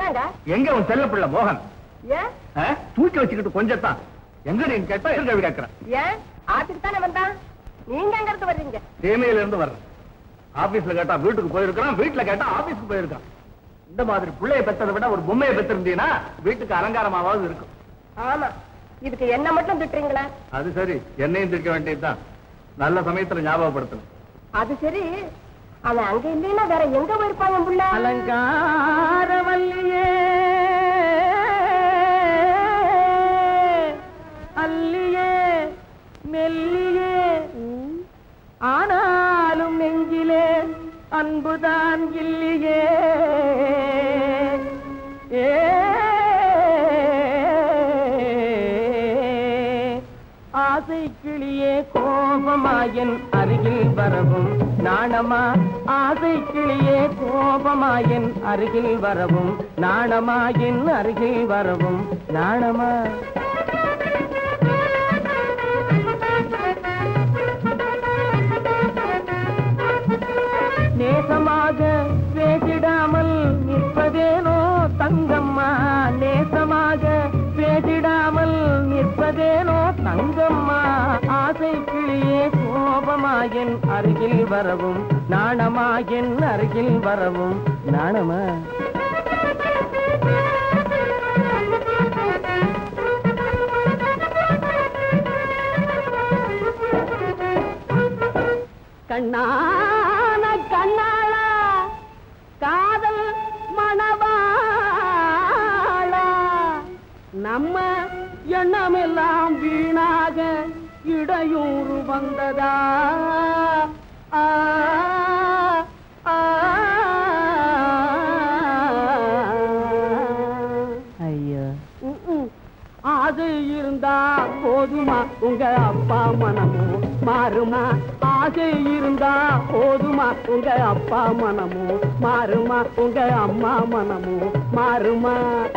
என்னங்க எங்க உன் செல்ல பிள்ளை மோகன் ஏன் ஆ? தூக்கி வச்சுக்கிட்டு கொஞ்சத்தான் எங்க நீங்க கேட்டா எங்க கேட்கிறேன் ஏன் ஆத்துக்கு தானே வந்தான் நீங்க எங்க இருந்து வர்றீங்க சேமையில இருந்து வர்றேன் ஆபீஸ்ல கேட்டா வீட்டுக்கு போயிருக்கான் வீட்டுல கேட்டா ஆபீஸ்க்கு போயிருக்கான் இந்த மாதிரி பிள்ளைய பெற்றதை விட ஒரு பொம்மையை பெற்றிருந்தீங்கன்னா வீட்டுக்கு அலங்காரமாவது இருக்கும் ஆமா இதுக்கு என்ன மட்டும் திட்டுறீங்களா அது சரி என்னையும் திட்ட வேண்டியதுதான் நல்ல சமயத்துல ஞாபகப்படுத்தணும் அது சரி அவன் அங்க இல்லைன்னா வேற எங்க போயிருப்பாங்க புள்ள அலங்காரவல்லியே அல்லியே மெல்லியே ஆனாலும் நெஞ்சிலே அன்புதான் இல்லையே ஏ ஆசை கிளியே கோபமாயன் அருகில் வரவும் நாணமா ஆசை கிளியே கோபமாயன் அருகில் வரவும் நாணமாயின் அருகில் வரவும் நாணமா நேசமாக பேசிடாமல் நிற்பதேனோ தங்கம்மா நேசமாக பேசிடாமல் நிற்பதேனோ தங்கம்மா ஆசை கிளியே கோபமாயின் அருகில் வரவும் நாணமாயின் அருகில் வரவும் நாணமா கண்ணான கண்ணாளா காதல் மணவாளா நம்ம எண்ணமெல்லாம் வீணாக இடையூறு வந்ததா ஆ, ஆ, ஐயோ ம்ம். ஆசை இருந்தா போதுமா உங்க அப்பா மனமும் மாறுமா ஆசை இருந்தா போதுமா உங்க அப்பா மனமும் மாறுமா உங்க அம்மா மனமும் மாறுமா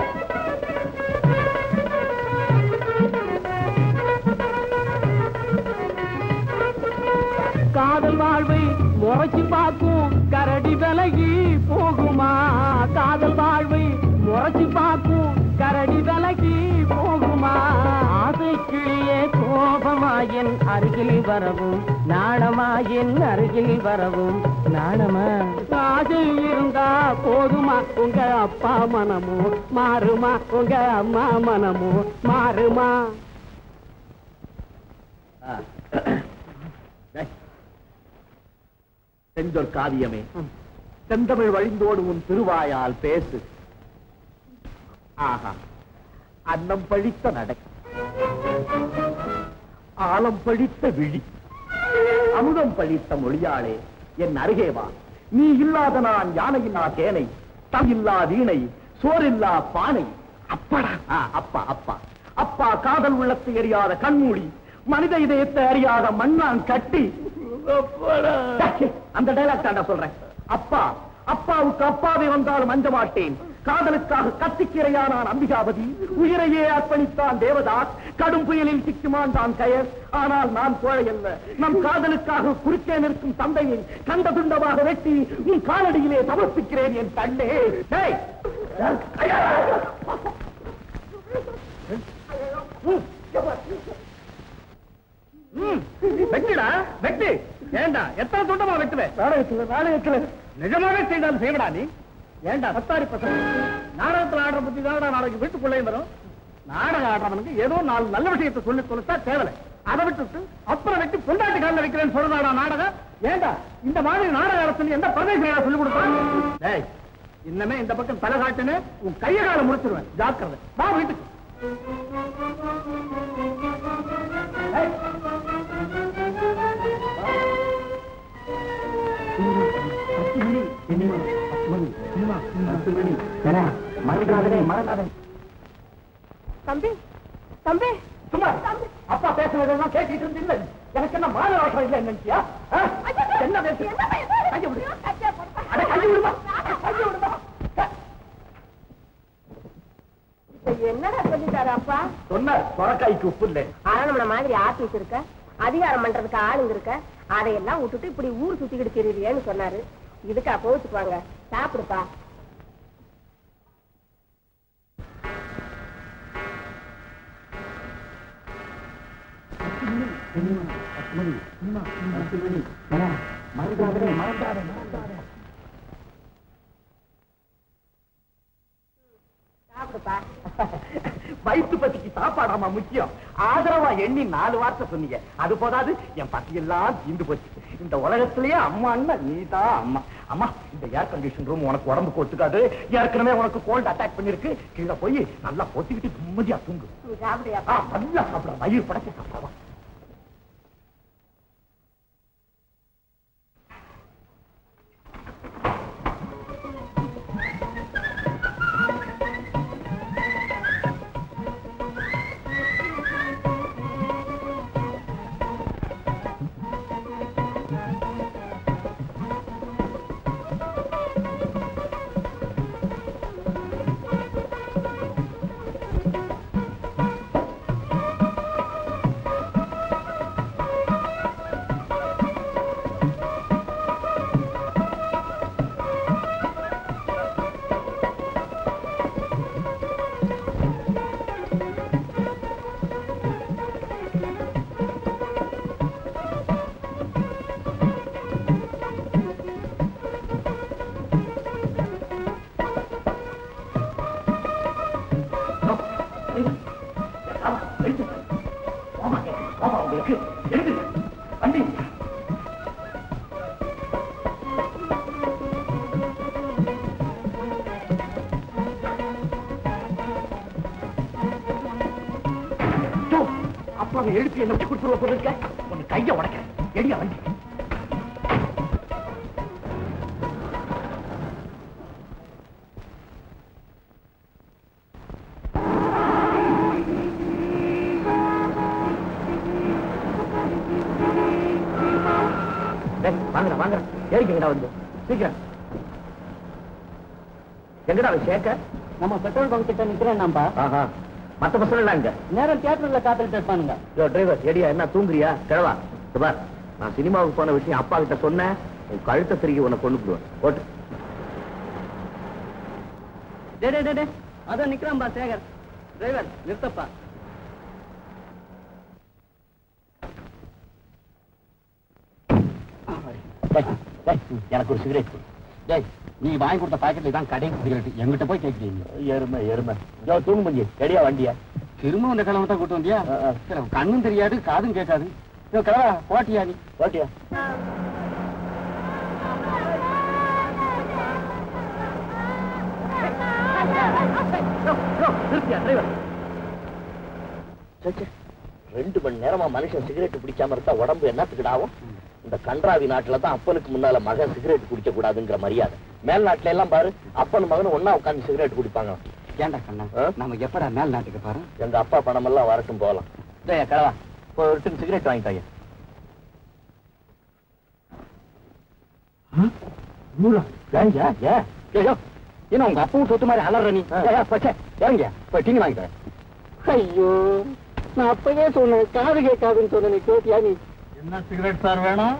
காதல் வாழ்வை முறைச்சு பார்க்கும் கரடி விலகி போகுமா காதல் வாழ்வை முறைச்சு பார்க்கும் கரடி விலகி போகுமா ஆசை கிளியே கோபமாயின் அருகில் வரவும் நாணமாயின் அருகில் வரவும் நாணமா ஆசை இருந்தா போதுமா உங்க அப்பா மனமும் மாறுமா உங்க அம்மா மனமும் மாறுமா செஞ்சொல் காவியமே செந்தமிழ் வழிந்தோடு உன் திருவாயால் பேசு ஆஹா அன்னம் பழித்த நடை ஆலம் பழித்த விழி அமுதம் பழித்த மொழியாளே என் அருகே வா நீ இல்லாத நான் யானையில்லா சேனை தம் இல்லா வீணை சோறில்லா பானை அப்படா ஆ, அப்பா அப்பா அப்பா காதல் உள்ளத்தை எறியாத கண்மூடி மனித இதயத்தை அறியாத மண்ணான் கட்டி ச்சே, அந்த டைலாக் தாண்டா சொல்றேன் அப்பா அப்பாவுக்கு அப்பாவே வந்தாலும் அஞ்ச மாட்டேன் காதலுக்காக கத்திக்கிரையானான் அம்பிகாபதி உயிரையே அர்ப்பணித்தான் தேவதாஸ் கடும் புயலில் சிக்குமான் தான் கயர் ஆனால் நான் கோழை அல்ல நம் காதலுக்காக குறுக்கே நிற்கும் தந்தையை கண்ட துண்டமாக வெட்டி உன் காலடியிலே சமர்ப்பிக்கிறேன் என் கண்ணே டேய்! ஐயா! ம், வெட்டுடா வெட்டு ஏண்டா எத்தனை துண்டமா வெட்டுவேன் நாடகத்துல நாடகத்துல நிஜமாவே செய்தாலும் செய்யடா நீ ஏண்டா சத்தாரி பசங்க நாடகத்துல ஆடுற பத்தி தான் நாளைக்கு வீட்டுக்குள்ளே வரும் நாடகம் ஆடுறவனுக்கு ஏதோ நாலு நல்ல விஷயத்தை சொல்லி கொடுத்தா தேவலை அதை விட்டுட்டு அப்புறம் வெட்டி பொண்டாட்டி காலில் வைக்கிறேன்னு சொல்றதாடா நாடகம் ஏண்டா இந்த மாதிரி நாடக அரசு எந்த பிரதேசம் சொல்லி கொடுத்தாங்க டேய் இன்னமே இந்த பக்கம் தலை காட்டுன்னு உன் கைய காலை முடிச்சிருவேன் ஜாக்கிரதை வா வீட்டுக்கு ஏய். பத்து மணி சினிமா பத்து மணி சினிமா பத்து மணி மறக்காதே மறக்காதே தம்பி தம்பி சும்மா அப்பா பேசுறதெல்லாம் கேட்டுட்டு இருந்தீங்க எனக்கு என்ன மான ரோஷம் இல்லை நினைச்சியா ஆ? என்ன பேசு கையை விடு அட கையை விடுமா கையை விடுமா இப்ப என்னடா சொல்லிட்டாரு அப்பா சொன்னார் சொரக்காய்க்கு உப்பு இல்லை அரண்மனை மாதிரி ஆபீஸ் இருக்க அதிகாரம் பண்றதுக்கு ஆளுங்க இருக்க அதையெல்லாம் விட்டுட்டு இப்படி ஊர் சுத்திக்கிட்டு திரியிறியேன்னு சொன்னாரு இதுக்கா போச்சுக்குவாங்க சாப்பிடுப்பா சாப்பிடுப்பா வயிற்று பசிக்கு சாப்பாடாமா முக்கியம் ஆதரவா எண்ணி நாலு வார்த்தை சொன்னீங்க அது போதாது என் பசி எல்லாம் தீந்து போச்சு இந்த உலகத்திலேயே அம்மான்னா நீதான் அம்மா அம்மா இந்த ஏர் கண்டிஷன் ரூம் உனக்கு உடம்புக்கு ஒத்துக்காது ஏற்கனவே உனக்கு கோல்டு அட்டாக் பண்ணிருக்கு கீழே போய் நல்லா பொத்திக்கிட்டு நிம்மதியா தூங்கு நீ சாப்பிடுயா ஆ, நல்லா சாப்பிட வயிறு படைச்சு சாப்பிடலாம் உங்களுக்கு எழுது வண்டி அப்பாவை எழுப்பி என்ன கொடுத்துருவ பொருட்க உன் கைய உடைக்க எடியா வண்டி வாங்கடா வாங்கடா ஏறிக்கங்கடா வந்து சீக்கிரம் எங்கடா அவன் சேக்க நம்ம பெட்ரோல் பங்க் கிட்ட நிக்கிறேன் நம்பா ஆஹா மத்த பசங்க எல்லாம் இங்க நேரம் தியேட்டர்ல காத்துட்டு இருப்பானுங்க யோ டிரைவர் எடியா என்ன தூங்குறியா கிழவா சுபார் நான் சினிமாவுக்கு போன விஷயம் அப்பா கிட்ட சொன்னேன் உன் கழுத்தை திருக்கி உன்னை கொண்டு போடுவேன் ஓட்டு டே டே டே டே அதான் நிக்கிறான்பா சேகர் டிரைவர் நிறுத்தப்பா டேய், டேய், எனக்கு ஒரு சிகரெட் டேய் நீ வாங்கி கொடுத்த பாக்கெட்ல தான் கடைக்கு சிகரெட் எங்கிட்ட போய் கேட்கிறீங்க எருமை எருமை யோ தூங்கு மஞ்சி எடியா வண்டியா திரும்ப இந்த கிழமை தான் கூட்டு வந்தியா ஆ, ஆ. சரி, கண்ணும் தெரியாது காதும் கேட்காது இதோ கிழவா போட்டியா நீ ஓட்டியா நிறுத்தியா டிரைவர் ரெண்டு மணி நேரமா மனுஷன் சிகரெட் பிடிக்காம இருந்தா உடம்பு என்னத்துக்கு ஆகும் இந்த கன்றாவி நாட்டுல தான் அப்பனுக்கு முன்னால மகன் சிகரெட் குடிக்க கூடாதுங்கிற மரியாதை மேல் நாட்டுல எல்லாம் பாரு அப்பன் மகன் ஒண்ணா உட்கார்ந்து சிகரெட் குடிப்பாங்க ஏன்டா கண்ணா ஆ? நம்ம எப்படா மேல் நாட்டுக்கு பாரு எங்க அப்பா பணம் எல்லாம் வரட்டும் போகலாம் டேய் கிழவா போய் ஒரு டின் சிகரெட் வாங்கிட்டாங்க ஏன்னா உங்க அப்பாவும் சொத்து மாதிரி அலற நீ ஆ. ஏய், ஏய், போச்சே, இறங்கியா போய் டின்னு வாங்கிட்டேன் ஐயோ நான் அப்பவே சொன்னேன் காது கேட்காதுன்னு சொன்ன நீ கேட்டியா நீ என்ன சிகரெட் சார் வேணும்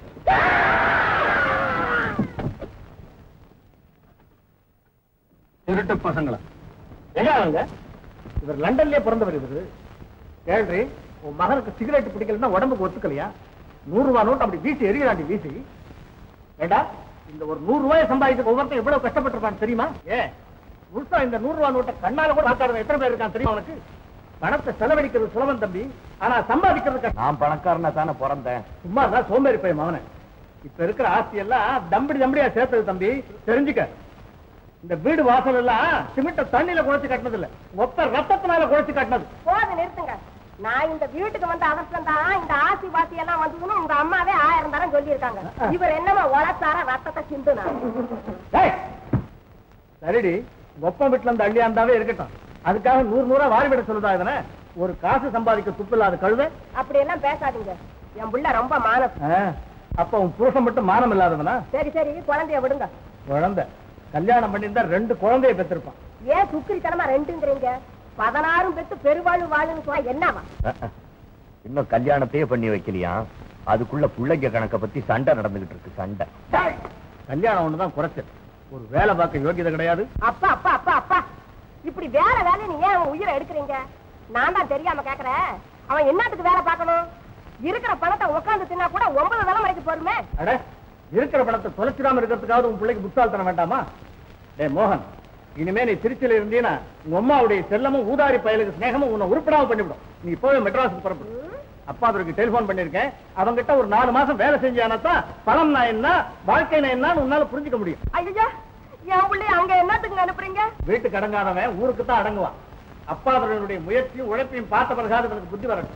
திருட்டு பசங்களா எங்க அவங்க இவர் லண்டன்லயே பிறந்தவர் இவரு கேள்வி உன் மகனுக்கு சிகரெட் பிடிக்கலன்னா உடம்புக்கு ஒத்துக்கலையா நூறு ரூபாய் நோட்டு அப்படி வீசி எரியலாண்டி வீசி ஏண்டா இந்த ஒரு நூறு ரூபாய் சம்பாதிக்க ஒவ்வொருத்தன் எவ்வளவு கஷ்டப்பட்டிருப்பான் தெரியுமா ஏ முழுசா இந்த நூறு ரூபாய் நோட்டை கண்ணால கூட பார்க்காத எத்தனை பேர் இருக்கான் தெரியுமா உனக்கு பணத்தை செலவழிக்கிறது சுலபம் தம்பி ஆனா சம்பாதிக்கிறது கஷ்டம் நான் பணக்காரனா தானே பிறந்தேன் சும்மா தான் சோம்பேறி பையன் மகனே இப்ப இருக்கிற ஆஸ்தி எல்லாம் தம்படி தம்படியா சேர்த்தது தம்பி தெரிஞ்சுக்க இந்த வீடு வாசல் எல்லாம் சிமெண்ட தண்ணியில குழைச்சு கட்டினது இல்ல மொத்த ரத்தத்தினால குழைச்சு கட்டினது போது நிறுத்துங்க நான் இந்த வீட்டுக்கு வந்த அவசரம் தான் இந்த ஆசி வாசி எல்லாம் வந்ததுன்னு உங்க அம்மாவே ஆயிரம் தரம் சொல்லியிருக்காங்க இவர் என்னமா உழைச்சார ரத்தத்தை சிந்துனா ஏய், சரிடி ஒப்பம் வீட்டுல இருந்து அள்ளியாந்தாவே இருக்கட்டும் அதுக்காக நூறு நூறா வாரி விட சொல்லுதா இதனை ஒரு காசு சம்பாதிக்க துப்பு இல்லாத கழுதை அப்படி எல்லாம் பேசாதீங்க என் புள்ள ரொம்ப மானஸ் ஆ, அப்ப உன் புருஷன் மட்டும் மானம் இல்லாதவனா சரி சரி குழந்தைய விடுங்க குழந்தை கல்யாணம் பண்ணியிருந்தா ரெண்டு குழந்தைய பெற்றிருப்பான் ஏன் சுக்கிரித்தனமா ரெண்டுங்கிறீங்க பதினாறும் பெத்து பெருவாழ் வாழுன்னு சொன்னா என்னவா இன்னும் கல்யாணத்தையே பண்ணி வைக்கலையா அதுக்குள்ள பிள்ளைங்க கணக்க பத்தி சண்டை நடந்துகிட்டு இருக்கு சண்டை டேய், கல்யாணம் ஒண்ணுதான் குறைச்சல் ஒரு வேலை பார்க்க யோகியதை கிடையாது அப்பா அப்பா அப்பா அப்பா இப்படி வேலை வேலை நீ ஏன் அவன் உயிரை எடுக்கிறீங்க நான் தான் தெரியாம கேக்குறேன் அவன் என்னத்துக்கு வேலை பார்க்கணும் இருக்கிற பணத்தை உட்கார்ந்து தின்னா கூட ஒன்பது தலைமுறைக்கு போருமே அட இருக்கிற பணத்தை தொலைச்சிடாம இருக்கிறதுக்காவது உன் பிள்ளைக்கு புத்தால் வேண்டாமா டே மோகன் இனிமே நீ திருச்சியில இருந்தீனா உங்க அம்மாவுடைய செல்லமும் ஊதாரி பயலுக்கு ஸ்நேகமும் உன்னை உருப்படாம பண்ணிவிடும் நீ இப்பவே மெட்ராஸுக்கு புறப்படு அப்பா அவருக்கு டெலிபோன் பண்ணிருக்கேன் அவங்கிட்ட ஒரு நாலு மாசம் வேலை செஞ்சானத்தான் பணம் நான் என்ன வாழ்க்கை நான் என்னன்னு உன்னால புரிஞ்சுக்க முடியும் ஐயா என் பிள்ளைய அங்க என்னத்துக்கு அனுப்புறீங்க வீட்டுக்கு அடங்காதவன் ஊருக்கு தான் அடங்குவான் அப்பா அவர்களுடைய முயற்சியும் உழைப்பையும் பார்த்த பிறகாது எனக்கு புத்தி வரட்டும்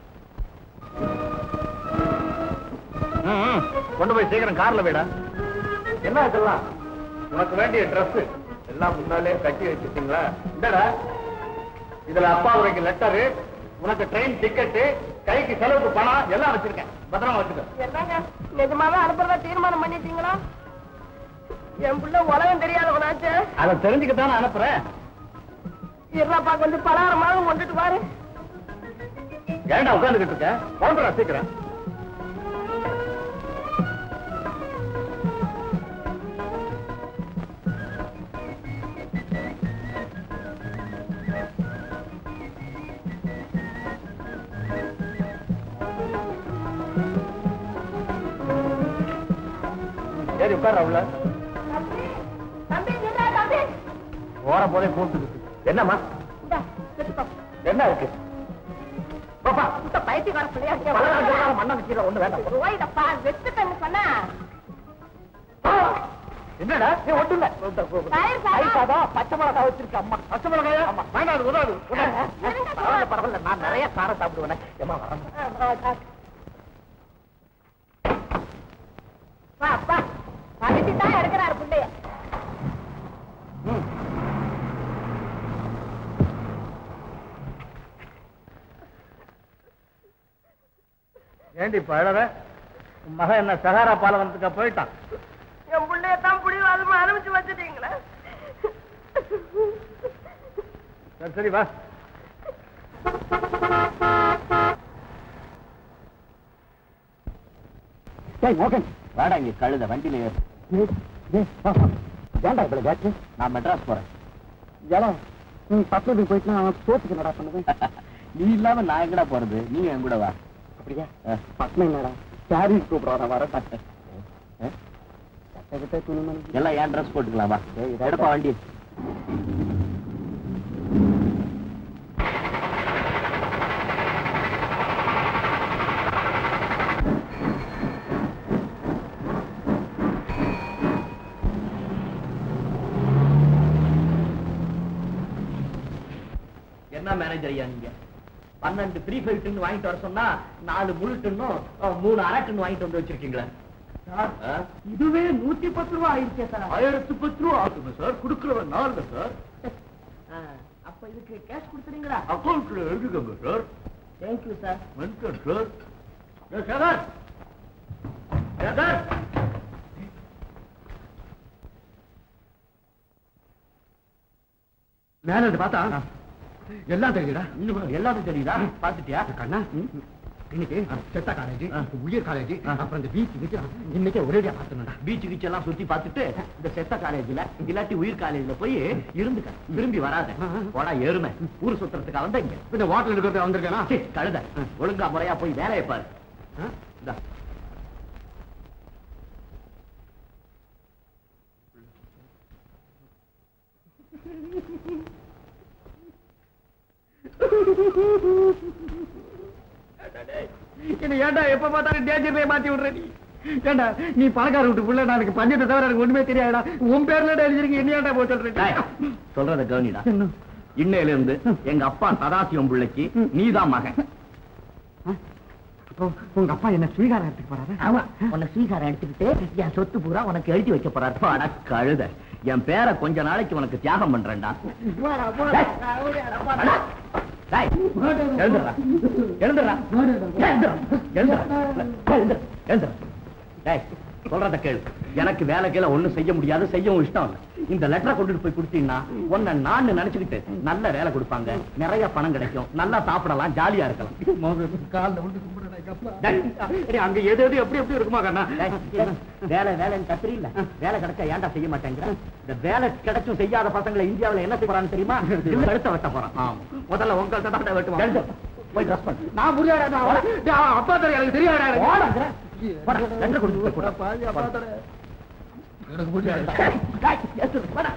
ம், ம். கொண்டு போய் சீக்கிரம் கார்ல விட என்ன இதெல்லாம் உனக்கு வேண்டிய Dress எல்லாம் முன்னாலே கட்டி வச்சிருக்கீங்களா இந்தடா இதுல அப்பா உரைக்கு லெட்டரு உனக்கு ட்ரெயின் டிக்கெட்டு கைக்கு செலவுக்கு பணம் எல்லாம் வச்சிருக்கேன் பத்திரமா வச்சுக்க என்னங்க நிஜமாவே அனுப்புறதா தீர்மானம் பண்ணிட்டீங்களா என் புள்ள உலகம் தெரியாதவனாச்சு அதை தெரிஞ்சுக்கத்தானே அனுப்புறேன் இருப்பா கொஞ்சம் பலகாரமாக கொண்டுட்டு பாரு ஏன்டா உட்காந்துக்கிட்டு இருக்க குழம்புறா சீக்கிரம் சரி உட்கார உள்ள தம்பி, தம்பி நில்லா தம்பி ஓர போதே கூப்பிட்டு என்னம்மா இந்தா, எடுத்துக்கோ. என்ன இருக்கு பாப்பா இந்த பைத்தியக்கார பிள்ளையா இருக்கே, பலகாரம் வா. கிலகாரம் மண்ணை வச்சுக்கிற ஒண்ணு வேண்டாம் போயிடப்பா வெத்துட்டேன்னு சொன்னா என்னடா நீ ஒட்டு இல்ல தயிர் சாதம். தயிர் சாதம் பச்சை மிளகாய் வச்சிருக்க அம்மா பச்சை மிளகாயா ஆமா வேண்டாம் அது உதாது இருங்க, பரவாயில்ல பரவாயில்ல நான் நிறைய காரம் சாப்பிடுவேன் ஏமா வரேன் வா, வா. படிச்சுதான் எடுக்கிறாரு பிள்ளைய ஏண்டி பழற உன் மகன் என்ன சகாரா பாலவனத்துக்கா போயிட்டான் என் பிள்ளைய தான் புடிவாதமா ஆரம்பிச்சு வச்சுட்டீங்களே சரி சரி வா டேய் மோகன் வாடா இங்க கழுத வண்டியில ஏறு. டேய், டேய், வா, வா. ஏன்டா இவ்வளவு கேட்டு நான் மெட்ராஸ் போறேன் ஏடா நீ பட்டணத்துக்கு போயிட்டு நான் சோத்துக்கு நடா பண்ணுவேன் நீ இல்லாம நான் எங்கடா போறது நீ என் கூட வா அப்படியா ஆ. பட்டணம் என்னடா சாரீஸ் கூப்பிடுறா நான் வரேன் சட்டை கிட்ட துணிமணி எல்லாம் ஏன் ட்ரெஸ் போட்டுக்கலாம் வா ஏய், இதா எடுப்பா வண்டி என்ன மேனேஜர் ஐயா நீங்க பன்னெண்டு த்ரீ ஃபைவ் டின் வாங்கிட்டு வர சொன்னா நாலு முழு டின்னும் அஹ், மூணு அரை டின் வாங்கிட்டு வந்து வச்சிருக்கீங்களா ஆ? இதுவே நூத்தி பத்து ரூபா ஆயிடுச்சே சார் ஆயிரத்து பத்து ரூபா ஆகுங்க சார் கொடுக்கிறவன் நாலு சார் அப்ப இதுக்கு கேஷ் கொடுத்துறீங்களா அக்கௌண்ட்ல எழுதுக்கங்க sir thank you sir welcome sir ஏ, சேகர் சேகர் மேனேஜர் பார்த்தா எல்லாம் தெரியுடா இன்னும் எல்லாத்தையும் தெரியுதா பாத்துட்டியா கண்ணா இன்னைக்கு செத்த காலேஜ் உயர் காலேஜ் அப்புறம் இந்த பீச் கீச் இன்னைக்கே ஒரேடியா பார்த்துடா பீச் கீச் எல்லாம் சுத்தி பார்த்துட்டு இந்த செத்த காலேஜ்ல இல்லாட்டி உயிர் காலேஜ்ல போய் இருந்துக்க திரும்பி வராத போடா ஏறுமை ஊர் சுத்துறதுக்காக வந்த இங்க இந்த வாட்டர் எடுக்கிறது வந்திருக்கேனா சீ, கழுத ஒழுங்கா முறையா போய் வேலையை பாரு இந்தா. என்ன ஏன்டா எப்ப பார்த்தாலும் டேஞ்சர்லயே மாத்தி விடுற நீ ஏன்டா நீ பணக்கார விட்டு புள்ள நான் எனக்கு பஞ்சத்தை தவிர எனக்கு ஒண்ணுமே தெரியாதுடா உன் பேர்ல எழுதிருக்க என்ன ஏன்டா போய் டேய், சொல்றேன் சொல்றத கவனிடா இன்னையில இருந்து எங்க அப்பா சதாசிவம் பிள்ளைக்கு நீதான் மகன் அப்போ உங்க அப்பா என்ன ஸ்வீகாரம் எடுத்துக்கு போறாரு ஆமா உன்னை ஸ்வீகாரம் எடுத்துக்கிட்டு என் சொத்து பூரா உனக்கு எழுதி வைக்க போறாரு அட கழுத என் பேரை கொஞ்ச நாளைக்கு உனக்கு தியாகம் பண்றேன்டா அடா. டேய், எழுந்துடுறா. எழுந்துடுறா. எழுந்துடுறா. எழுந்துடுறா. எழுந்துடு. எழுந்துடு. டேய், சொல்றத கேளு எனக்கு வேலை கீழ ஒண்ணும் செய்ய முடியாது செய்யவும் இஷ்டம் இல்ல இந்த லெட்டரை கொண்டுட்டு போய் கொடுத்தீங்கன்னா உன்னை நான் நினைச்சுக்கிட்டு நல்ல வேலை கொடுப்பாங்க நிறைய பணம் கிடைக்கும் நல்லா சாப்பிடலாம் ஜாலியா இருக்கலாம் காலில் விழுந்து கும்பிடுறேன் எங்க அப்பா. டேய், டேய், அங்க எது எது எப்படி எப்படி இருக்குமா கண்ணா டேய், என்ன? வேலை வேலைன்னு கத்துறீ இல்ல வேலை கிடைச்சா ஏன்டா செய்ய மாட்டேங்கிற இந்த வேலை கிடைச்சும் செய்யாத பசங்களை இந்தியாவுல என்ன செய்ய போறான்னு தெரியுமா இல்ல கழுத்த வெட்ட போறான் ஆமா முதல்ல உங்கள்ட்ட தான் வெட்டுவான் போய் ட்ரெஸ் பண்ணு நான் புரியாடா நான் வரேன். டேய், அவன் அப்பா தர எனக்கு தெரியாடா எனக்கு. போடாங்கிற. போடா, லெட்டர் கொடுத்து போடா. பாவி அப்பா தர எனக்கு புரியாடா டேய், ஏசு, போடா.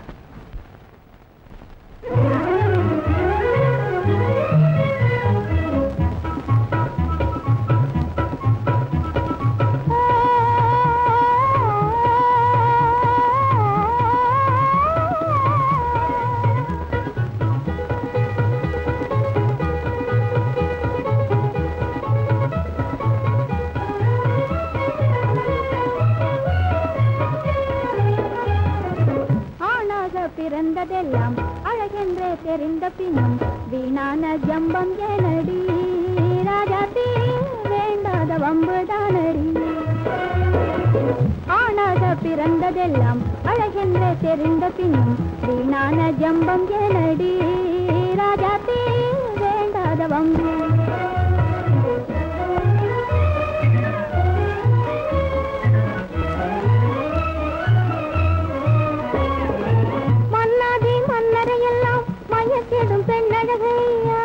ஆணாக பிறந்ததெல்லாம் அழகென்றே தெரிந்த பின்னும் வீணான ஜம்பம் எனடி ராஜாத்தி வேண்டாத வம்புதானடி ஆணாக பிறந்ததெல்லாம் அழகென்றே தெரிந்த பின்னும் வீணான ஜம்பம் எனடி ராஜாத்தி வேண்டாத வம்பு மன்னாதி மன்னரையெல்லாம் மயக்கிடும் பெண்ணழகையா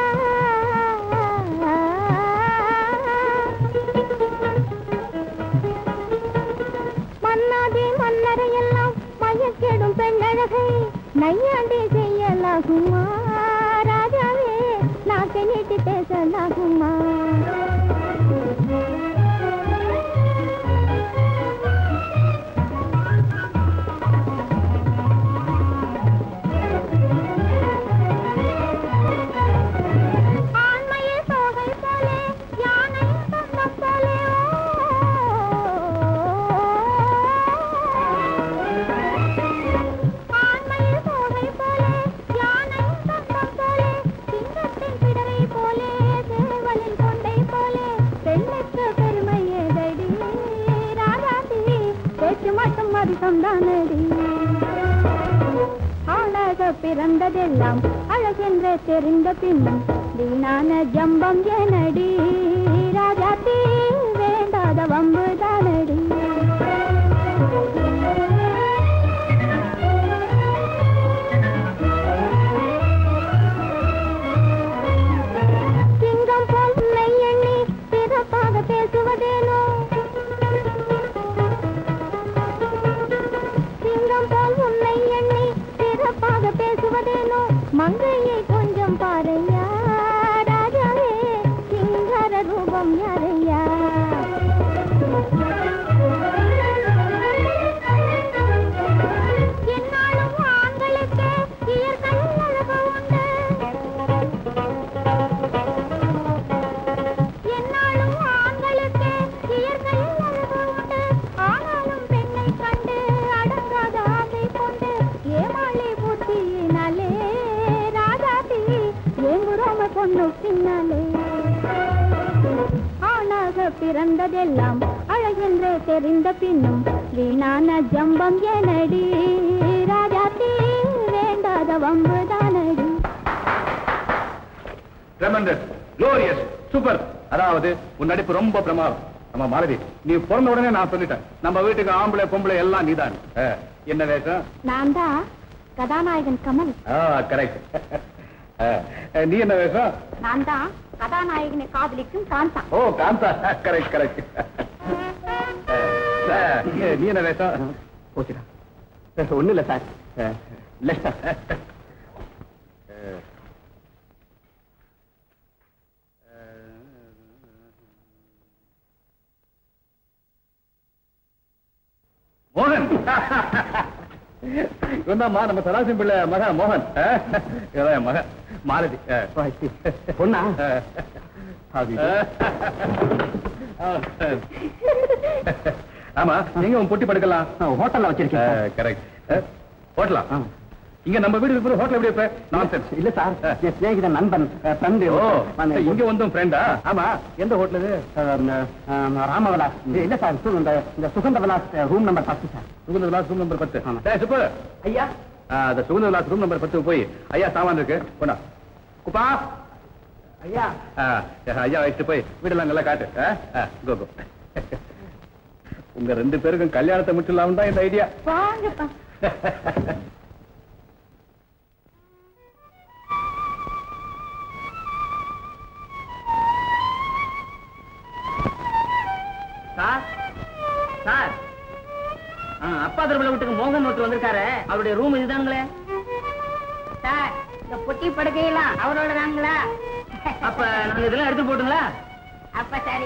மன்னாதி மன்னரையெல்லாம் மயக்கிடும் பெண்ணழகை நையாண்டி செய்யலாகுமா ராஜாவே நாக்கை நீட்டி பேசலாகுமா ஆண்மையில் தோகை போலே யானை தந்தம் போலே ஆண்மையில் தோகை போலே யானை தந்தம் போலே சிங்கத்தின் பிடரை போலே சேவலின் கொண்டை போலே பெண்ணுக்கு பெருமை ஏதடி ராஜாதி பேச்சு மட்டும் அதிகம் தானடி ஆளாக பிறந்ததெல்லாம் அழகென்றே தெரிந்த பின்னும் வீணான ஜம்பம் எனடி ராஜாத்தி வேண்டாத வம்பு தானடி சிங்கம் போல் உன்னை எண்ணி பிறப்பாக பேசுவதேனோ சிங்கம் போல் உன்னை எண்ணி சிறப்பாக பேசுவதேனோ மங்கையை கொஞ்சம் பாரையா ராஜாவே சிங்கார ரூபம் யாரையா என்னாலும் ஆண்களுக்கு இயற்கை அழகு உண்டு என்னாலும் ஆண்களுக்கு இயற்கையில் அழகு உண்டு ஆனாலும் பெண்ணை கண்டு அடங்காத ஆசை கொண்டு ஏமாளி புத்தியினாலே ராஜாதி ஏங்குறோம பொண்ணு பின்னாலே ஆணாக பிறந்ததெல்லாம் அழகென்றே தெரிந்த பின்னும் வீணான ஜம்பம் எனடி ராஜாத்தி வேண்டாத வம்புதானடி ட்ரெமண்டஸ் க்ளோரியஸ் சூப்பர் அதாவது உன் நடிப்பு ரொம்ப பிரமாதம் நம்ம மாலதி நீ பிறந்த உடனே நான் சொல்லிட்டேன் நம்ம வீட்டுக்கு ஆம்பளை பொம்பளை எல்லாம் நீதான் ஆ, என்ன வேஷம் நான் தான் கதாநாயகன் கமல் கரெக்ட் நீ என்ன வேஷம் நான் தான் கதாநாயகனை காதலிக்கும் காந்தா ஓ காந்தா கரெக்ட் கரெக்ட் நீ என்ன வேஷம் ஓகேடா ஒண்ணு இல்ல சார் லெஃப்ட் மோகன் இவன்தாம்மா நம்ம சராசி பிள்ளை மக மோகன் ஆ, இவன் என் மகன் மாலதி ஆ. பொண்ணா ஆ. அது ஆமா எங்க உன் பொட்டி படுக்கலாம் ஹோட்டல்ல வச்சிருக்கேன் கரெக்ட் ஹோட்டலா இங்க நம்ம வீடு இருக்கிற ஹோட்டல் எப்படி இருப்ப நான்சென்ஸ் இல்ல சார் என் சிநேகிதன் நண்பன் ஃப்ரெண்டு ஓ இங்க வந்தும் ஃப்ரெண்டா ஆமா எந்த ஹோட்டல் இது ராமவிலாஸ் இல்ல சார் சு- இந்த இந்த சுகந்த விலாஸ் ரூம் நம்பர் பத்து sir Sugunda Vilas room number பத்து ஆமா. டேய், சுப்பு ஐயா ஆ, அந்த சுகுந்த விலாஸ் ரூம் நம்பர் பத்து போய் ஐயா சாமான் இருக்கு கொண்டா குப்பா ஐயா ஆ, ஐயா வச்சுட்டு போய் வீடெல்லாம் நல்லா காட்டு ஆ? ஆ, கோ கோ உங்க ரெண்டு பேருக்கும் கல்யாணத்தை முடிச்சிடலாம் தான் இந்த ஐடியா வாங்கப்பா சார் சார் ஆ, அப்பா திருமலை வீட்டுக்கு மோகன் ஒருத்தர் வந்திருக்காரு அவருடைய ரூம் இதுதாங்களே சார் இந்த பொட்டி படுக்கையெல்லாம் அவரோட தாங்களா அப்ப நாங்க இதெல்லாம் எடுத்து போட்டுங்களா அப்ப சரி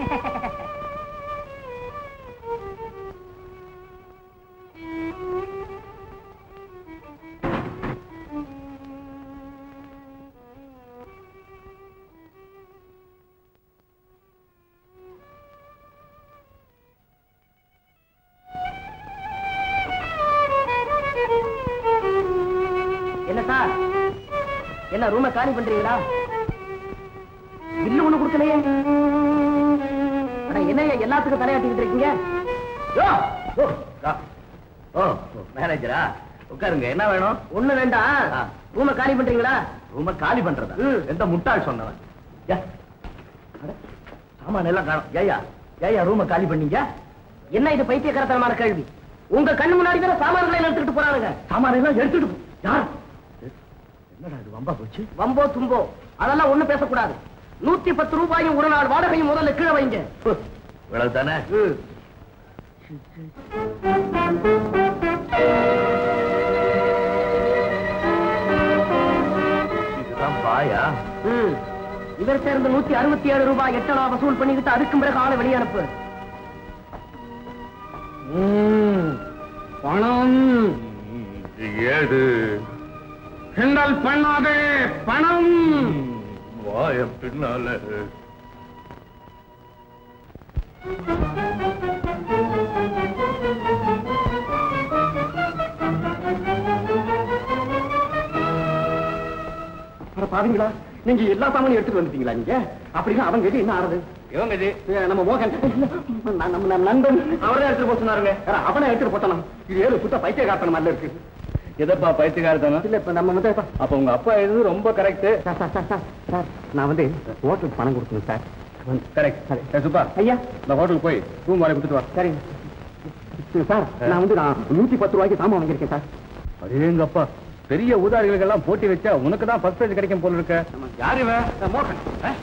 என்ன சார் என்ன ரூமை காலி பண்றீங்களா இல்ல ஒண்ணு கொடுக்கலையே அட, என்னய்யா எல்லாத்துக்கும் தலையாட்டிக்கிட்டு இருக்கீங்க யோ, ஓ, ஆ. ஓ மேனேஜரா உட்காருங்க என்ன வேணும் ஒண்ணு வேண்டாம் ஆ. ரூமை காலி பண்றீங்களா ரூம காலி பண்றதா ம். எந்த முட்டாள் சொன்னவன் ஏ, அட, சாமான் எல்லாம் காணும் ஏயா ஏயா ரூம காலி பண்ணீங்க என்ன இது பைத்தியக்காரத்தனமான கேள்வி உங்க கண்ணு முன்னாடி தானே சாமான்களை எடுத்துக்கிட்டு போறானுங்க சாமான் எல்லாம் எடுத்துட்டு போ. யார் என்னடா இது வம்பா போச்சு வம்போ தும்போ அதெல்லாம் ஒண்ணு பேசக்கூடாது நூத்தி பத்து ரூபாயும் ஒரு நாள் வாடகையும் முதல்ல கீழே வைங்க இவ்வளவு தானே இதுதான் பாயா ம். இவர் சேர்ந்து நூத்தி அறுபத்தி ஏழு ரூபாய் எட்டனா வசூல் பண்ணிக்கிட்டு அதுக்கும் பிறகு ஆளை வெளியே அனுப்பு பணம் ஏது கிண்டல் பண்ணாதே பணம் வாய பின்னால அட பாவீங்களா நீங்க எல்லா சாமானையும் எடுத்துட்டு வந்துட்டீங்களா நீங்க அப்படின்னா அவங்க கிட்ட என்ன ஆறுது இவங்க இது ஏ, நம்ம மோகன் நான் நம்ம நம்ம நண்பன் அவரே எடுத்துட்டு போக சொன்னாருங்க அட, அவனை எடுத்துட்டு போட்டானா இது ஏழு சுத்த பைத்திய காட்டணும் அல்ல இருக்கு எதப்பா பைத்தியக்காரத்தனம் இல்ல இப்ப நம்ம வந்து அப்ப உங்க அப்பா எழுது ரொம்ப correct sir sir sir sir sir நான் வந்து ஹோட்டலுக்கு பணம் கொடுக்கணும் சார் வந்து- கரெக்ட் சரி. சுப்பா ஐயா இந்த ஹோட்டலுக்கு போய் ரூம் வாடகை கொடுத்துட்டு வா சரிங்க சார் நான் வந்து நான் நூத்தி பத்து ரூபாய்க்கு சாமான் வாங்கியிருக்கேன் சார் அடேங்கப்பா பெரிய ஊதாரிகளுக்கு எல்லாம் போட்டி வச்சா உனக்கு தான் ஃபர்ஸ்ட் பிரைஸ் கிடைக்கும் போல இருக்க யாரு இவன் மோகன்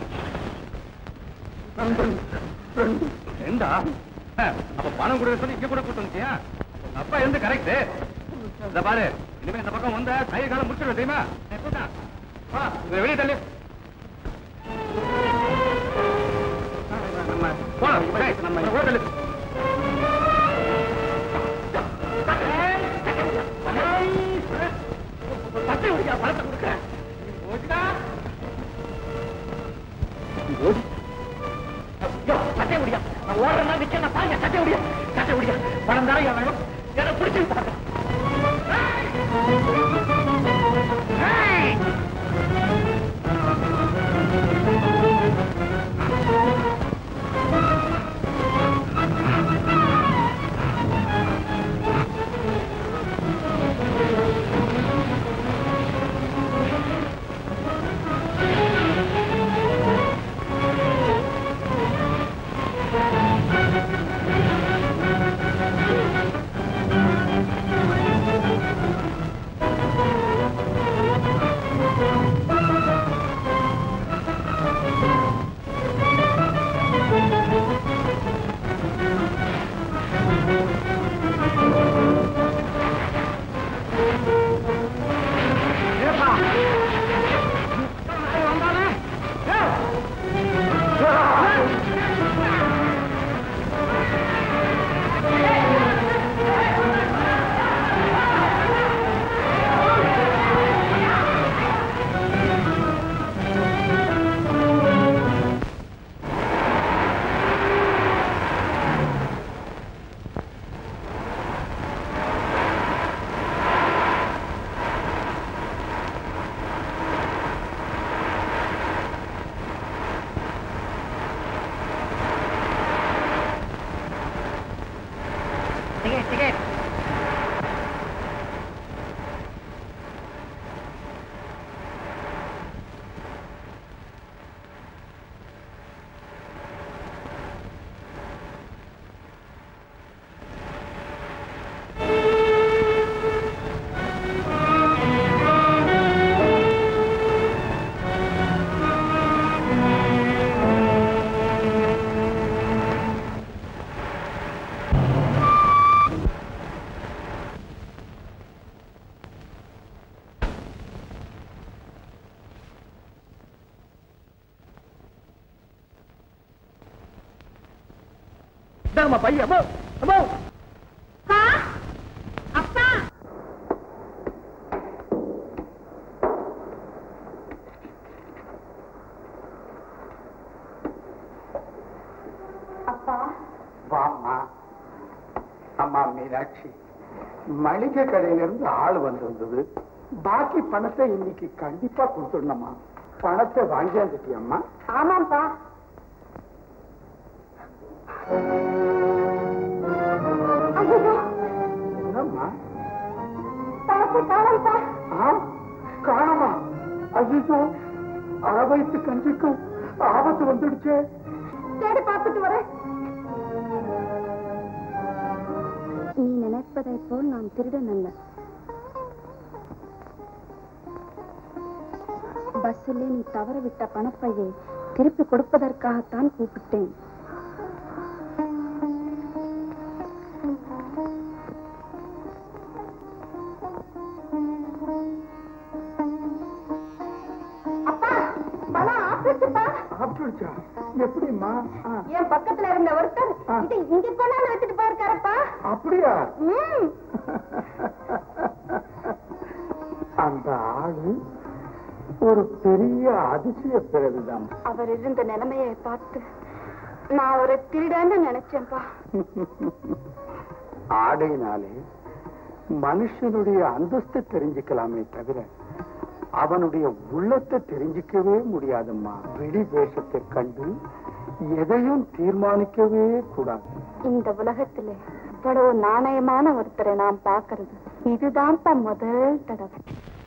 ஏண்டா அப்ப பணம் கொடுக்க சொல்லி இங்க கூட கூட்டு வந்துட்டியா உங்க அப்பா இருந்து கரெக்ட் இந்த பாரு இனிமே இந்த பக்கம் வந்த கை காலம் முடிச்சிடும் தெரியுமா எப்படா? வா இதை வெளியே தள்ளு நம்ம போலாம் டேய், நம்ம உள்ள தள்ளு சட்டை உடையா பணத்தை கொடுக்குறேன் ஓடிடா ஓடி ஐயோ, சட்டை முடியா நான் ஓடுறேன்னா நிக்க நான் பாருங்க சட்டை முடியா சட்டை முடியா பணம் தர என் வேணும் என்ன பிடிச்சு பாருங்க டிக்கெட் டிக்கெட் இந்தாங்கம்மா பையன் அம்மா அம்மா அப்பா வாம்மா அம்மா மீனாட்சி மளிகை கடையில இருந்து ஆள் வந்திருந்தது பாக்கி பணத்தை இன்னைக்கு கண்டிப்பா கொடுத்துடணுமா பணத்தை வாங்கியாந்துட்டியம்மா ஆமாப்பா என்னம்மா பணத்தை காணப்பா ஆ? காணோமா ஐயோ அரவைத்து கஞ்சிக்கும் ஆபத்து வந்துடுச்சே தேடி பார்த்துட்டு வரேன் நீ நினைப்பதைப் போல் நான் திருடன் அல்ல பஸ்ஸிலே நீ தவறவிட்ட பணப்பையை திருப்பி கொடுப்பதற்காகத்தான் கூப்பிட்டேன் அப்பா பணம் ஆப்பிடுச்சுப்பா அப்படிச்சா எப்படிம்மா ஆ, என் பக்கத்துல இருந்த ஒருத்தர் ஆ. இதை இங்க கொண்டாந்து வச்சுட்டு போயிருக்காரப்பா அப்படியா ம் அந்த ஆளு ஒரு பெரிய அதிசய பிறகுதான் அவர் இருந்த நிலைமையை பார்த்து நான் ஒரு திருடன்னு நினைச்சேன்ப்பா ஆடையினாலே மனுஷனுடைய அந்தஸ்தை தெரிஞ்சுக்கலாமே தவிர அவனுடைய உள்ளத்தை தெரிஞ்சுக்கவே முடியாதம்மா வெளி வேஷத்தை கண்டு எதையும் தீர்மானிக்கவே கூடாது இந்த உலகத்திலே இவ்வளவு நாணயமான ஒருத்தரை நான் பார்க்கிறது இதுதான்ப்பா முதல் தடவை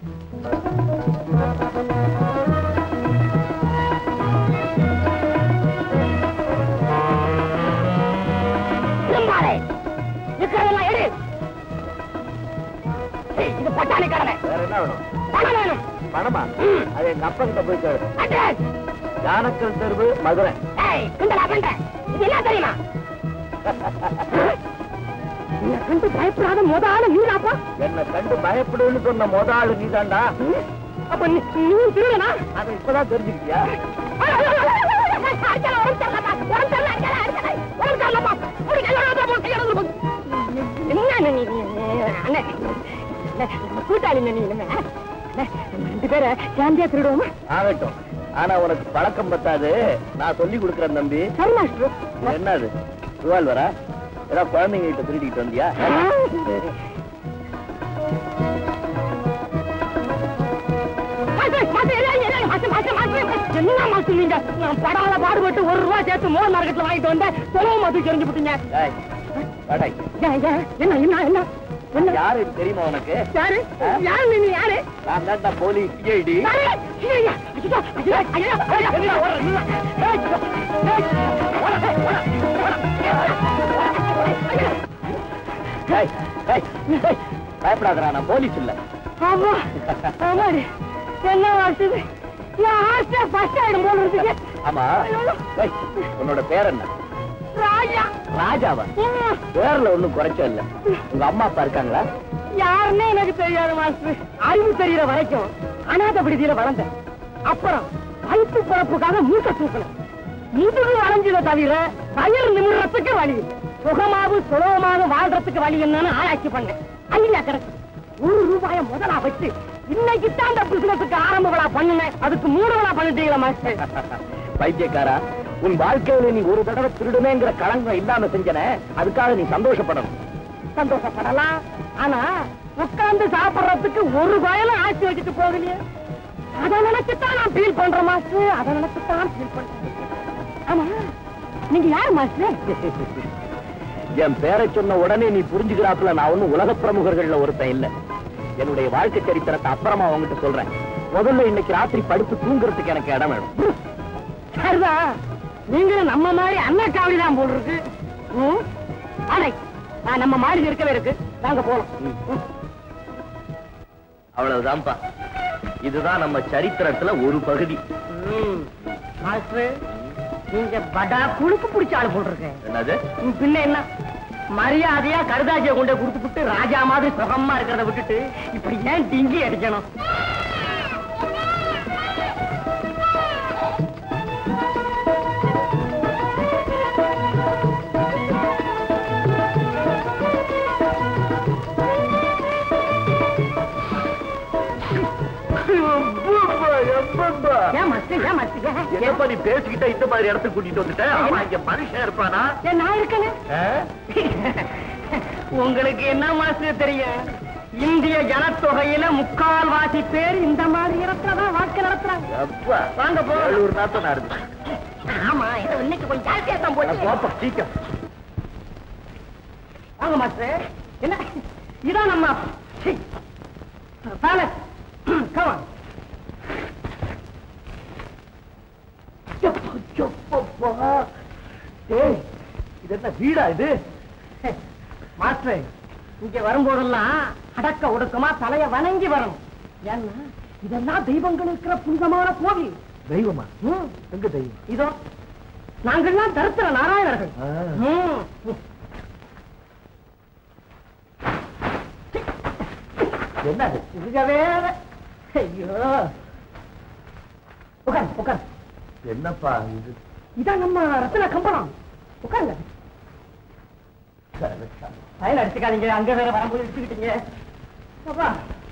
இருக்கிறதெல்லாம் எடு ஏய், இது பட்டாணி கடமை வேற என்ன வேணும் பணம் வேணும் பணமா அது எங்க அப்பா கிட்ட போய் கேளு அட்ரஸ் யானக்கல் தெருவு மதுரை ஏய் கிண்டலா பண்ற இது என்ன தெரியுமா என்ன கண்டு பயப்படாத முத ஆளு நீதாப்பா என்னை கண்டு பயப்படுன்னு சொன்ன முத ஆளு நீதான்டா அப்ப நீ நீ திருடனா அதை இப்பதான் தெரிஞ்சுக்கிட்டியா என்ன நீ அண்ணே கூட்டாளி நீ நம்ம ரெண்டு பேரை சாந்தியா திருடுவோமா ஆகட்டும் ஆனா உனக்கு பழக்கம் பத்தாது நான் சொல்லி கொடுக்குறேன் தம்பி சரி மாஸ்டர் இது என்னது ரிவால்வரா ஏதாவது குழந்தைங்க கிட்ட திருடிட்டு வந்தியா என்ன மாசம் நீங்க நான் படாத பாடுபட்டு ஒரு ரூபா சேர்த்து மோர் மார்க்கெட்ல வாங்கிட்டு வந்தேன் தொலைவு மாத்து தெரிஞ்சு விட்டீங்க ஏய், வாடா இங்க. ஏன், ஏன், என்ன என்ன என்ன என்ன யாரு இது தெரியுமா உனக்கு யாரு யாரு நீ யாரு நான் தான்டா போலீஸ் சிஐடி யாரு? ஐயா, ஐயா, ஐயா, ஐயா, ஐயா, ஐயா, ஓடுற, நில்லு. ஏய், ஏய், ஓட, ஓட, ஓட. பயப்படாதடா நான் போலீஸ் இல்ல ஆமா ஆமாடி என்ன வாசுது நான் ஆசை ஃபர்ஸ்ட் ஆயிடும் போல இருக்கு ஆமா ஏய், உன்னோட பேர் என்ன ராஜா ராஜாவா ம், பேர்ல ஒண்ணும் குறைச்ச இல்ல உங்க அம்மா அப்பா இருக்காங்களா யாருன்னே எனக்கு தெரியாது மாஸ்டர் அறிவு தெரியற வரைக்கும் அநாத விடுதியில வளர்ந்தேன் அப்புறம் வயிற்று பிறப்புக்காக மூட்டை தூக்கணும் முதுகு வளைஞ்சதை தவிர வயிறு நிமிடத்துக்கு வழி சுகமாவும் சுலபமாக வாழ்றதுக்கு வழி என்னன்னு ஆராய்ச்சி பண்ணேன் ஐயா கிடக்கு ஒரு ரூபாய முதலா வச்சு இன்னைக்கு தான் அந்த பிசினஸுக்கு ஆரம்ப விழா பண்ணுனேன் அதுக்கு மூணு விழா பண்ணிட்டீங்களா மாஸ்டர் பைத்தியக்காரா உன் வாழ்க்கையில நீ ஒரு தடவை திருடுமேங்கிற களங்கம் இல்லாம செஞ்சன அதுக்காக நீ சந்தோஷப்படணும் சந்தோஷப்படலாம் ஆனா உட்கார்ந்து சாப்பிடுறதுக்கு ஒரு பயனும் ஆட்சி வச்சுட்டு போகலையே அதை நினைச்சுதான் நான் ஃபீல் பண்றேன் மாஸ்டர் அதை நினைச்சுதான் ஃபீல் பண்றேன் ஆமா நீங்க யார் மாஸ்டர் என் பேரை சொன்ன உடனே நீ புரிஞ்சுக்கிறாப்புல நான் ஒண்ணும் உலக பிரமுகர்கள்ல ஒருத்தன் இல்ல என்னுடைய வாழ்க்கை சரித்திரத்தை அப்புறமா உங்ககிட்ட சொல்றேன் முதல்ல இன்னைக்கு ராத்திரி படுத்து தூங்குறதுக்கு எனக்கு இடம் வேணும் சரிதான் நீங்களும் நம்ம மாதிரி அண்ணா காவடி தான் போல் இருக்கு ம்? அடை நான் நம்ம மாடி இருக்கவே இருக்கு வாங்க போலாம் ம். அவ்வளவுதான்ப்பா இதுதான் நம்ம சரித்திரத்துல ஒரு பகுதி ம். மாஸ்டர் நீங்க படா குழுக்கு பிடிச்ச ஆளு போல் இருக்கு என்னது ம், பின்ன என்ன மரியாதையா கருதாஜிய கொண்டு கொடுத்துட்டு ராஜா மாதிரி சுகமா இருக்கிறத விட்டுட்டு இப்படி ஏன் டிங்கி அடிக்கணும் மாஸ்டர் ஏன் மாஸ்டர் ஏன்? என்னப்பா நீ பேசிக்கிட்ட இந்த மாதிரி இடத்துக்கு கூட்டிட்டு வந்துட்ட ஆமா இங்க மனுஷன் இருப்பானா ஏன் நான் இருக்கேனே ஆ? உங்களுக்கு என்ன மாஸ்டர் தெரியும் இந்திய ஜனத்தொகையில முக்கால் வாசி பேர் இந்த மாதிரி இடத்துல தான் வாழ்க்கை நடத்துறாங்க அப்பா வாங்க போ. ஏழூர் நாத்தம் இருக்கு ஆமா இது இன்னைக்கு கொஞ்சம் ஜாஸ்தியா தான் போச்சு போப்பா சீக்கிரம் வாங்க மாஸ்டர் என்ன இதான் நம்ம பேலஸ் கவன் ஏய் இது என்ன வீடா இது மாஸ்டர் இங்க வரும்போதெல்லாம் அடக்க ஒடுக்கமா தலைய வணங்கி வரணும் ஏன்னா இதெல்லாம் தெய்வங்கள் இருக்கிற புனிதமான கோவில் தெய்வமா ம், எங்க தெய்வம் இதோ நாங்கள்லாம் தரித்திர நாராயணர்கள் ஆ. ம். என்ன அது? இதுக வேற ஐயோ உட்கார் உட்கார் என்னப்பா இது இதான் நம்ம ரத்ன கம்பளம் உட்காருங்க பயன் அடிச்சுக்காதீங்க அங்க வேற வரும்போது எடுத்துக்கிட்டீங்க அப்பா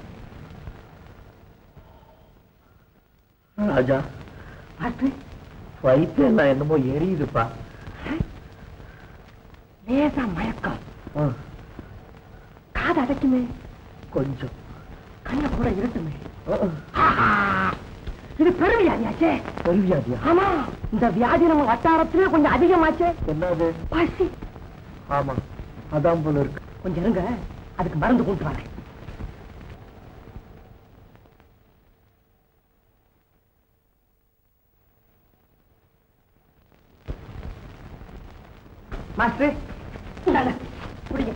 ராஜா மாஸ்டர் வயிற்று எல்லாம் என்னமோ எரியுதுப்பா லேசா மயக்கம் ஆ, காது அடைக்குமே கொஞ்சம் கண்ணை கூட இருட்டுமே ஆ, ஆஹா! இது பெருவியாதியாச்சே பெருவியாதியா ஆமா இந்த வியாதி நம்ம வட்டாரத்திலே கொஞ்சம் அதிகமாச்சே என்னது பசி ஆமா அதான் போல இருக்கு கொஞ்சம் இருங்க அதுக்கு மருந்து கொண்டு வரேன் மாஸ்டர் இந்தாங்க, குடிங்க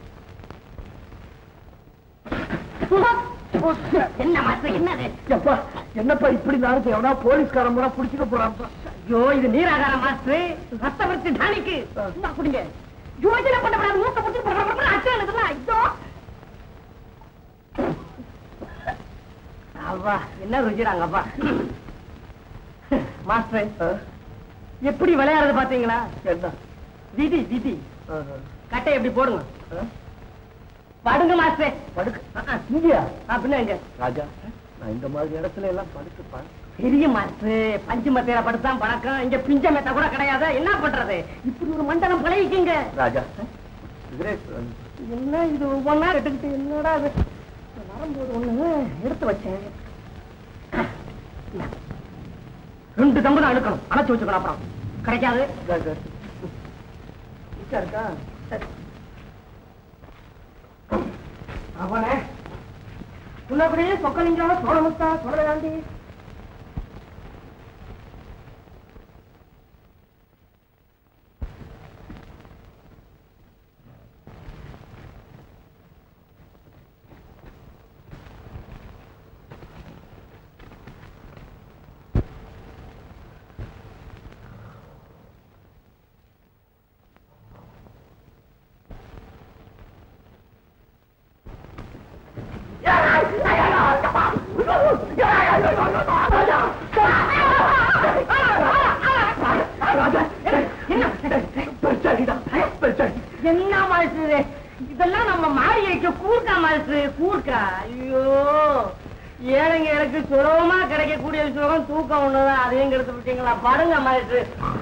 என்ன மாஸ்டர் என்னது எப்பா என்னப்பா இப்படி நாளைக்கு எவனா போலீஸ்காரன் பூரா புடிச்சுக்க போறான்ப்பா ஐயோ இது நீராகாரம் மாஸ்டர் ரத்த வச்சு டானிக்கு சும்மா குடிங்க யோஜனை பண்ணப்படாது மூக்க பிடிச்சி பரபரப்பு அச்சம் இருக்குல்ல ஐயோ அவ்வா என்ன ருச்சிடாங்க அப்பா மாஸ்டர் எப்படி விளையாடுறது பாத்தீங்களா என்ன விதி விதி ஆ, கட்டை எப்படி போடுங்க ஆ, படுங்க மாஸ்டர் படுக்க இங்கயா அப்படின்னா எங்க ராஜா நான் இந்த மாதிரி இடத்துல எல்லாம் படுத்துப்பேன் பெரிய மாஸ்டர் பஞ்சு மத்தையில படுத்தான் பழக்கம் இங்க பிஞ்ச மெத்த கூட கிடையாது என்ன பண்றது இப்படி ஒரு மண்டலம் பழகிக்கிங்க ராஜா சிகரெட் என்ன இது ஒவ்வொன்னா எடுத்துக்கிட்டு என்னடா அது நான் வரும்போது ஒண்ணு எடுத்து வச்சேன் இந்தா. ரெண்டு தம்பு தான் எடுக்கணும் அணைச்சு வச்சுக்கணும் அப்புறம் கிடைக்காது மிச்சம் இருக்கா சரி. அவனே புள்ளபடி சொக்கலிங்கம் சோழமுத்தா சோழகாந்தி என்ன மாசு இதெல்லாம் நம்ம மாரியைக்கு கூர்க்கா மாசு கூர்க்கா ஐயோ ஏழைங்க எனக்கு சுலபமா கிடைக்கக்கூடிய சுகம் தூக்கம் ஒண்ணுதான் அதையும் கெடுத்து விட்டீங்களா படுங்க மாசு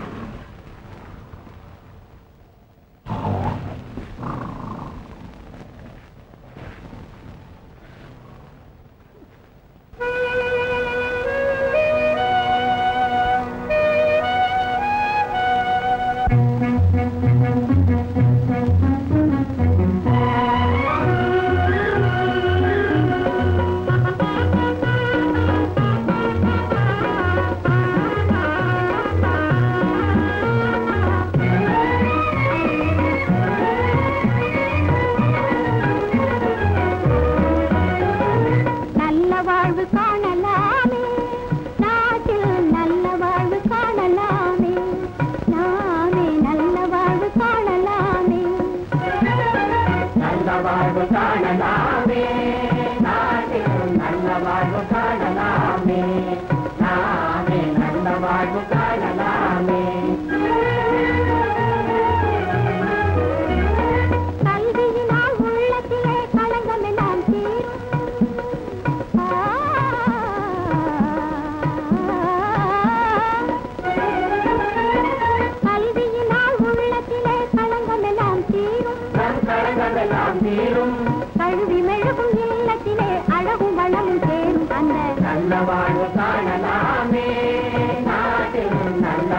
நல்ல வாழ்வு காணலாமே நாட்டில் நல்ல வாழ்வு காணலாமே நாமே நல்ல வாழ்வு காணலாமே நல்ல வாழ்வு காணலாமே நாட்டில் நல்ல வாழ்வு காணலாமே நாமே நல்ல வாழ்வு காணலாமே கல்வியினால் உள்ளத்திலே களங்கம் எல்லாம் தீரும் ஆ,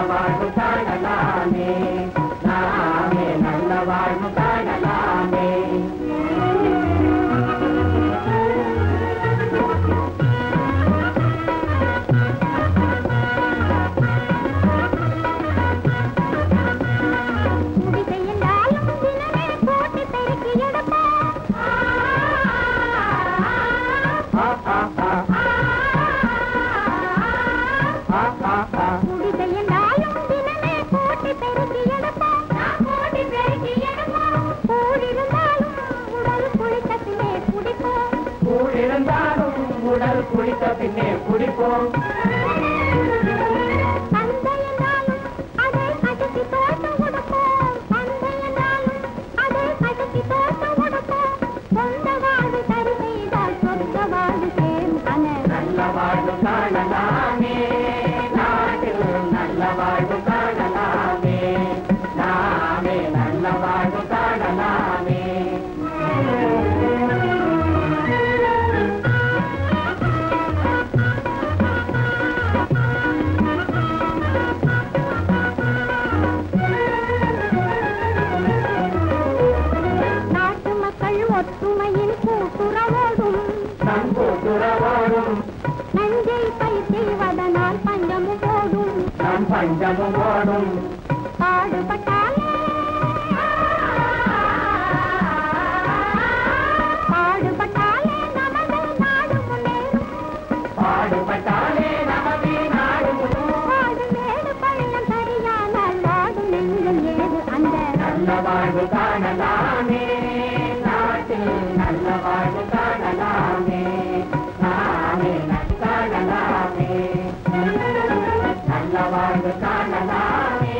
வாழ்வு காணலாமே நாமே நல்ல வாழ்வு காணலாமே முடிசெய்யலாலும் தினமே போட்டு பெருக்கி எடுப்போம் முடிசெய்யலாலும் தினமே போட்டு பெருக்கி எடுப்போம் போட்டு பெருக்கி எடுப்போம் கூடிருந்தாலும் உடல் குளித்த பின்னே குடிப்போம் கூழ் இருந்தாலும் உடல் குளித்த பின்னே குடிப்போம் அந்தையனாலும் அதை அடக்கி தோட்ட உடுப்போம் அந்தையனாலும் அதை அடக்கி தோட்ட உடுப்போம் சொந்த வாழ்வு சரி செய்தால் சொந்த வாழ்வு சேரும் கன நல்ல வாழ்வு காணலாமே நாட்டில் நல்ல வாழ்வு காணலாமே நாமே நல்ல வாழ்வு காணலாமே நாட்டு மக்கள் ஒற்றுமையின் கூட்டுறவோடும் நம்புகிறவோடும் நஞ்சை பயிர் செய்வதனால் பஞ்சமும் ஓடும் நம் பஞ்சமும் ஓடும் பாடுபட்டாலே பாடுபட்டாலே நமது நாடு முன்னேறும் பாடுபட்டாலே நமது நாடு முழுவதும் பாடு மேடு பள்ளம் சரியானால் நாடு நெஞ்சம் ஏது அந்த நல்ல வாழ்வு காணலாமே நாட்டில் நல்ல வாழ்வு காணலாமே நாமே நல் காணலாமே நல்ல வாழ்வு காணலாமே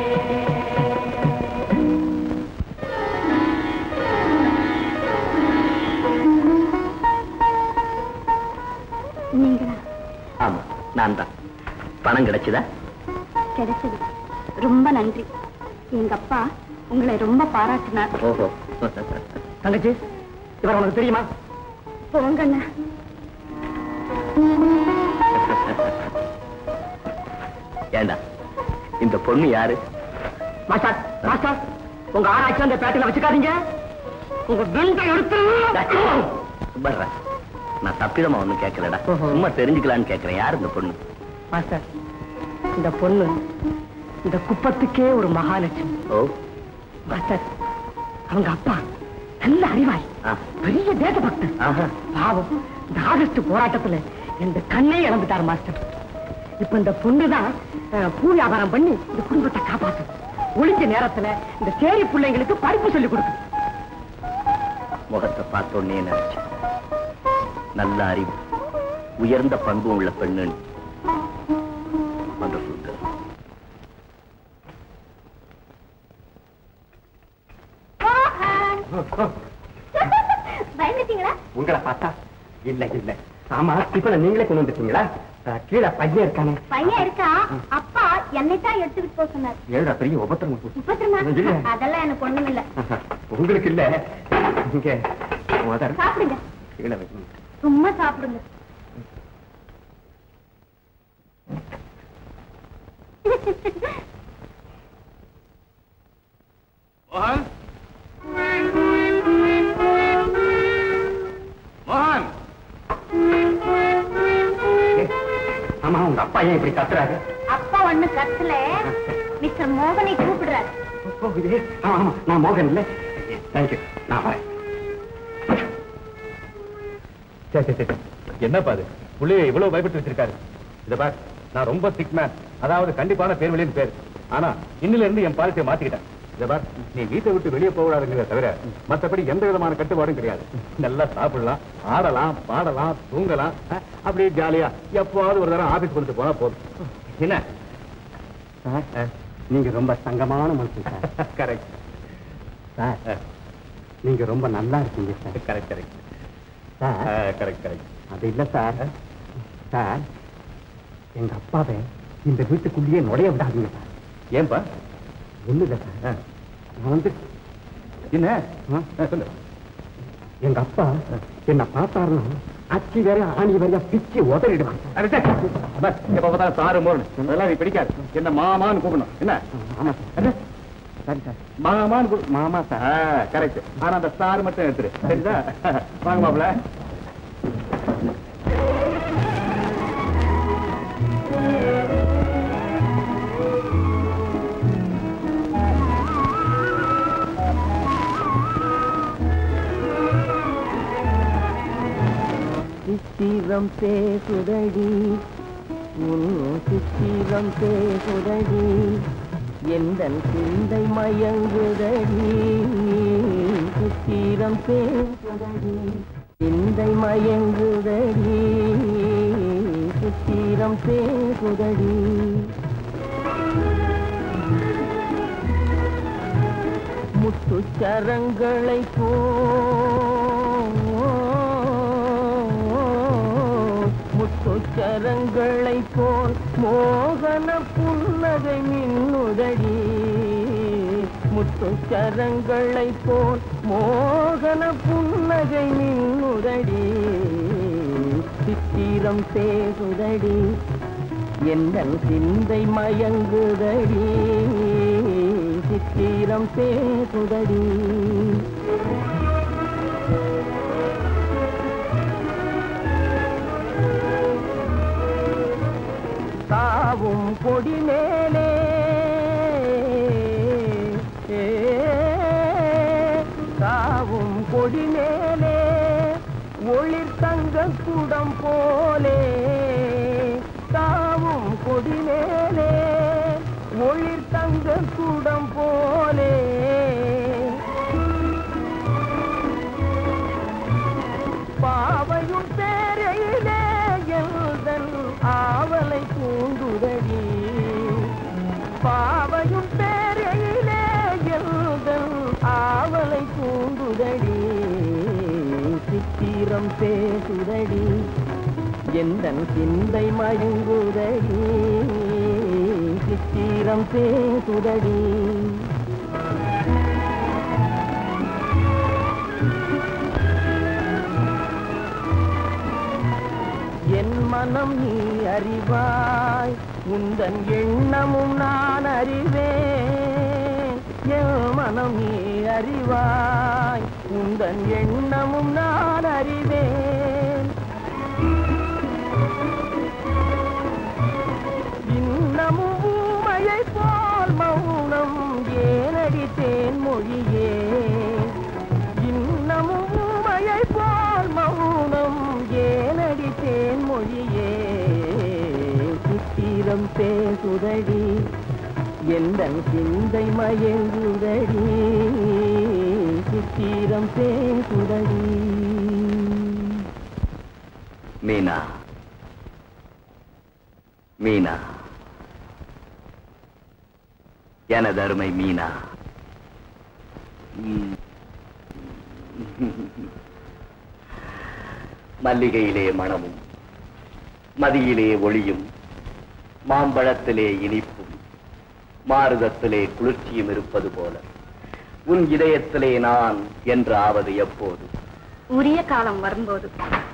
நீங்களா ஆமா நான் தான் பணம் கிடைச்சதா கிடைச்சது ரொம்ப நன்றி எங்க அப்பா உங்களை ரொம்ப பாராட்டினார் ஓஹோ தங்கச்சி இவர் உனக்கு தெரியுமா போங்கண்ணா ஏண்டா இந்த பொண்ணு யாரு மாஸ்டர் மாஸ்டர் உங்க ஆராய்ச்சி அந்த பேட்டில வச்சுக்காதீங்க உங்க வெண்டை எடுத்து சுப்பர்றா நான் தப்பிதமா ஒண்ணும் கேட்கலடா சும்மா தெரிஞ்சுக்கலான்னு கேட்கிறேன் யார் இந்த பொண்ணு மாஸ்டர் இந்த பொண்ணு இந்த குப்பத்துக்கே ஒரு மகாலட்சுமி ஓ மாஸ்டர் அவங்க அப்பா நல்ல அறிவாளி ஆ. பெரிய தேசபக்தர் ஆஹா. பாவம் இந்த ஆகஸ்ட் போராட்டத்துல இந்த கண்ணே இழந்துட்டார் மாஸ்டர் இப்ப இந்த பொண்ணு தான் பூ வியாபாரம் பண்ணி இந்த குடும்பத்தை காப்பாத்து ஒளிஞ்ச நேரத்துல இந்த சேரி பிள்ளைங்களுக்கு படிப்பு சொல்லி கொடுக்கு முகத்தை பார்த்தோன்னே நினைச்சேன் நல்ல அறிவு உயர்ந்த பண்பு உள்ள பெண்ணு Wonderful girl. பயந்துட்டீங்களா உங்களை பார்த்தா இல்ல இல்ல ஆமா இப்ப நீங்களே கொண்டு வந்துட்டீங்களா அஹ், கீழே பையன் இருக்கானே பையன் இருக்கா அப்பா என்னை தான் எடுத்துக்கிட்டு போக சொன்னார் ஏழா பெரிய உபத்திரம் முப்பத்திரமா இல்ல. அதெல்லாம் எனக்கு ஒண்ணும் இல்ல உங்களுக்கு இல்ல இங்க முதல் சாப்பிடுங்க கீழே வைக்கணும் சும்மா சாப்பிடுங்க மோகன் மோகன் ஆமா உங்க அப்பா ஏன் இப்படி கத்துறாரு அப்பா ஒண்ணு கத்துல மிஸ்டர் மோகனை கூப்பிடுறாரு ஓ, இது ஆமா ஆமா நான் மோகன் இல்ல தேங்க்யூ நான் வரேன் சரி சரி சரி என்னப்பா அது புள்ளைய இவ்வளவு பயப்பட்டு வச்சிருக்காரு இத பார் நான் ரொம்ப சிக் மேன் அதாவது கண்டிப்பான பேர் வெளியின் பேர் ஆனா இன்னில இருந்து என் பாலிசியை மாத்திக்கிட்டேன் இத பார் நீ வீட்டை விட்டு வெளியே போகக்கூடாதுங்கிறத தவிர மத்தபடி எந்த விதமான கட்டுப்பாடும் கிடையாது நல்லா சாப்பிடலாம் ஆடலாம் பாடலாம் தூங்கலாம் அஹ், அப்படியே ஜாலியா எப்பவாவது ஒரு தடவை ஆபீஸ் கொண்டு போனா போதும் என்ன சார் நீங்க ரொம்ப தங்கமான மனுஷன் சார் கரெக்ட் சார் நீங்க ரொம்ப நல்லா இருக்கீங்க sir correct correct sir correct correct அது இல்ல சார் சார் எங்க அப்பாவை இந்த வீட்டுக்குள்ளேயே நுழைய விடாதீங்க சார் ஏன்பா ஒண்ணு இல்ல சார் நான் வந்து என்ன ஆ? ஆ, சொல்லு எங்க அப்பா என்ன பார்த்தாருன்னா அச்சி வேற ஆணி வேறையா பிச்சு உதறிடுவான் அட சே, பஸ், எப்ப பார்த்தாலும் சாரு மோர்னு அதெல்லாம் நீ பிடிக்காது என்ன மாமான்னு கூப்பிடணும் என்ன ஆமா சார் சரி சார் மாமான்னு கூப்பிடு மாமா சார் கரெக்ட் ஆனா அந்த ஸ்டார் மட்டும் எடுத்துரு சரிதா வாங்க மாப்பிள சித்திரம் பேசுதடி உன் சித்திரம் பேசுதடி எந்த சிந்தை மயங்குதடி சித்திரம் பேசுதடி சிந்தை மயங்குதடி சித்திரம் பேசுதடி முத்துச்சரங்களை போ முத்துச்சரங்களை போல் மோகன புன்னகை மின்னுதடி முத்துச்சரங்களை போல் மோகன புன்னகை மின்னுதடி சித்திரம் பேசுதடி எந்தன் சிந்தை மயங்குதடி சித்திரம் பேசுதடி தாவும் கொடி மேலே ஏ, தாவும் கொடி மேலே ஒளிர் தங்க குடம் போலே தாவும் கொடி மேலே ஒளிர் தங்க குடம் போலே பாவையும் பேரையிலே எழுதன் ஆவலை பூண்டுதடி பாவையும் பேரையிலே எழுதன் ஆவலை பூண்டுதடி சித்திரம் பேசுதடி எந்தன் சிந்தை மயங்குதடி சித்திரம் பேசுதடி என் மனம் நீ அறிவாய் உந்தன் எண்ணமும் நான் அறிவேன் என் மனம் நீ அறிவாய் உந்தன் எண்ணமும் நான் அறிவேன் இன்னமும் ஊமையை போல் மௌனம் ஏனடி தேன்மொழியே இன்னமும் ஊமையை போல் மௌனம் ஏனடி தேன்மொழியே சித்திரம் பேசுதடி எந்தன் சிந்தை மயங்குதடி சித்திரம் பேசுதடி மீனா மீனா எனது அருமை மீனா ம். மல்லிகையிலே மணமும் மதியிலே ஒளியும் மாம்பழத்திலே இனிப்பும் மாருதத்திலே குளிர்ச்சியும் இருப்பது போல உன் இதயத்திலே நான் என்று ஆவது எப்போது உரிய காலம் வரும்போது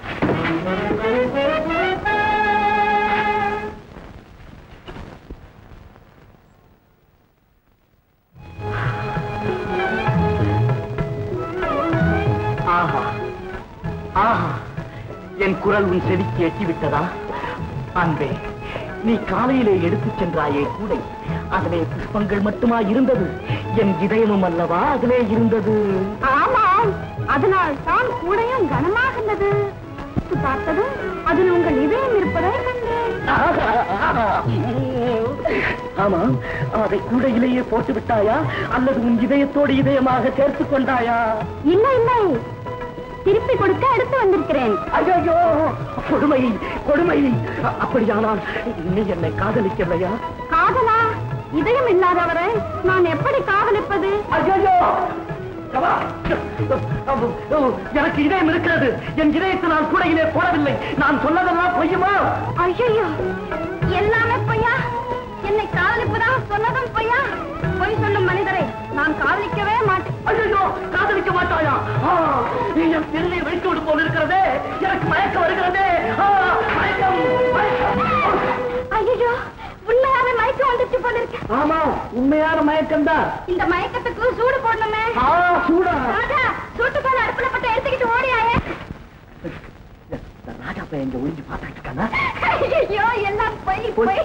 ஆஹா ஆஹா என் குரல் உன் செவிக்கு எட்டிவிட்டதா அன்பே நீ காலையிலே எடுத்துச் சென்றாயே கூடை அதிலே புஷ்பங்கள் மட்டுமா இருந்தது என் இதயமும் அல்லவா அதிலே இருந்தது ஆமாம் அதனால் தான் கூடையும் கனமாக இருந்தது பார்த்ததும் அதில் உங்கள் இதயம் இருப்பதை கண்டேன் ஆஹா, ஆஹா. ஆமாம் அதை கூடையிலேயே போட்டு விட்டாயா அல்லது உன் இதயத்தோடு இதயமாக சேர்த்துக் கொண்டாயா இல்லை இல்லை திருப்பி கொடுக்க எடுத்து வந்திருக்கிறேன் ஐயோ கொடுமை கொடுமை அ- அப்படியானால் நீ என்னை காதலிக்கலையா காதலா இதயம் இல்லாதவரை நான் எப்படி காதலிப்பது ஐயோ எனக்கு இதயம் இருக்கிறது என் இதயத்தை நான் கூடையிலே போடவில்லை நான் சொன்னதெல்லாம் பொய்யுமா ஐயோ எல்லாமே பொய்யா என்னை காதலிப்பதாக சொன்னதும் பொய்யா பொய் சொல்லும் மனிதரை நான் காதலிக்கவே மாட்டேன் ஐயோ காதலிக்க மாட்டாயா ஆ, என் திருநை வெடித்து விடும் போல் இருக்கிறதே எனக்கு மயக்கம் வருகிறதே ஆ, மயக்கம் மயக்கம் ஐயோ உண்மையாவே மயக்கம் வந்துருச்சு போல இருக்கு ஆமா உண்மையான மயக்கம் தான் இந்த மயக்கத்துக்கு சூடு போடணுமே சூடா ராஜா சூட்டுக்கால அடுப்புல பட்ட எடுத்துக்கிட்டு ஓடியாயே ராஜா பையன் இங்க ஒளிஞ்சு பார்த்துட்டு இருக்கானா ஐயோ எல்லாம் போய் போய்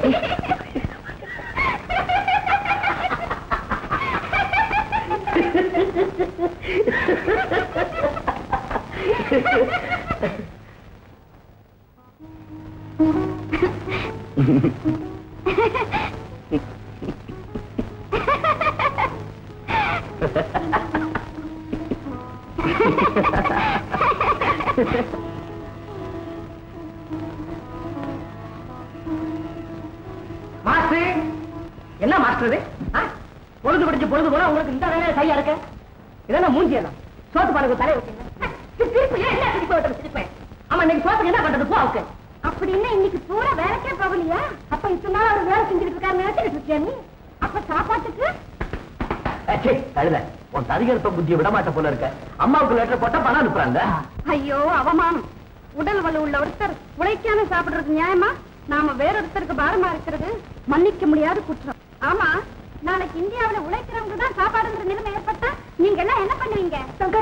மாஸ்டர் என்ன மாஸ்டர் இது ஆ? பொழுது படிச்சு பொழுது போனா உங்களுக்கு இந்த வேலையில சரியா இருக்க இதெல்லாம் மூஞ்சி எல்லாம் சோத்து பாருங்க தலையை வச்சுங்க திருப்பி என்ன திருப்பி விட்டு திருப்பேன் ஆமா இன்னைக்கு சோத்துக்கு என்ன பண்றது போ அவக்கு அப்படின்னு இன்னைக்கு பூரா வேலைக்கே போகலையா அப்ப இத்தனை நாள் அவர் வேலை செஞ்சுட்டு இருக்காரு நினைச்சிட்டு இருக்கியா நீ அப்ப சாப்பாட்டுக்கு கழுத உன் ததிகரப்ப புத்தியை விட மாட்ட போல இருக்க அம்மாவுக்கு லெட்டர் போட்டா பணம் அனுப்புறாங்க ஐயோ அவமானம் உடல் வலு உள்ள ஒருத்தர் உழைக்காம சாப்பிடுறது நியாயமா நாம வேற ஒருத்தருக்கு பாரமா இருக்கிறது மன்னிக்க முடியாத குற்றம் ஆமா நாளைக்கு இந்தியாவுல உழைக்கிறவங்க தான் சாப்பாடுங்கிற நிலைமை ஏற்பட்டா நீங்க எல்லாம் என்ன பண்ணுவீங்க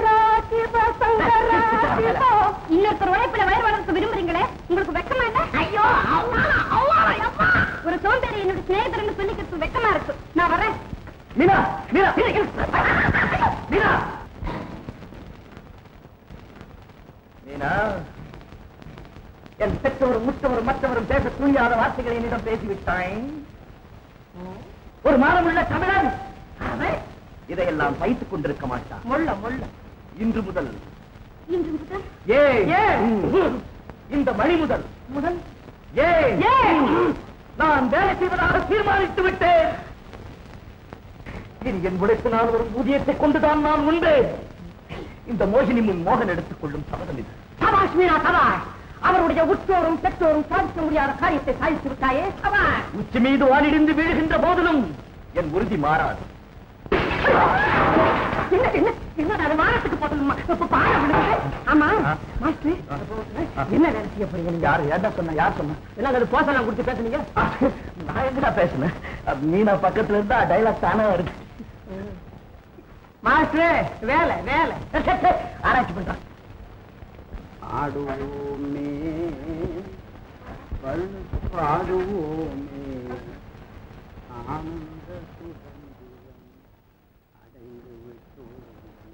இன்னொருத்தர் உழைப்புல வயிறு வளர்க்க விரும்புறீங்களே உங்களுக்கு வெக்கமா இல்ல ஐயோ ஒரு சோம்பேறி என்னோட சிநேகிதர்னு சொல்லிக்கிறது வெக்கமா இருக்கு நான் வரேன் மீனா மீனா மீனா மீனா என் பெற்றோர் முற்றவர் மற்றவரும் பேச துணியாத வார்த்தைகளை என்னிடம் பேசிவிட்டாய் ஒரு மானமுள்ள தமிழன் அவன் இதையெல்லாம் சகித்துக் கொண்டிருக்க மாட்டான் முள்ள முள்ள இன்று முதல் இன்று முதல் ஏ ஏன்? இந்த மணி முதல் முதல் ஏ ஏன்? நான் வேலை செய்வதாக தீர்மானித்து விட்டேன் இனி என் உழைப்பினால் வரும் ஊதியத்தை கொண்டுதான் நான் உண்டு இந்த மோகினி முன் மோகன் எடுத்துக் கொள்ளும் சபதம் இது சபாஷ் மீனா சபாஷ் அவருடைய உற்றோரும் பெற்றோரும் சாதிக்க முடியாத காரியத்தை சாதித்து விட்டாயே சபாஷ் உச்சி மீது வானிடிந்து வீழுகின்ற போதிலும் என் உறுதி மாறாது என்ன என்ன என்ன அது வாரத்துக்கு போட்டதுமா இப்ப பாரு விழுந்து. ஆமா ஆ. மாஸ்டர் என்ன வேலை செய்ய போறீங்க நீங்க யார் ஏன்டா சொன்ன யார் சொன்ன என்ன அது போசலாம் கொடுத்து பேசுனீங்க நான் எங்கடா பேசுனேன் அது மீனா பக்கத்துல இருந்தா டைலாக் தானே வருது மாஸ்டர் வேலை வேலை ஆராய்ச்சி பண்றான் ஆடுவோமே பாடுவோமே ஆனந்த சுதந்திரம் அடைந்து விட்டோம்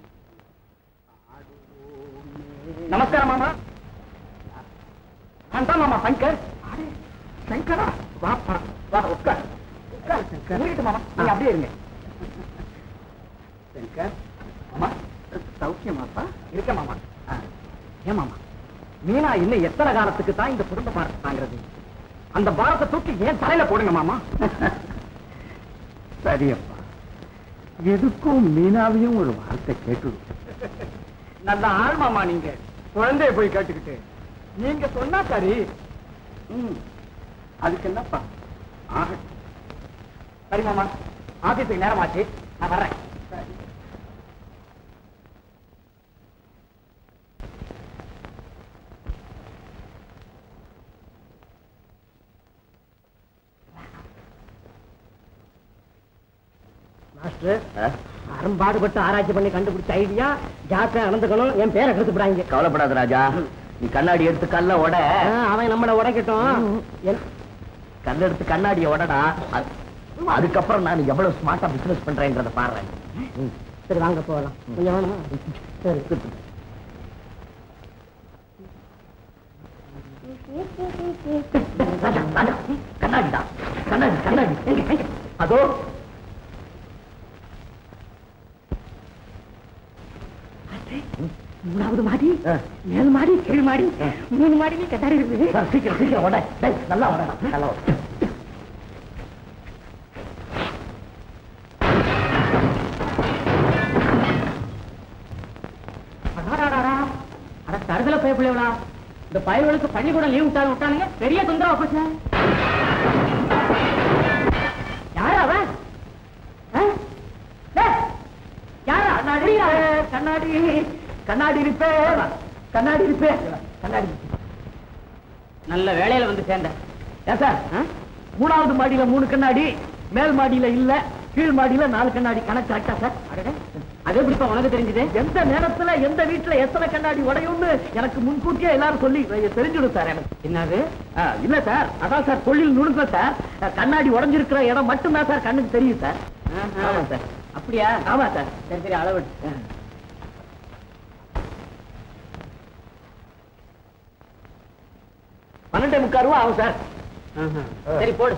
ஆடுவோமே நமஸ்காரம் மாமா நான் தான் மாமா சங்கர் சங்கரா வாப்பா வா உட்கார் உட்கார் சங்கர் இருக்கட்டும் மாமா நீங்க அப்படியே இருங்க சங்கர் மாமா சௌக்கியமாப்பா இருக்க மாமா ஆ, ஏன் மாமா மீனா இன்னும் எத்தனை காலத்துக்கு தான் இந்த குடும்ப பாரத்தை தாங்கிறது அந்த பாரத்தை தூக்கி ஏன் தலையில போடுங்க மாமா சரியப்பா எதுக்கும் மீனாவையும் ஒரு வார்த்தை கேட்டுடும் நல்ல ஆள் மாமா நீங்க குழந்தைய போய் கேட்டுக்கிட்டு நீங்க சொன்னா சரி ம் அதுக்கு என்னப்பா ஆக சரி மாமா ஆபீஸுக்கு நேரமாச்சு நான் வர்றேன் மாஸ்டர் அரும்பாடுபட்டு ஆராய்ச்சி பண்ணி கண்டுபிடிச்ச ஐடியா ஜாக்கிரதை நடந்துக்கணும் என் பேரை கெடுத்து விடாங்க கவலைப்படாத ராஜா நீ கண்ணாடி எடுத்து கல்ல உட அவன் நம்மள உடைக்கட்டும் என்- கல்ல எடுத்து கண்ணாடிய உடடா அது- அதுக்கப்புறம் நான் எவ்வளவு ஸ்மார்ட்டா பிசினஸ் பண்றேன்றத பாடுறேன் சரி வாங்க போகலாம் கொஞ்சம் வேணுமா சரி ராஜா ராஜா கண்ணாடி தான் கண்ணாடி கண்ணாடி எங்க, எங்க? அதோ மூணாவது மாடி ஆ. ஏழு மாடி கீழ் மாடி மூணு மாடி கட்டாரி இருக்குது சார், சீக்கிரம் சீக்கிரம் உட டேய், நல்லா உட நல்லா உட அடாடாடா. அட தருதல போய் பிள்ளைகளா இந்த பயல்களுக்கு பள்ளிக்கூடம் லீவ் விட்டாலும் விட்டானுங்க பெரிய தொந்தரவு போச்சு யாரு அவன் ஆ? டேய், கண்ணாடி கண்ணாடி ரிப்பேர் கண்ணாடி ரிப்பேர் கண்ணாடி நல்ல வேலையில வந்து சேர்ந்த ஏன் சார் மூணாவது மாடியில மூணு கண்ணாடி மேல் மாடியில இல்ல கீழ் மாடியில நாலு கண்ணாடி கணக்கு கரெக்டா சார் அது எப்படிப்பா உனக்கு தெரிஞ்சது எந்த நேரத்துல எந்த வீட்டுல எத்தனை கண்ணாடி உடையும்னு எனக்கு முன்கூட்டியே எல்லாரும் சொல்லி தெரிஞ்சுடும் சார் எனக்கு என்னது ஆ, இல்ல சார் அதான் சார் தொழில் நுணுக்கம் சார் அஹ், கண்ணாடி உடைஞ்சிருக்கிற இடம் மட்டும்தான் சார் கண்ணுக்கு தெரியும் சார் ஆமா சார் அப்படியா ஆமா சார் சரி சரி அளவு பன்னெண்டே முக்கால் ரூபா ஆகும் சார் சரி போடு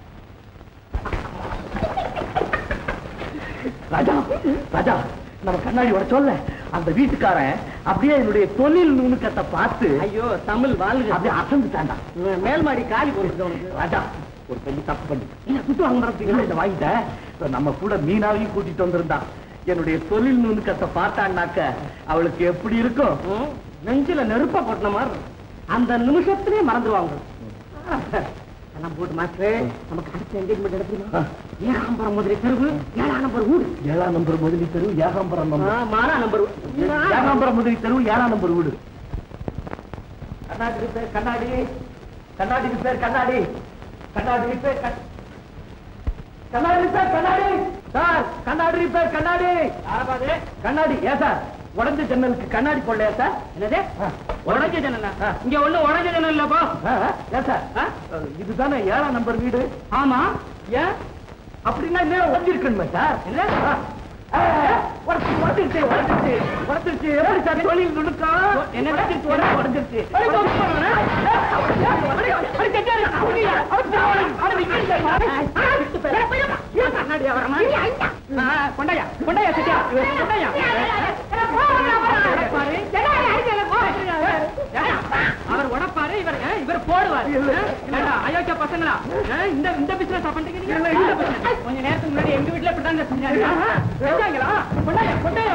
ராஜா ராஜா நம்ம கண்ணாடி உடைச்சோல்ல அந்த வீட்டுக்காரன் அப்படியே என்னுடைய தொழில் நுணுக்கத்தை பார்த்து ஐயோ தமிழ் வாழ்க அப்படியே அசந்துட்டான்டா மேல் மாடி காலி போடுறது உனக்கு ராஜா ஒரு பெரிய தப்பு பண்ணி இல்ல குத்து வாங்க மறந்தீங்களா இதை வாங்கிட்டேன் இப்ப நம்ம கூட மீனாவையும் கூட்டிட்டு வந்திருந்தா என்னுடைய தொழில் நுணுக்கத்தை பார்த்தான்னாக்க அவளுக்கு எப்படி இருக்கும் ம், நெஞ்சில நெருப்ப கொட்டின மாதிரி இருக்கும். அந்த நிமிஷத்திலே மறந்துடுவாங்க எல்லாம் போட்டு மாஸ்டர் நமக்கு அடுத்த என்கேஜ்மெண்ட் எடுத்துருமா ஏகாம்பரம் முதலி தெருவு ஏழாம் நம்பர் வீடு ஏழாம் நம்பர் முதலி தெரு ஏகாம்பரம் நம்பர் ஆ, மாறா நம்பர் ஏகாம்பரம் முதலி தெரு ஏழாம் நம்பர் வீடு கண்ணாடி ரிப்பேர் கண்ணாடி கண்ணாடி ரிப்பேர் கண்ணாடி கண்ணாடி ரிப்பேர் கண்- கண்ணாடி ரிப்பேர் கண்ணாடி சார் கண்ணாடி ரிப்பேர் கண்ணாடி யாரபாது கண்ணாடி ஏன் சார் உடஞ்ச ஜன்னலுக்கு கண்ணாடி போடலையா சார் என்னது உடஞ்ச ஜன்னல் ஆ. இங்க ஒண்ணு உடஞ்ச ஜன்னல் இல்லப்பா ஆ, ஆ, ஏன் சார் ஆ? இதுதானே ஏழாம் நம்பர் வீடு ஆமா ஏன் அப்படின்னா இன்னும் உடஞ்சிருக்கணுமே சார் என்ன? ஆ, உடச்சு, உடச்சிருச்சு, உடச்சிருச்சு, உடச்சிருச்சு. எப்படி சார் தொழில் நுணுக்கம்? என்ன? உடச்சிருச்சு, உடச்சு, உடஞ்சிருச்சு. அடி, அடி, அடி, அடி, அடி, செட்டியாரு, அப்படியா? அடி, அடி, அடி, அடி, கண்ணாடி வரமா கொண்டாயா கொண்டாயா சத்யா கொண்டாயா உடைப்பாரு. ஏடா, அவர் உடப்பாரு இவர் ஏ, இவர் போடுவார் ஏடா, அயோக்கிய பசங்களா ஏ, இந்த இந்த பிசினஸ் பண்றீங்க நீங்க? இந்த business. கொஞ்ச நேரத்துக்கு முன்னாடி எங்க வீட்டுல இப்படிதாங்க செஞ்சாங்க செஞ்சாங்களா கொண்டாயா கொண்டாயா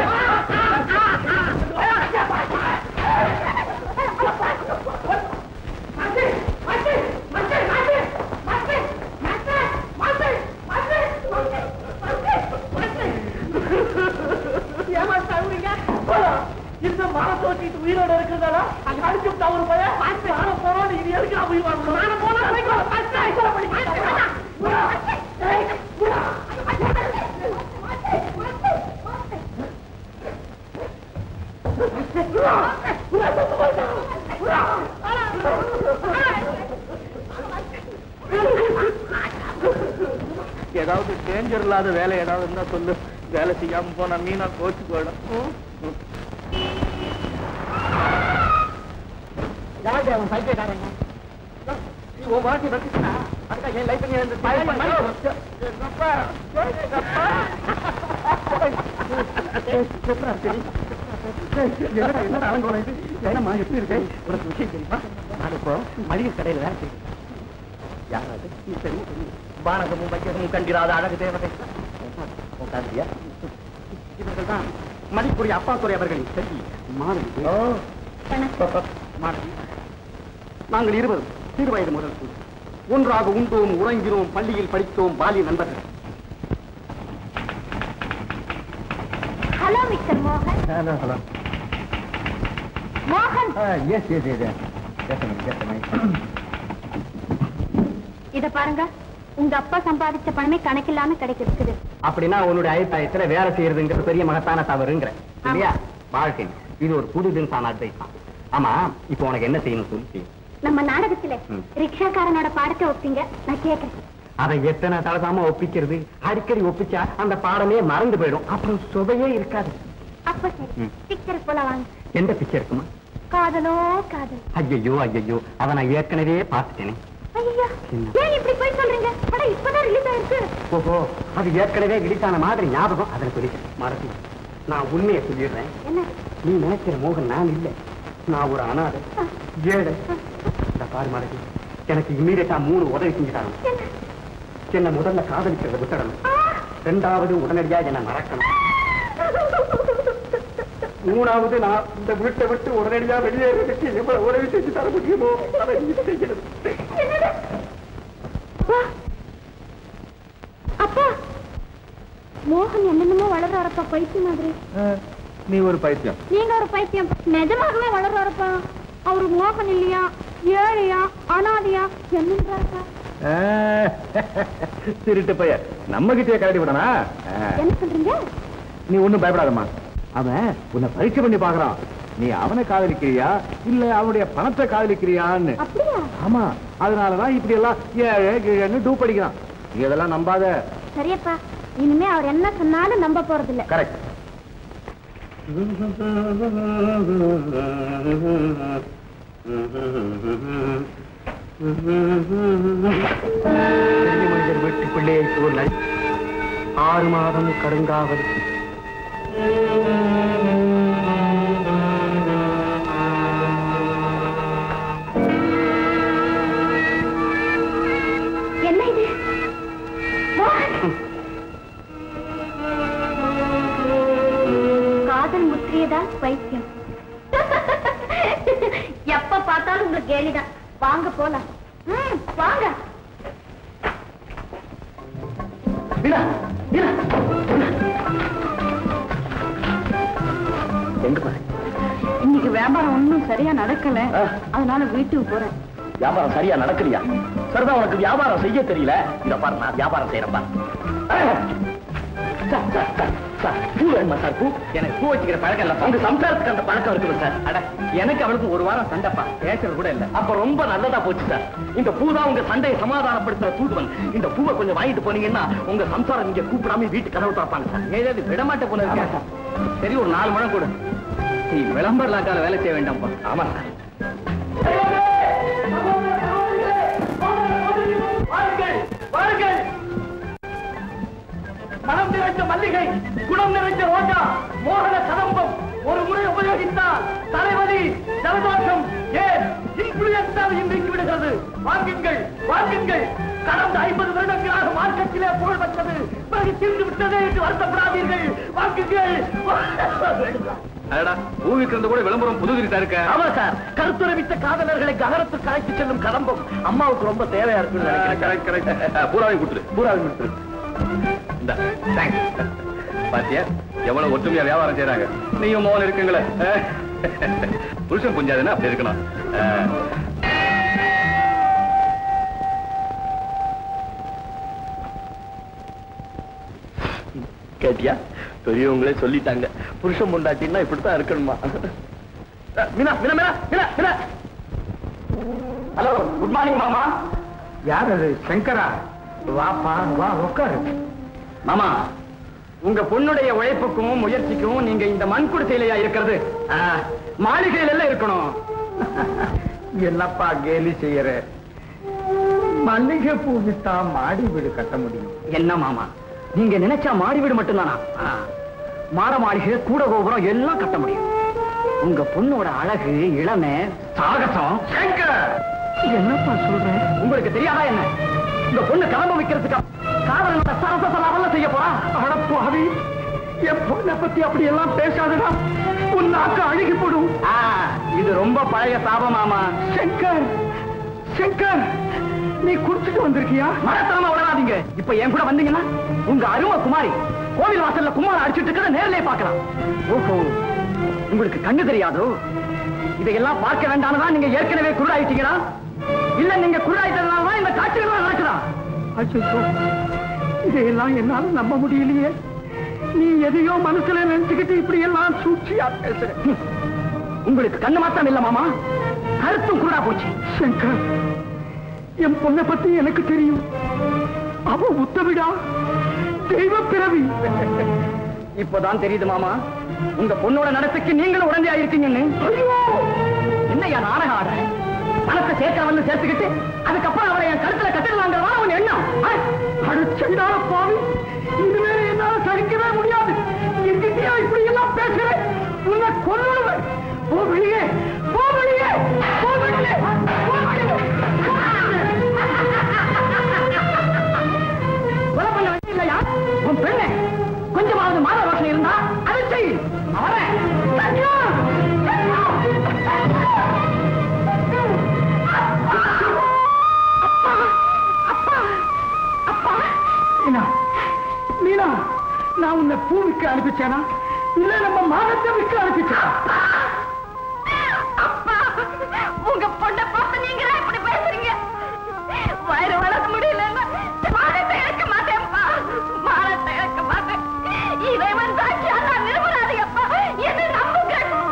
இந்த மரம் தோட்டிட்டு உயிரோட இருக்கிறதால அங்க அடிச்சு விட்டா ஒரு பையன் மரம் போறோம் இது எதுக்கு நான் உயிர் வாழணும் மரம் போனா ஏதாவது டேஞ்சர் இல்லாத வேலை ஏதாவது இருந்தா சொல்லு வேலை செய்யாம போனா மீனா கோச்சு போயிடும் யாரு அவன் சைக்கிள்காரங்க நீ உன் வாழ்க்கை வச்சுக்கிட்டா அதுக்காக என் லைஃப் நீ வந்து பயன் பண்ணி என்னப்பா என்னப்பா என்னடா என்னடா அலங்கோலம் இது என்னம்மா எப்படி இருக்கு உனக்கு விஷயம் தெரியுமா நான் இப்போ மளிகை கடையில் வேலை செய்கிறேன் யாராவது நீ தெரியும் தெரியும் பானகமும் வைக்கமும் கண்டிராத அழகு தேவதை உட்காந்தியா இவர்கள் தான் மணிக்குரிய அப்பா துறை அவர்களின் செல்வி மாணவி மாணவி நாங்கள் இருவரும் சிறு வயது முதல் கூடி. ஒன்றாக உண்டோம் உறங்கினோம் பள்ளியில் படித்தோம் பாலிய நண்பர்கள் ஹலோ மிஸ்டர் மோகன் ஹலோ ஹலோ மோகன் எஸ் எஸ் எஸ் இத பாருங்க உங்க அப்பா சம்பாதிச்ச பணமே கணக்கில்லாம கிடைக்கிறது அப்படின்னா உன்னுடைய அயத்தாயத்துல வேலை செய்யறதுங்கிறது பெரிய மகத்தான தவறுங்கிற இல்லையா வாழ்க்கை இது ஒரு புது தினசான அட்வைஸ் தான் ஆமா இப்போ உனக்கு என்ன செய்யணும் சொல்லி செய்யும் நம்ம நாடகத்துல ம். ரிக்ஷாக்காரனோட பாடத்தை ஒப்பிங்க நான் கேட்கறேன் அதை எத்தனை தலசாம ஒப்பிக்கிறது அடிக்கடி ஒப்பிச்சா அந்த பாடமே மறந்து போயிடும் அப்புறம் சுவையே இருக்காது அப்ப சரி ம். பிக்சர் போல வாங்க எந்த பிச்சை இருக்குமா காதலோ காதல் ஐயோ ஐயோ அதை நான் ஏற்கனவே பார்த்துட்டேனே ஐயோ என்ன? ஏன் இப்படி போய் சொல்றீங்க அட இப்பதான் ரிலீஸ் ஆயிருக்கு ஓஹோ அது ஏற்கனவே இடித்தான மாதிரி ஞாபகம் அதில் சொல்லிட்டேன் மறந்து நான் உண்மையை சொல்லிடுறேன் என்ன நீ நினைக்கிற மோகன் நான் இல்லை நான் ஒரு அனாதை ஏழை இந்த பாரு மறதி எனக்கு இம்மீடியட்டா மூணு உதவி செஞ்சுட்டாங்க என்ன என்ன முதல்ல காதலிக்கிறத விட்டுடணும் ரெண்டாவது உடனடியா என்ன மறக்கணும் மூணாவது நான் இந்த வீட்டை விட்டு உடனடியா வெளியேறதுக்கு எவ்வளவு உதவி செஞ்சு தர முடியுமோ அதை நீ செய்யணும் அப்பா அப்பா மோகன் என்னென்னமோ வளர்றாரப்பா பைத்திய மாதிரி நீ ஒரு பைத்தியம் நீங்க ஒரு பைத்தியம் நிஜமாகவே வளர்றாருப்பா அவரு மோகன் இல்லையா ஏழையா அனாதையா என்னன்றாருப்பா ஆ, திருட்டு பைய நம்ம கிட்டே கரடி விடனா ஆ. என்ன சொல்றீங்க நீ ஒண்ணும் பயப்படாதம்மா அவன் உன்னை பரீட்சை பண்ணி பாக்குறான் நீ அவனை காதலிக்கிறியா இல்ல அவனுடைய பணத்தை காதலிக்கிறியான்னு அப்படியா ஆமா அதனாலதான் இப்படி எல்லாம் ஏழை கீழன்னு டூப் அடிக்கிறான் நீ இதெல்லாம் நம்பாத சரியப்பா இனிமே அவர் என்ன சொன்னாலும் நம்ப போறது இல்ல கரெக்ட் பெரிய மனிதர் வீட்டுக்குள்ளே சூழல் ஆறு மாதம் கடுங்காவல் என்ன இது மோகன்! காதல் முற்றியதால் பைத்தியம் எப்ப பார்த்தாலும் உங்களுக்கு கேலிதான் வாங்க போலாம் ம், வாங்க வீணா, வீணா, வீணா. எங்க பாரு இன்னைக்கு வியாபாரம் ஒண்ணும் சரியா நடக்கல ஆ. அதனால வீட்டுக்கு போறேன் வியாபாரம் சரியா நடக்கலையா சரிதான் உனக்கு வியாபாரம் செய்ய தெரியல இத பாரு நான் வியாபாரம் செய்யறேன் சார், சார், சார், சார், பூ வேணுமா சார் பூ எனக்கு பூ வச்சுக்கிற பழக்கம் இல்ல உங்க சம்சாரத்துக்கு அந்த பழக்கம் இருக்குது சார் அட எனக்கு அவளுக்கு ஒரு வாரம் சண்டைப்பா பேசுறது கூட இல்ல அப்ப ரொம்ப நல்லதா போச்சு சார் இந்த பூ தான் உங்க சண்டையை சமாதானப்படுத்துற தூதுவன் இந்த பூவை கொஞ்சம் வாங்கிட்டு போனீங்கன்னா உங்க சம்சாரம் இங்க கூப்பிடாம வீட்டு கதவு திறப்பாங்க சார் ஏதாவது விடமாட்ட போல இருக்கேன் சார் சரி ஒரு நாலு மணி கூட நீ விளம்பரலாக்கால வேலை செய்ய வேண்டாம்ப்பா ஆமா சார் வாருங்கள் வாருங்கள் மனம் நிறைந்த மல்லிகை குணம் நிறைந்த ரோஜா மோகன கதம்பம் ஒரு முறை உபயோகித்தால் தலைவலி ஜலதோஷம் ஏன் இன்ஃபுளுயன்ஸாவையும் நீக்கி விடுகிறது வாங்குங்கள் வாங்குங்கள் கடந்த ஐம்பது வருடங்களாக மார்க்கெட்டிலே புகழ் பெற்றது பிறகு தீர்ந்து விட்டதே என்று வருத்தப்படாதீர்கள் வாங்குங்கள் அடடா பூ விற்கிறது கூட விளம்பரம் புது விரித்தா இருக்க ஆமா சார் கருத்துரவித்த காதலர்களை ககரத்துக்கு அழைத்து செல்லும் கதம்பம் அம்மாவுக்கு ரொம்ப தேவையா இருக்குன்னு நினைக்கிறேன் கரெக்ட் கரெக்ட் பூராவை கொடுத்துரு பூராவி கொடுத்துரு இந்த தேங்க்ஸ் பாத்தியா எவ்வளவு ஒற்றுமையா வியாபாரம் செய்யறாங்க நீயும் மோகன் இருக்குங்களே அஹ். புருஷன் புஞ்சாதுன்னா அப்படி இருக்கணும் அஹ். கேட்டியா பெரியவங்களே சொல்லிட்டாங்க புருஷன் பொண்டாட்டின்னா இப்படித்தான் இருக்கணுமா அஹ், Meena Meena Meena Meena Meena hello good morning மாமா யார் அது சங்கரா வாப்பா வா உட்காரு மாமா உங்க பொண்ணுடைய உழைப்புக்கும் முயற்சிக்கும் நீங்க இந்த மண் குடிசையிலையா இருக்கிறது ஆ, மாளிகையில எல்லாம் இருக்கணும் என்னப்பா கேலி செய்யற மல்லிகை பூ வித்தா மாடி வீடு கட்ட முடியும் என்ன மாமா நீங்க நினைச்சா மாடி வீடு மட்டும்தானா ஆ, மாட மாளிகை கூட கோபுரம் எல்லாம் கட்ட முடியும் உங்க பொண்ணோட அழகு இளமை சாகசம் என்னப்பா சொல்ற உங்களுக்கு தெரியாதா என்ன உங்க பொண்ணு கிளம்ப வைக்கிறதுக்கு காதலோட சரச சலாவெல்லாம் செய்ய போறா அடப்பாவி என் பொண்ணை பத்தி அப்படி எல்லாம் பேசாதடா உன் நாக்கு அழுகி போடும் ஆ, இது ரொம்ப பழைய சாபம் மாமா சங்கர் சங்கர் நீ குடிச்சிட்டு வந்திருக்கியா மரத்தனமா விடாதீங்க இப்ப என் கூட வந்தீங்கன்னா உங்க அருமை குமாரி கோவில் வாசல்ல குமார அடிச்சிட்டு இருக்கிறத நேர்லயே பார்க்கலாம் ஓஹோ உங்களுக்கு கண்ணு தெரியாதோ இதையெல்லாம் பார்க்க வேண்டாம்னு நீங்க ஏற்கனவே குருடாயிட்டீங்களா இல்ல நீங்க குருடாயிட்டதுனால தான் இந்த காட்சிகள் நடக்குதா அச்சோ இதையெல்லாம் என்னால நம்ப முடியலையே நீ எதையோ மனசுல நினைச்சுக்கிட்டு இப்படி எல்லாம் சூழ்ச்சியா பேசுற ஹம். உங்களுக்கு கண்ணு மாத்திரம் இல்ல மாமா கருத்தும் குருடா போச்சு சங்கர் என் பொண்ணை பத்தி எனக்கு தெரியும் அவ உத்தவிடா தெய்வ பிறவி இப்பதான் தெரியுது மாமா உங்க பொண்ணோட நடத்தைக்கு நீங்களும் உடனே இருக்கீங்கன்னு ஐயோ என்னையா நாடகம் ஆடுற பணத்தை சேர்க்க வந்து சேர்த்துக்கிட்டு அதுக்கப்புறம் அவரை என் கருத்துல கட்டிடலாங்கிறதா அவன் எண்ணம் ஆ? அடிச்சண்டால பாவி இனிமேல என்னால சகிக்கவே முடியாது எங்கிட்டயா இப்படி எல்லாம் பேசுறேன் உன்னை கொல்லுவேன் போ வெளியே போ வெளியே போ வெளியே போ வெளியே கொலை பண்ண வேண்டிய இல்லையா உன் பெண்ணு கொஞ்சமாவது மான ரோஷம் இருந்தா அதை செய் அவரை மீனா மீனா நான் உன்னை பூமிக்கு அனுப்பிச்சேனா இல்ல நம்ம மானத்தை விற்க அழைச்சிட்டான் அப்பா உங்க பொண்ணை பார்த்து நீங்களா இப்படி பேசுறீங்க வயிறு வளர்க்க முடியலன்னா மானத்தை இழக்க மாட்டேன்ப்பா மானத்தை இழக்க மாட்டேன் இறைவன் சாட்சியா நான் நிரபராதியப்பா என்ன நம்புங்க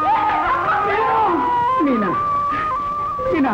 மீனா மீனா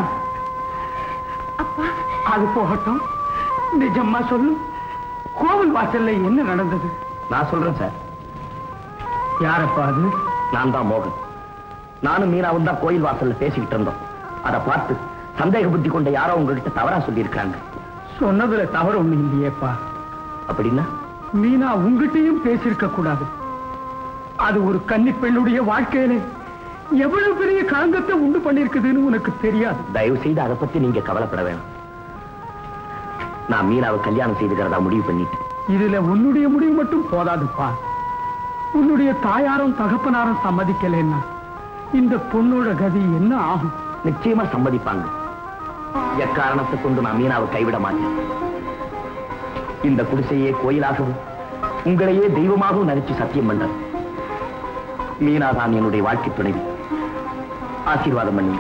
அது போகட்டும் நிஜமா சொல்லு கோவில் வாசல்ல என்ன நடந்தது நான் சொல்றேன் சார் யாரப்பா அது நான் தான் மோகன் நானும் மீனாவும் தான் கோயில் வாசல்ல பேசிக்கிட்டு இருந்தோம் அதை பார்த்து சந்தேக புத்தி கொண்ட யாரோ உங்ககிட்ட தவறா சொல்லியிருக்காங்க சொன்னதுல தவறு ஒண்ணு இல்லையேப்பா அப்படின்னா மீனா உங்ககிட்டயும் பேசியிருக்க கூடாது அது ஒரு கன்னி பெண்ணுடைய வாழ்க்கையில எவ்வளவு பெரிய களங்கத்தை உண்டு பண்ணிருக்குதுன்னு உனக்கு தெரியாது தயவு செய்து அதை பத்தி நீங்க கவலைப்பட வேணாம் நான் மீனாவை கல்யாணம் செய்துக்கிறதா முடிவு பண்ணிட்டேன் இதுல உன்னுடைய முடிவு மட்டும் போதாதுப்பா உன்னுடைய தாயாரும் தகப்பனாரும் சம்மதிக்கலைன்னா இந்த பொண்ணோட கதி என்ன ஆகும் நிச்சயமா சம்மதிப்பாங்க எக்காரணத்தை கொண்டு நான் மீனாவை கைவிட மாட்டேன் இந்த குடிசையே கோயிலாகவும் உங்களையே தெய்வமாகவும் நினைச்சு சத்தியம் பண்றேன் மீனா தான் என்னுடைய வாழ்க்கை துணைவி ஆசீர்வாதம் பண்ணி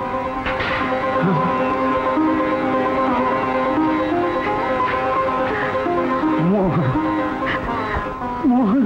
மோகன் மோகன்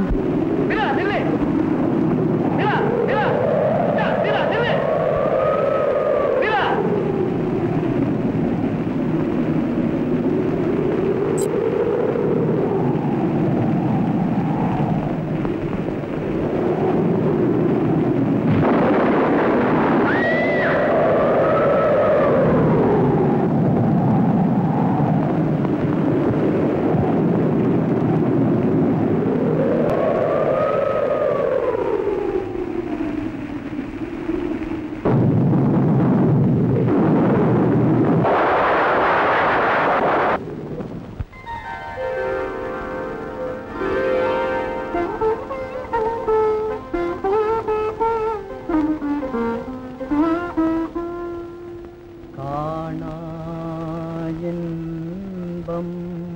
காணாயின்பம்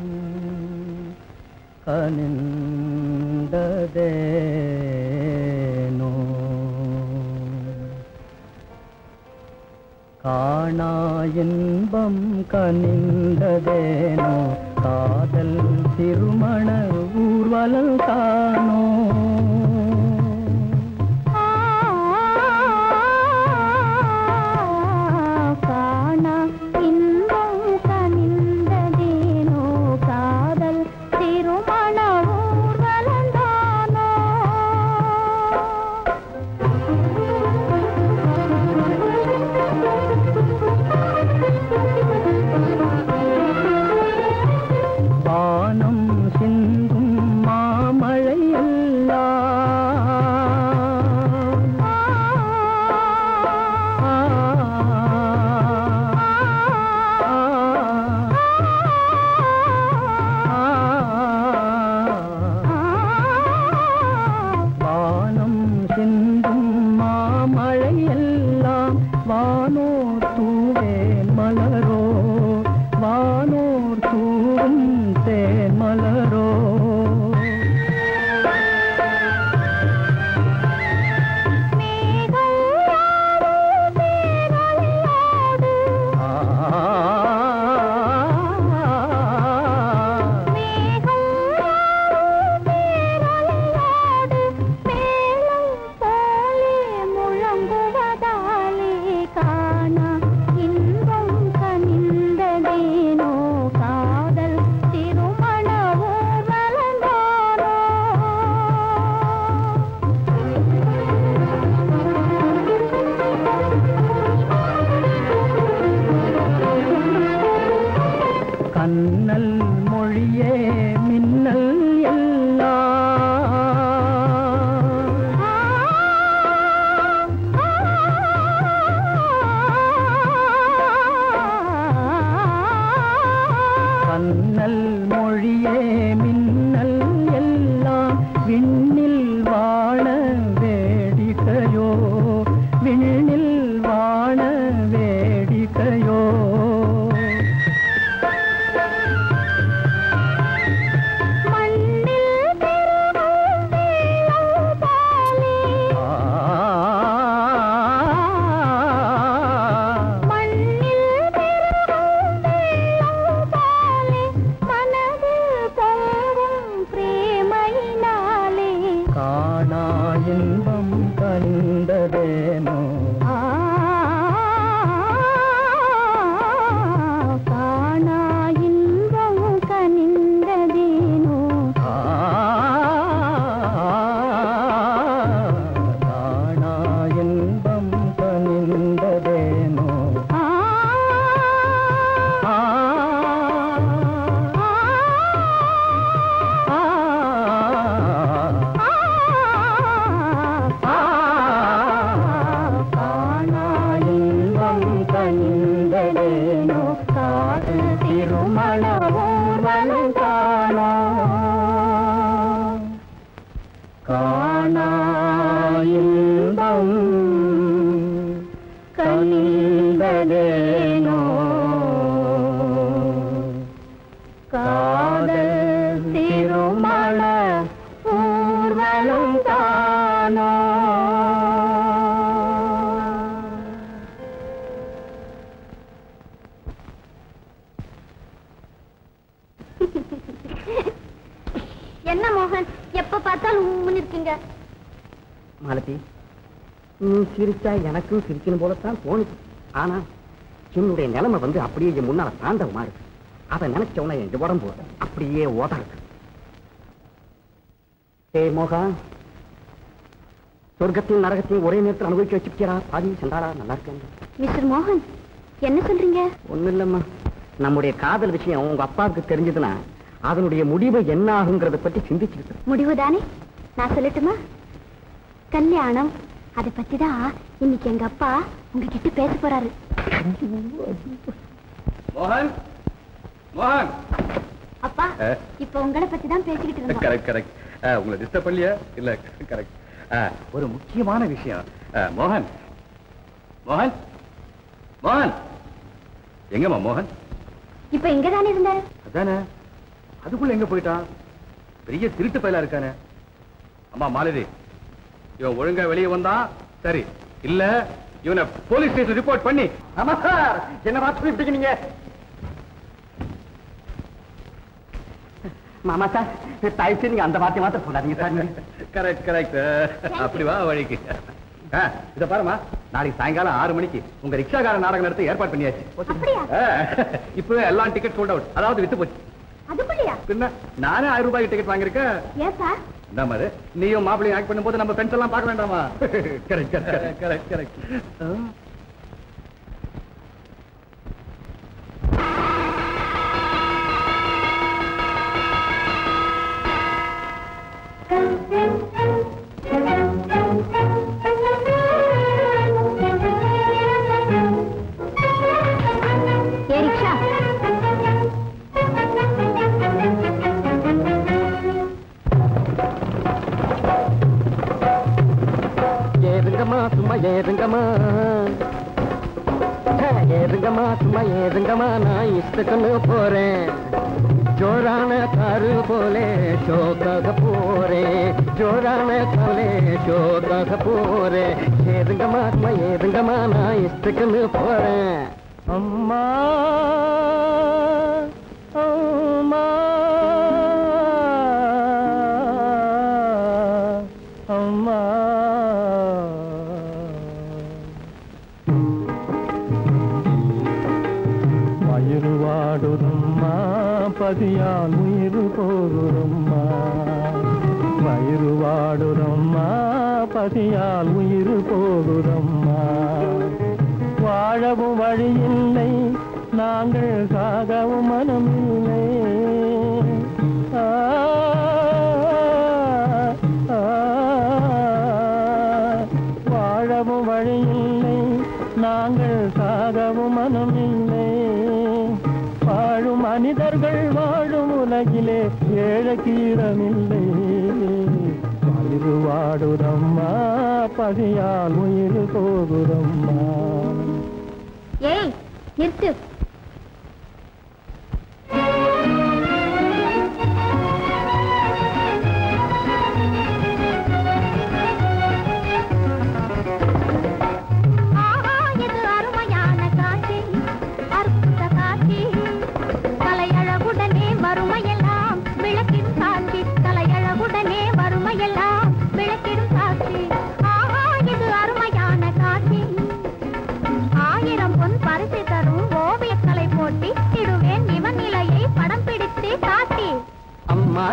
கனிந்ததேனோ காணாயின்பம் கனிந்ததேனோ காதல் திருமண ஊர்வலம் காணோ காண இன்பம் கனிந்ததேனோ காதல் திருமண ஊர்வலந்தானோ வானம் சிந்தும் மாமழையல்ல இன்பம் கண்டதேனோ காணா இன்பம் கனிந்ததேனோ ஆ, காணா இன்பம் கனிந்ததேனோ ஆ ஆ, ஆ, ஆ, காணா இன்பம் கனிந்ததேனோ காதல் திருமண ஊர்வலம் காணோ காணா இன்பம் கனிந்ததேனோ காதல் திருமண ஊர்வலம் தானோ என்ன மோகன் எப்ப பார்த்தாலும் உம்முன்னு இருக்கீங்க மாலதி நீ சிரிச்சா எனக்கும் சிரிக்கணும் போலத்தான் தோணுது ஆனா என்னுடைய நிலைமை வந்து அப்படியே என் முன்னால தாண்டவமா இருக்கு அதை நினைச்ச உடனே என் உடம்பு அப்படியே ஓதறது ஏய் மோகா சொர்க்கத்தையும் நரகத்தையும் ஒரே நேரத்தில் அனுபவிக்க வச்சுக்கிறா பாதி சென்றாடா நல்லா இருக்கேன் மிஸ்டர் மோகன் என்ன சொல்றீங்க ஒண்ணும் இல்லம்மா நம்முடைய காதல் விஷயம் உங்க அப்பாவுக்கு தெரிஞ்சதுன்னா அதனுடைய முடிவு என்ன ஆகுங்கிறத பத்தி சிந்திச்சுக்கிட்டு இருக்கேன். முடிவுதானே நான் சொல்லட்டுமா கல்யாணம் அதை பத்தி தான் இன்னைக்கு எங்க அப்பா உங்ககிட்ட பேச போறாரு மோகன் மோகன் அப்பா ஆ? இப்ப உங்களை பத்தி தான் பேசிக்கிட்டு இருந்தோம் கரெக்ட் கரெக்ட் உங்களை டிஸ்டர்ப் பண்ணலையா இல்ல கரெக்ட் ஒரு முக்கியமான விஷயம் ஆ, மோகன் மோகன் மோகன் எங்கம்மா மோகன் இப்ப இங்க தானே இருந்தாரு அதானே அதுக்குள்ள எங்க போயிட்டான் பெரிய திருட்டு பயலா இருக்கானே அம்மா மாலதி இவன் ஒழுங்கா வெளியே வந்தான் சரி இல்ல இவனை போலீஸ் ஸ்டேஷன் ரிப்போர்ட் பண்ணி ஆமா சார் என்ன பார்த்து இப்படி நீங்க மாமா சார் தயவு செய்து நீங்க அந்த வார்த்தை மாத்திரம் சொல்லாதீங்க சார் கரெக்ட் கரெக்ட் அப்படி வா வழிக்கு ஆ, இத பாருமா நாளைக்கு சாயங்காலம் ஆறு மணிக்கு உங்க ரிக்ஷாக்கார நாடகம் நடத்த ஏற்பாடு பண்ணியாச்சு அப்படியா ஆ, இப்பவே எல்லாம் டிக்கெட் சோல்ட் அவுட் அதாவது வித்து போச்சு அதுக்குள்ளயா பின்ன நானே ஆயிரம் ரூபாய்க்கு டிக்கெட் வாங்கியிருக்கேன் ஏன் சார் என்ன மாதிரி நீயும் மாப்பிளையும் ஆக்ட் பண்ணும்போது நம்ம ஃப்ரெண்ட்ஸ் எல்லாம் பார்க்க வேண்டாமா கரெக்ட் கரெக்ட் கரெக்ட் கரெக்ட் ஏ ரிக்ஷா ஏறுங்கம்மா சும்மா ஏறுங்கம்மா ஹே, ஏறுங்கம்மா சும்மா ஏறுங்கம்மா நான் இஷ்டத்துக்கு போறேன் ஜோரான காரு போலே ஷோக்காக போறேன் ஜோரான காலே ஷோக்காக போறேன் ஏறுங்கம்மா சும்மா ஏறுங்கம்மா நான் இஷ்டத்துக்கு போறேன் அம்மா அம்மா அம்மா மயிறு வாடுதம்மா பதியால் உயிர் போகுதம்மா மயிறு வாடுதம்மா பதியால் உயிர் போகுதம்மா வாழவும் வழியில்லை நாங்கள் சாகவும் மனமில்லை ஆ, ஆ, வாழவும் வழியில்லை நாங்கள் சாகவும் மனமில்லை வாழும் மனிதர்கள் வாழும் உலகிலே ஏழக்கீரமில்லை வயிறு வாடுதம்மா பகையால் உயிர் போகுதம்மா ஏய் நிறுத்து ஆஹா, இது அருமையான காட்சி அற்புத காட்சி கலையழகுடனே வறுமையெல்லாம் விளக்கிடும் சாட்சி கலையழகுடனே வறுமையெல்லாம் விளக்கிடும் சாட்சி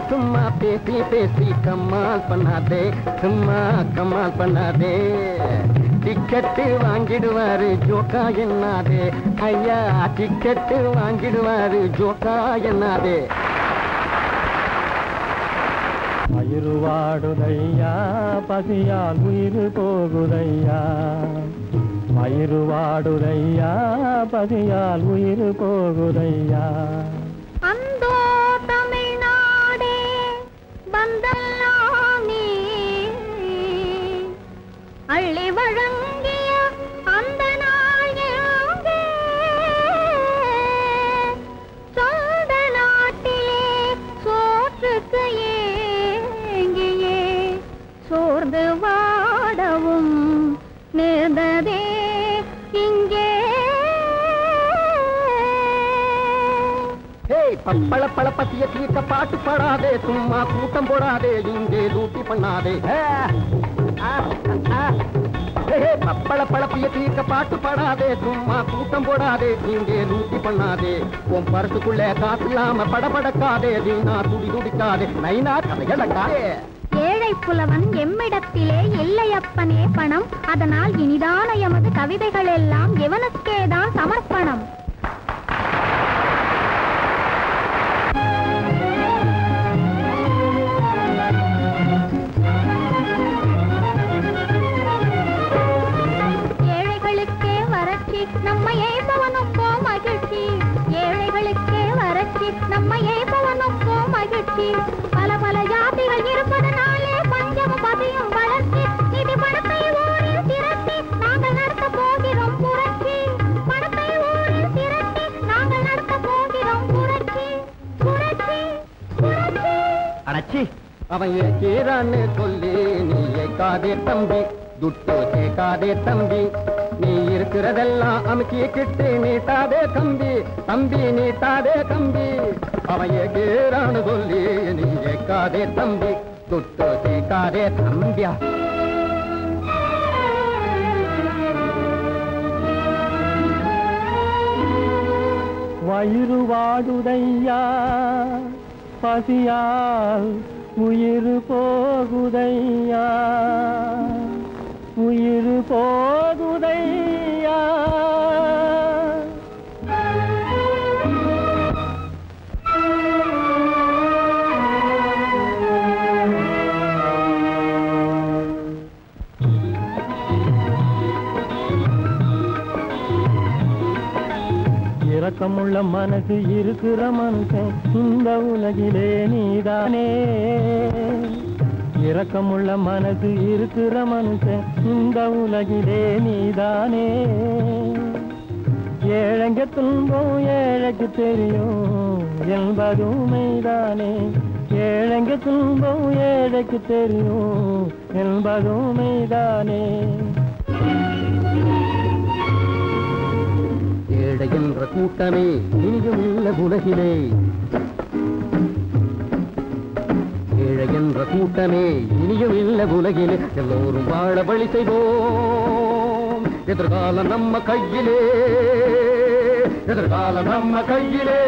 சும்மா பேசி பேசி கம்மால் பண்ணாதே சும்மா கம்மால் பண்ணாதே டிக்கெட்டு வாங்கிடுவாரு ஜோக்கா என்னாதே ஐயா டிக்கெட்டு வாங்கிடுவாரு ஜோக்கா என்னாதே மயிருவாடுதையா பசியால் உயிர் போகுதையா மயிருவாடுதையா பசியால் உயிர் போகுதையா அந்தோ தமிழ்நாடே வந்தெல்லாம் நீ அள்ளி வழங்கிய அந்த நாள் எங்கே? சொந்த நாட்டிலே சோற்றுக்கு ஏங்கியே சோர்ந்து வாடவும் நேர்ந்ததே இங்கே ஏய் பப்பள பழ பத்திய தீர்க்க பாட்டு பாடாதே சும்மா கூட்டம் போடாதே இங்கே லூட்டி பண்ணாதே ஆ, ஆ, ஆ. ஏய், ஏய், பப்பள பழப்பிய தீர்க்க பாட்டு பாடாதே சும்மா கூட்டம் போடாதே இங்கே லூட்டி பண்ணாதே உன் பரசுக்குள்ள காசு இல்லாம படபடக்காதே வீணா துடி துடிக்காதே நைனா கதையடக்காதே ஏழை புலவன் எம்மிடத்திலே இல்லையப்பனே பணம் அதனால் இனிதான எமது கவிதைகள் எல்லாம் எவனுக்கேதான் சமர்ப்பணம் ஏழைகளுக்கே வறட்சி நம்ம ஏய்பவனுக்கோ மகிழ்ச்சி ஏழைகளுக்கே வறட்சி நம்ம ஏய்பவனுக்கோ மகிழ்ச்சி பல பல ஜாதிகள் இருப்பதனாலே பஞ்சமும் பசியும் வளர்ச்சி நிதி பணத்தை ஊரில் திரட்டி நாங்கள் நடத்த போகிறோம் புரட்சி பணத்தை ஊரில் திரட்டி நாங்கள் நடத்த போகிறோம் புரட்சி புரட்சி புரட்சி அடச்சி அவன் ஏறான்னு சொல்லி நீ ஏக்காதே தம்பி துட்டு கேட்காதே தம்பி நீ இருக்கிறதெல்லாம் அமுக்கிக்கிட்டு நீட்டாதே தம்பி தம்பி நீட்டாதே தம்பி அவன் ஏறான்னு சொல்லி நீ ஏக்காதே தம்பி துட்டு கேட்காதே தம்பியா வயிறு வாடுதையா பசியால் உயிர் போகுதையா உயிர் போகுதையா இரக்கமுள்ள மனசு இருக்கிற மனுஷன் இந்த உலகிலே நீதானே இரக்கமுள்ள மனசு இருக்கிற மனுஷன் இந்த உலகிலே நீதானே ஏழைங்க துன்பம் ஏழைக்கு தெரியும் என்பதும் மெய்தானே ஏழைங்க துன்பம் ஏழைக்கு தெரியும் என்பதும் மெய்தானே ஏழை என்ற கூட்டமே இனியும் இல்ல உலகிலே ஏழை என்ற கூட்டமே இனியும் இல்ல உலகிலே எல்லோரும் வாழ வழி செய்வோம் எதிர்காலம் நம்ம கையிலே எதிர்காலம் நம்ம கையிலே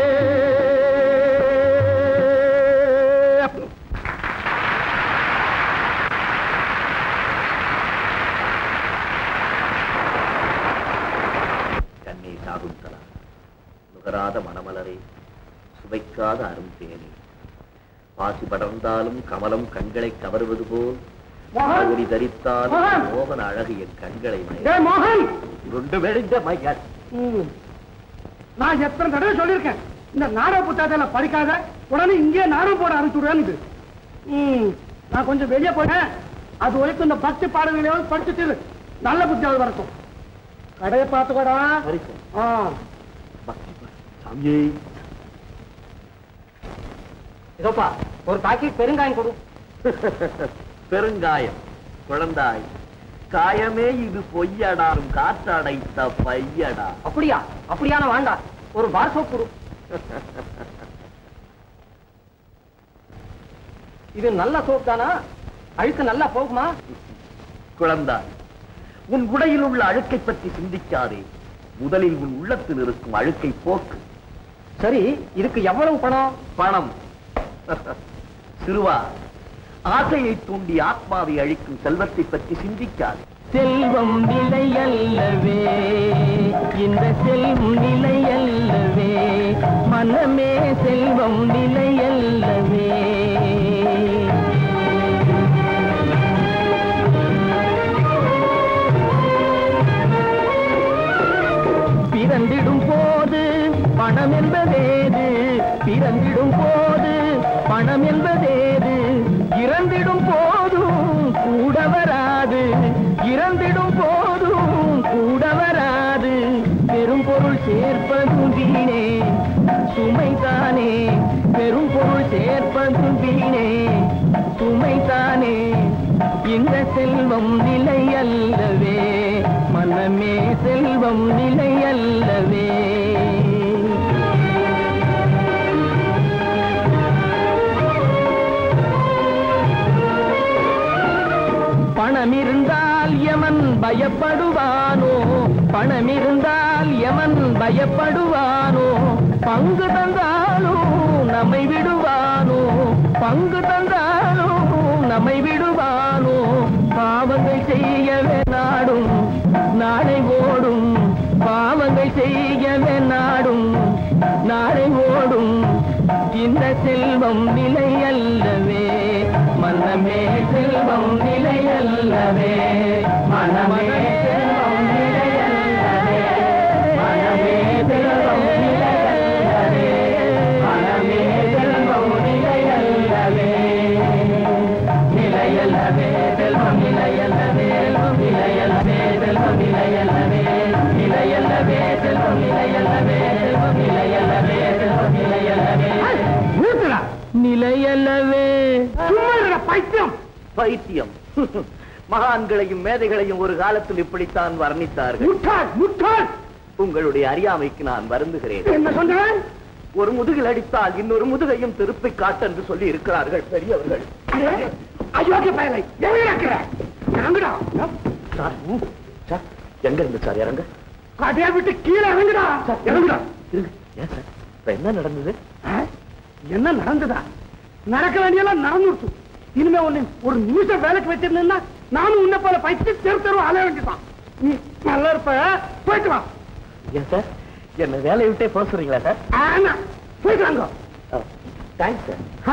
கண்ணே சாகுந்தலா நுகராத மணமலரே சுவைக்காத அரும் தேனே பாசி படர்ந்தாலும் கமலம் கண்களை கவருவது போல் மோகன்! ஒளி தரித்தாலும் மோகன்! மோகன அழகு என் கண்களை டேய் மோகன் உருண்டு மெழிந்த மையன் ம். நான் எத்தனை தடவை சொல்லியிருக்கேன் இந்த நாடக புத்தகத்தை படிக்காத உடனே இங்கே நாடகம் போட ஆரம்பிச்சுடுறேன்னு ம் நான் கொஞ்சம் வெளியே போனேன் அது வரைக்கும் இந்த பக்தி பாடல்களையாவது படிச்சுட்டு இரு. நல்ல புத்தியாவது வரட்டும் கடையை பார்த்துக்கோடா சரி சார். ஆ பக்தி பாடு. சாமியே இதோப்பா ஒரு பாக்கெட் பெருங்காயம் கொடு பெருங்காயம் குழந்தாய் காயமே இது பொய்யடாரும் காற்றடைத்த பையடா அப்படியா அப்படியான வேண்டாம் ஒரு பார் சோப் கொடு இது நல்ல சோப் தானா அழுக்கு நல்லா போகுமா குழந்தாய் உன் உடையில் உள்ள அழுக்கை பற்றி சிந்திக்காதே முதலில் உன் உள்ளத்தில் இருக்கும் அழுக்கை போக்கு சரி இதுக்கு எவ்வளவு பணம் பணம் சிறுவா ஆசையை தூண்டி ஆத்மாவை அழிக்கும் செல்வத்தை பற்றி சிந்திக்காது செல்வம் நிலையல்லவே இந்த செல்வம் நிலையல்லவே மனமே செல்வம் நிலையல்லவே பிறந்திடும் போது பணம் என்பதேது பிறந்திடும் போது பணம் என்பதேது இறந்திடும் போதும் கூட வராது இறந்திடும் போதும் கூட வராது பெரும் பொருள் சேர்ப்பதும் வீணே சுமைதானே பெரும் பொருள் சேர்ப்பதும் வீணே சுமைதானே இந்த செல்வம் நிலை அல்லவே மனமே செல்வம் நிலை அல்லவே பணம் இருந்தால் யமன் பயப்படுவானோ பணம் இருந்தால் யமன் பயப்படுவானோ பங்கு தந்தாலும் நம்மை விடுவானோ பங்கு தந்தாலும் நம்மை விடுவானோ பாவங்கள் செய்யவே நாடும் நாளை ஓடும் பாவங்கள் செய்யவே நாடும் நாளை ஓடும் இந்த செல்வம் நிலை அல்லவே மனமே செல்வம் நிலை அல்லவே மனமே செல்வம் நிலை அல்லவே மனமே செல்வம் நிலை அல்லவே மனமே செல்வம் நிலை அல்லவே நிலையல்லவே செல்வம் நிலையல்லவே நிலையல்லவே செல்வம் நிலையல்லவே நிலையல்லவே செல்வம் நிலையல்லவே செல்வம் நிலையல்லவே செல்வம் நிலையல்லவே நிறுத்துடா நிலையல்லவே சும்மா இருடா, பைத்தியம் பைத்தியம் மகான்களையும் மேதைகளையும் ஒரு காலத்தில் இப்படித்தான் வர்ணித்தார்கள் முட்டாள் முட்டாள் உங்களுடைய அறியாமைக்கு நான் வருந்துகிறேன் என்ன சொல்றேன் ஒரு முதுகில் அடித்தால் இன்னொரு முதுகையும் திருப்பி காட்டு என்று சொல்லி இருக்கிறார்கள் பெரியவர்கள் அயோக்கிய பயலை எங்க இருக்கிற இறங்குடா சார், சார், எங்க இருந்து சார் இறங்க கடையை விட்டு கீழே இறங்குடா இறங்குடா இருங்க. ஏன் சார் இப்ப என்ன நடந்தது ஆ? என்ன நடந்ததா நடக்க வேண்டியெல்லாம் நடந்துருச்சு இனிமே உன்னை ஒரு நிமிஷம் வேலைக்கு வச்சிருந்தா நானும் உன்னை போல பைத்து தெரு தெரு அலைய வேண்டியதான் நீ நல்லா இருப்ப போயிட்டு வா ஏன் சார் என்ன வேலையை விட்டே போக சொல்றீங்களா சார் ஆனா போயிட்டு வாங்க தேங்க்ஸ் சார் ஆ.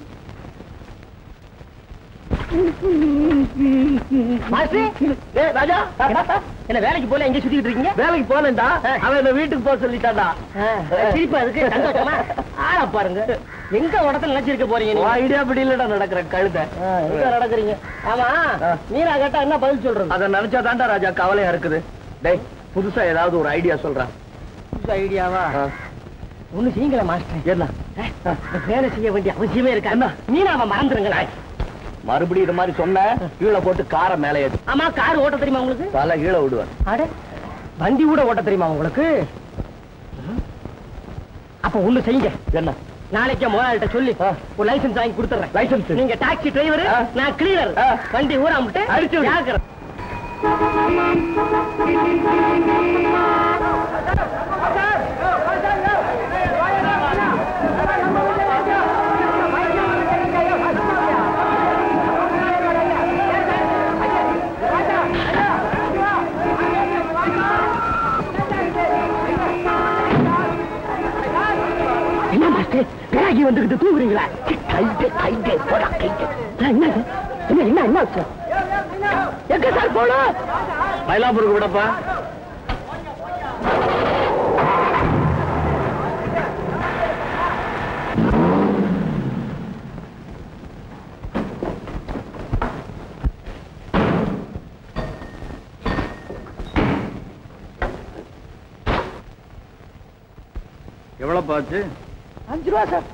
ஏய், ராஜா என்ன வேலைக்கு போல எங்க சுத்திட்டு இருக்கீங்க வேலைக்கு போனேன்டா அவன் என்ன வீட்டுக்கு போக சொல்லிட்டான்டா சிரிப்பா இருக்கு சந்தோஷமா ஆள பாருங்க எங்க இடத்துல நினைச்சிருக்க போறீங்க நீங்க ஐடியா அப்படி இல்லடா நடக்கிற கழுத எங்க நடக்கிறீங்க ஆமா மீனா கேட்டா என்ன பதில் சொல்றது அத நினைச்சா தான்டா ராஜா கவலையா இருக்குது டேய் புதுசா ஏதாவது ஒரு ஐடியா சொல்றான் புது ஐடியாவா ஒண்ணு செய்யுங்களா மாஸ்டர் என்ன வேலை செய்ய வேண்டிய அவசியமே இருக்கா என்ன மீனாவை மறந்துருங்களா மறுபடியும் இது மாதிரி சொன்ன கீழே போட்டு காரை மேலே ஏத்து ஆமா கார் ஓட்ட தெரியுமா உங்களுக்கு தலை கீழே விடுவேன் அட வண்டி கூட ஓட்ட தெரியுமா உங்களுக்கு அப்ப ஒண்ணு செய்யுங்க என்ன நாளைக்கே முதலாளிட்ட சொல்லி ஒரு லைசென்ஸ் வாங்கி கொடுத்துறேன் லைசென்ஸ் நீங்க டாக்ஸி டிரைவர் ஆ. நான் கிளீனர் ஆ. வண்டி ஊராமட்டு அடிச்சு விடு. ஜாக்கிரதை. என்ன மாஸ்டர் பேராகி வந்துகிட்டு தூங்குறீங்களா கைட்டு கைட்டு போடா கைட்டு என்ன இது? என்ன என்ன என்ன ஆச்சு? எங்க சார் போனோம் மயிலாப்பூருக்கு விடப்பா எவ்வளவு பாச்சு அஞ்சு ரூபா சார்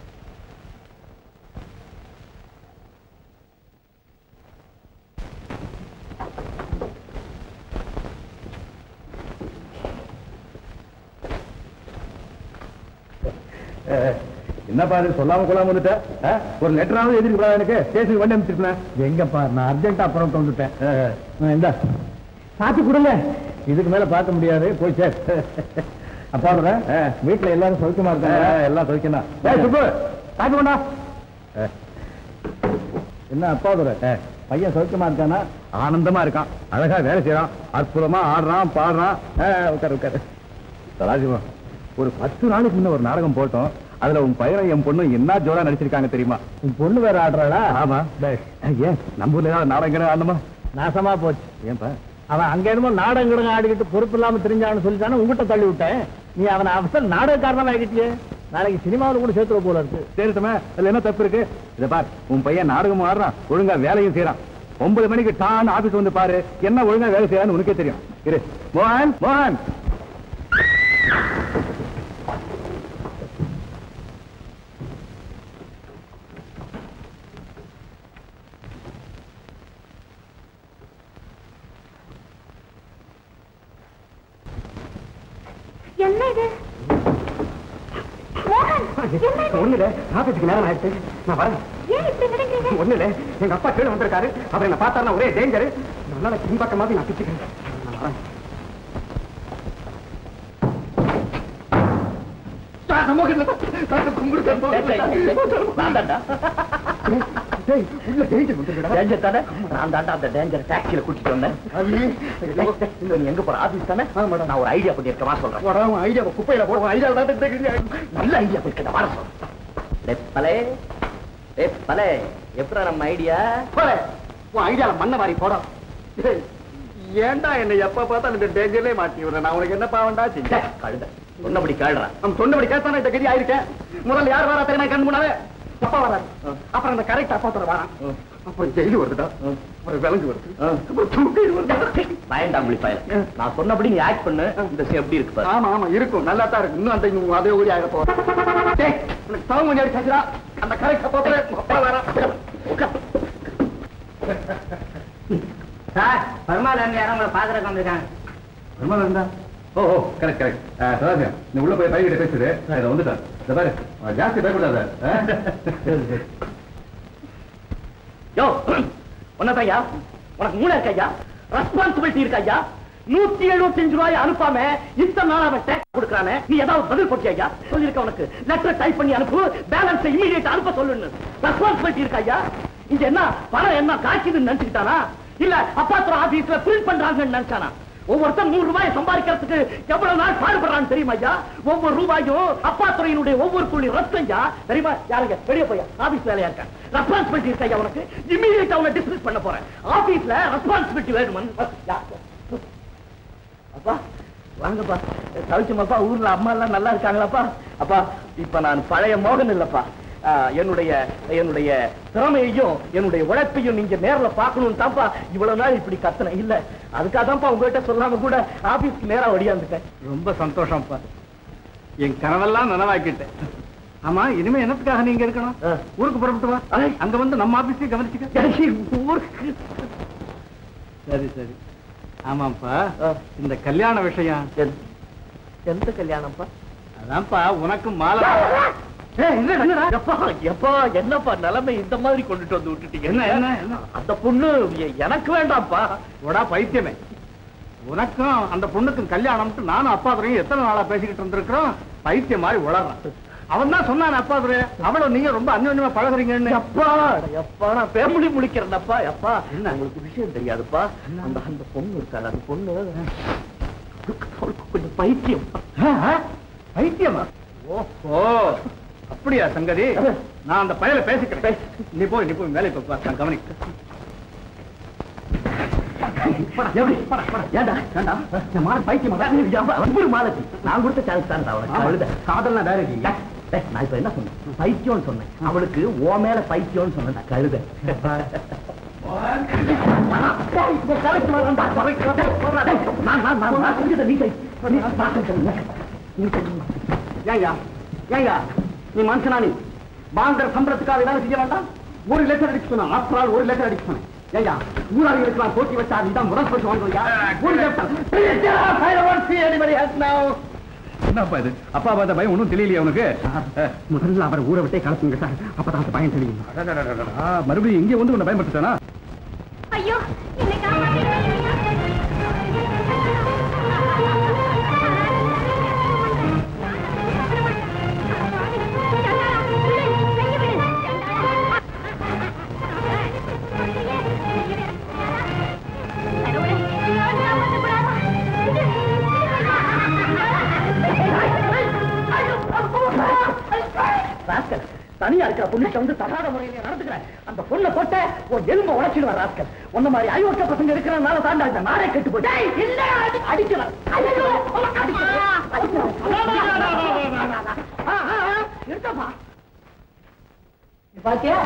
என்னப்பா இது சொல்லாம கொள்ளாம வந்துட்ட ஆ? ஒரு லெட்டராவது எழுதிருக்கலாம் எனக்கு ஸ்டேஷனுக்கு வண்டி அனுப்பிச்சிருப்பேன் எங்கப்பா நான் அர்ஜென்ட்டா அப்புறம் வந்துட்டேன் இந்த பார்த்து கொடுங்க இதுக்கு மேல பார்க்க முடியாது போய் சார் அப்பா வீட்டுல எல்லாரும் சௌக்கியமா இருக்காங்க எல்லாம் சௌக்கியம் தான் சுப்பு பார்த்து கொண்டா என்ன அப்பா பையன் சௌக்கியமா இருக்கானா ஆனந்தமா இருக்கான் அழகா வேலை செய்யறான் அற்புதமா ஆடுறான் பாடுறான் உட்காரு உட்காரு சதாசிவா ஒரு பத்து நாளைக்கு முன்ன ஒரு நாடகம் போட்டோம் அதுல உன் பையனை என் பொண்ணு என்ன ஜோரா நடிச்சிருக்காங்க தெரியுமா உன் பொண்ணு வேற ஆடுறாளா ஆமா ஏன் நம்ம ஊர்ல ஏதாவது நாடகம் ஆடணுமா நாசமா போச்சு ஏன்பா அவன் அங்க என்னமோ நாடகம் கிடங்க ஆடிக்கிட்டு பொறுப்பு இல்லாம தெரிஞ்சான்னு சொல்லிட்டானே உங்ககிட்ட தள்ளி விட்டேன் நீ அவனை அவசர நாடகக்காரனா ஆகிட்டியே நாளைக்கு சினிமாவில் கூட சேர்த்துற போல இருக்கு சரித்தமே அதுல என்ன தப்பு இருக்கு இத பார் உன் பையன் நாடகமும் ஆடுறான் ஒழுங்கா வேலையும் செய்யறான் ஒன்பது மணிக்கு டான் ஆபீஸ் வந்து பாரு என்ன ஒழுங்கா வேலை செய்யறான்னு உனக்கே தெரியும் இரு மோகன் மோகன் என்ன இது மோகன் என்ன இது? ஒண்ணுல ஆபீஸ்க்கு நேரம் ஆயிடுச்சு நான் வரேன் ஏன் இப்படி நடக்கிறீங்க ஒண்ணுல எங்க அப்பா கீழே வந்திருக்காரு அவர் என்ன பார்த்தாருன்னா ஒரே டேஞ்சர் அதனால பின்பக்கமாக நான் பிச்சுக்கிறேன் நான் வரேன் நான் தாண்டா அந்த டேஞ்சர் டாக்ஸில கூட்டிட்டு வந்தேன் இல்ல, நீ எங்க போற ஆபீஸ் தானே நான் ஒரு ஐடியா பண்ணிருக்கமா சொல்றேன் ஐடியா குப்பையில போடுவோம் ஐடியா நல்ல ஐடியா பண்ணிருக்க வர சொல்றேன் வெப்பலே வெப்பலே எப்படா நம்ம ஐடியா உன் ஐடியால மண்ண மாதிரி போட ஏன்டா என்ன எப்ப பார்த்தா இந்த டேஞ்சர்லயே மாட்டி விடுற நான் உனக்கு என்ன பாவண்டா செஞ்சேன் கழுத சொன்னபடி கேள்றான் நம்ம சொன்னபடி கேட்டானே இந்த கதி ஆயிருக்கேன் முதல்ல யார் வரா தெரியுமா கண் முன்னாலே அப்பா வராரு அப்புறம் அந்த கரெக்ட் அப்பா தர வரான் அப்புறம் ஜெயிலு வருதுடா அப்புறம் விலங்கு வருது அப்புறம் தூக்கி வருது பயந்தாங்குழி பயல நான் சொன்னபடி நீ ஆக்ட் பண்ணு இந்த சீன் எப்படி இருக்கு பாரு ஆமா ஆமா இருக்கும் நல்லா தான் இருக்கு இன்னும் அந்த இன்னும் அதே ஊரி ஆக போறோம் டேய் உனக்கு தவம் கொஞ்சம் அடிச்சாச்சுடா அந்த கரெக்ட் அப்பா தர அப்பா வரான் சார் பரமாதம் யாரும் உங்களை பாக்குறதுக்கு வந்திருக்காங்க பிரமாதம் ஓ ஓ கரெக்ட் கரெக்ட் சதாசிவம் நீ உள்ள போய் பையன் பேசுது நான் இதை வந்துட்டேன் இந்த பாரு அவன் ஜாஸ்தி பயப்படாத ஆ? யோ உன்னதையா உனக்கு மூளை இருக்கையா ரெஸ்பான்சிபிலிட்டி இருக்கையா நூத்தி எழுபத்தஞ்சு ரூபாய் அனுப்பாம இத்தனை நாள் அவன் டேக்ஸ் கொடுக்கறானே நீ ஏதாவது பதில் போட்டியா சொல்லிருக்க உனக்கு லெட்டர் டைப் பண்ணி அனுப்பு பேலன்ஸ் இமீடியட் அனுப்ப சொல்லுன்னு ரெஸ்பான்சிபிலிட்டி இருக்கையா இங்க என்ன பணம் என்ன காய்க்குதுன்னு நினைச்சுக்கிட்டானா இல்ல அப்பாத்துற ஆபீஸ்ல பிரிண்ட் பண்றாங்கன்னு நினைச்சானா ஒவ்வொருத்தன் நூறு ரூபாய் சம்பாதிக்கிறதுக்கு எவ்வளவு நாள் பாடுபடுறான்னு தெரியுமா ஐயா ஒவ்வொரு ரூபாயும் அப்பா துறையினுடைய ஒவ்வொரு துளி ரத்தம் ஐயா தெரியுமா யாருங்க வெளியே போய் ஆபீஸ் வேலையா இருக்க ரெஸ்பான்சிபிலிட்டி இருக்கா ஐயா உனக்கு இமீடியட் அவனை டிஸ்மிஸ் பண்ண போறேன் ஆபீஸ்ல ரெஸ்பான்சிபிலிட்டி வேணுமன் அப்பா வாங்கப்பா தவிச்சமாப்பா ஊர்ல அம்மா எல்லாம் நல்லா இருக்காங்களாப்பா அப்பா இப்ப நான் பழைய மோகன் இல்லப்பா ஆ, என்னுடைய என்னுடைய திறமையையும் என்னுடைய உழைப்பையும் நீங்க நேர்ல பார்க்கணும் தான்ப்பா இவ்வளவு நாள் இப்படி கத்துனேன் இல்ல அதுக்காக தான்ப்பா உங்ககிட்ட சொல்லாம கூட ஆபீஸ்க்கு நேரா ஒடியாந்துட்டேன் ரொம்ப சந்தோஷம்ப்பா என் கனவெல்லாம் நனவாக்கிட்டேன் ஆமா இனிமே என்னத்துக்காக நீங்க இருக்கணும் ஆ. ஊருக்கு புறப்பட்டு வா ஐ. அங்க வந்து நம்ம ஆபீஸையும் கவனிச்சுக்க ஊருக்கு சரி சரி ஆமாப்பா ஆ. இந்த கல்யாண விஷயம் எந்த- எந்த கல்யாணம்ப்பா அதான்ப்பா உனக்கு மாலை ஏய், என்னடா, என்னடா? எப்பா, எப்பா, என்னப்பா நிலைமை இந்த மாதிரி கொண்டுட்டு வந்து விட்டுட்டீங்க என்ன, என்ன, என்ன? அந்த பொண்ணு எ- எனக்கு வேண்டாம்ப்பா உடா பைத்தியமே உனக்கும் அந்த பொண்ணுக்கும் கல்யாணம்ட்டு நானும் அப்பா துறையும் எத்தனை நாளா பேசிக்கிட்டு இருந்திருக்கிறோம் பைத்தியம் மாதிரி உளறான் அவன் தான் சொன்னான் அப்பா துறை அவளும் நீங்க ரொம்ப அந்யோன்யமா பழகுறீங்கன்னு எப்பா எப்பா நான் பேமுடி முழிக்கிறேன்ப்பா எப்பா என்ன உங்களுக்கு விஷயம் தெரியாதுப்பா அந்த அந்த பொண்ணு இருக்காது அந்த பொண்ணு அவளுக்கு கொஞ்சம் பைத்தியம் பைத்தியமா ஓஹோ அப்படியா சங்கதி நான் அந்த பயல பேசிக்கிறேன் நீ போய் நீ போய் வேலைக்கு போ நான் கவனிக்கிறேன் எப்படி ஏண்டா ஏண்டா இந்த மாலை பைத்தியம் ஒவ்வொரு மாலைக்கு நான் கொடுத்த சான்ஸ் தான் அவளுக்கு அழுத காதல்னா வேற இல்லையா டேய், நான் இப்ப என்ன சொன்னேன் பைத்தியம்னு சொன்னேன் அவளுக்கு ஓ மேல பைத்தியம்னு சொன்னேன் நான் கழுத ஏயா ஏயா நீ மனுஷனா நீ வாங்குற சம்பளத்துக்காக வேலை செய்ய வேண்டாம் ஒரு லட்சம் அடிக்க சொன்னா ஆஃப்டர் ஆல் ஒரு லட்சம் அடிக்க சொன்னேன் ஏயா ஊராளிகளுக்கு நான் போட்டி வச்சா நீ தான் முதல் பரிசு வாங்குறியா ஒரு லட்சம் என்னப்பா இது அப்பா பார்த்த பயம் ஒன்றும் தெரியலையே உனக்கு முதல்ல அவர் ஊரை விட்டே கலப்புங்க சார் அப்பதான் அந்த பயம் தெரியும் ஆ, மறுபடியும் இங்கே வந்து உன்னை பயன்படுத்தானா ஐயோ என்னை காப்பாத்தீங்க தனியா இருக்கிற பொண்ணுக்கு வந்து தகாத முறையில நடந்துக்கிறேன் அந்த பொண்ணை தொட்ட ஒரு எலும்ப உடைச்சிடுவார் ராஸ்கல் உன்ன மாதிரி ஐயோக்க பசங்க இருக்கிறனால தாண்டா இந்த நாடே கெட்டு போச்சு இல்ல அடிக்கலாம் ஐயோ, அடிக்கலாம். அடிக்கலாம். ஆ, ஆ, ஆ, இருக்கப்பா நீ பாத்தியா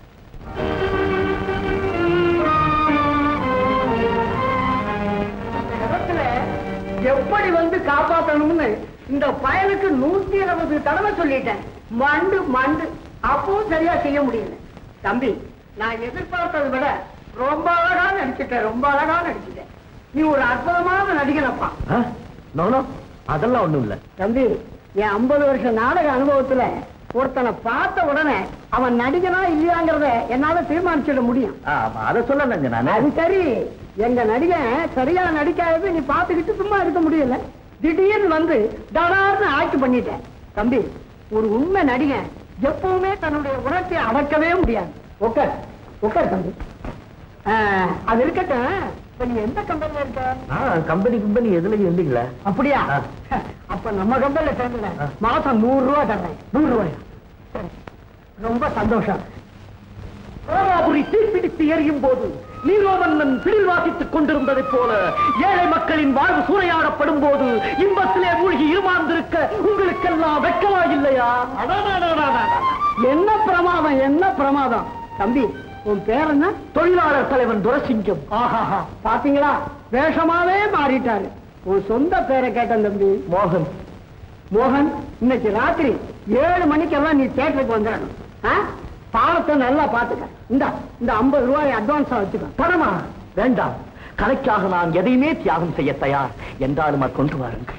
இந்த இடத்துல எப்படி வந்து காப்பாத்தணும்னு இந்த பயலுக்கு நூத்தி இருபது தடவை சொல்லிட்டேன் மண்டு மண்டு அப்பவும் சரியா செய்ய முடியல தம்பி நான் எதிர்பார்த்ததை விட ரொம்ப அழகா நடிச்சிட்டேன் ரொம்ப அழகா நடிச்சிட்டேன் நீ ஒரு அற்புதமான நடிகனப்பா நோனோ அதெல்லாம் ஒண்ணும் இல்ல தம்பி என் ஐம்பது வருஷம் நாடக அனுபவத்துல ஒருத்தனை பார்த்த உடனே அவன் நடிகனா இல்லையாங்கிறத என்னால தீர்மானிச்சிட முடியும் ஆமா அதை சொல்ல நானு அது சரி எங்க நடிகன் சரியா நடிக்காதது நீ பாத்துக்கிட்டு சும்மா இருக்க முடியல திடீர்னு வந்து தடார்னு ஆட்சி பண்ணிட்டேன் தம்பி ஒரு உண்மை நடிகன் எப்பவுமே தன்னுடைய உணர்ச்சியை அடக்கவே முடியாது உட்கார் உட்கார் தம்பி ஆ, அது இருக்கட்டும் இப்ப நீ எந்த கம்பெனில இருக்க கம்பெனி கம்பெனி எதுலயும் இல்லைங்களா அப்படியா ஆ. அப்ப நம்ம கம்பெனில சேர்ந்துல ஆ. மாசம் நூறு ரூபாய் தர்றேன் நூறு ரூபாயா சரி. ரொம்ப சந்தோஷம் ரோமாபுரி தீப்பிடித்து எரியும் போது நீரோமன்னன் பிடில் வாசித்துக் கொண்டிருந்ததைப் போல ஏழை மக்களின் வாழ்வு சூறையாடப்படும் போது இன்பத்திலே மூழ்கி இருமாந்திருக்க உங்களுக்கெல்லாம் வெட்கமா இல்லையா என்ன பிரமாதம் என்ன பிரமாதம் தம்பி உன் பேர் என்ன தொழிலாளர் தலைவன் துரசிங்கம் ஆஹாஹா பாத்தீங்களா வேஷமாவே மாறிட்டாரு உன் சொந்த பேரை கேட்டேன் தம்பி மோகன் மோகன் இன்னைக்கு ராத்திரி ஏழு மணிக்கெல்லாம் நீ தியேட்டருக்கு வந்துடணும் ஆ? பாடத்தை நல்லா பாத்துக்க இந்த இந்த ஐம்பது ரூபாய் அட்வான்ஸா வச்சுக்க பணமா வேண்டாம் கலைக்காக நான் எதையுமே தியாகம் செய்ய தயார் என்றாலும் அது கொண்டு வாருங்கள்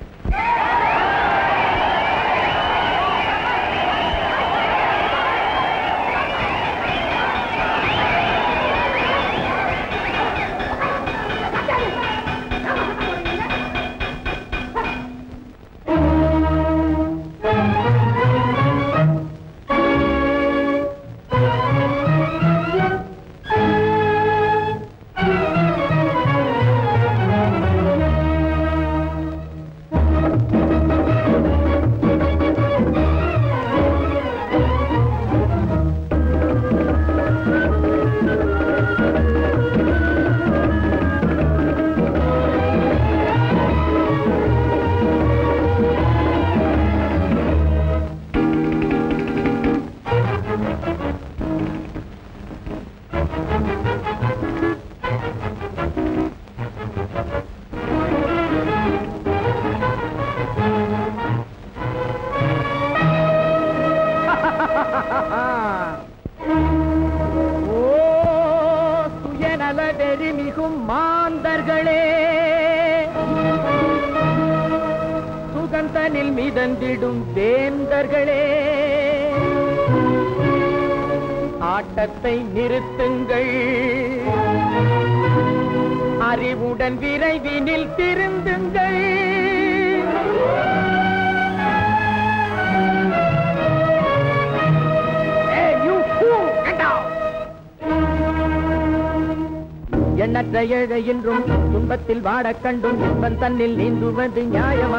ஓ சுயநல வெறி மிகும் மாந்தர்களே சுகந்தனில் மிதந்திடும் வேந்தர்களே ஆட்டத்தை நிறுத்துங்கள் அறிவுடன் விரைவினில் திருந்துங்கள் Hey, you fool! Get down! எண்ணற்ற ஏழை என்றும் துன்பத்தில் வாடக் கண்டும் இன்பம் தன்னில் நீந்துவது நியாயமா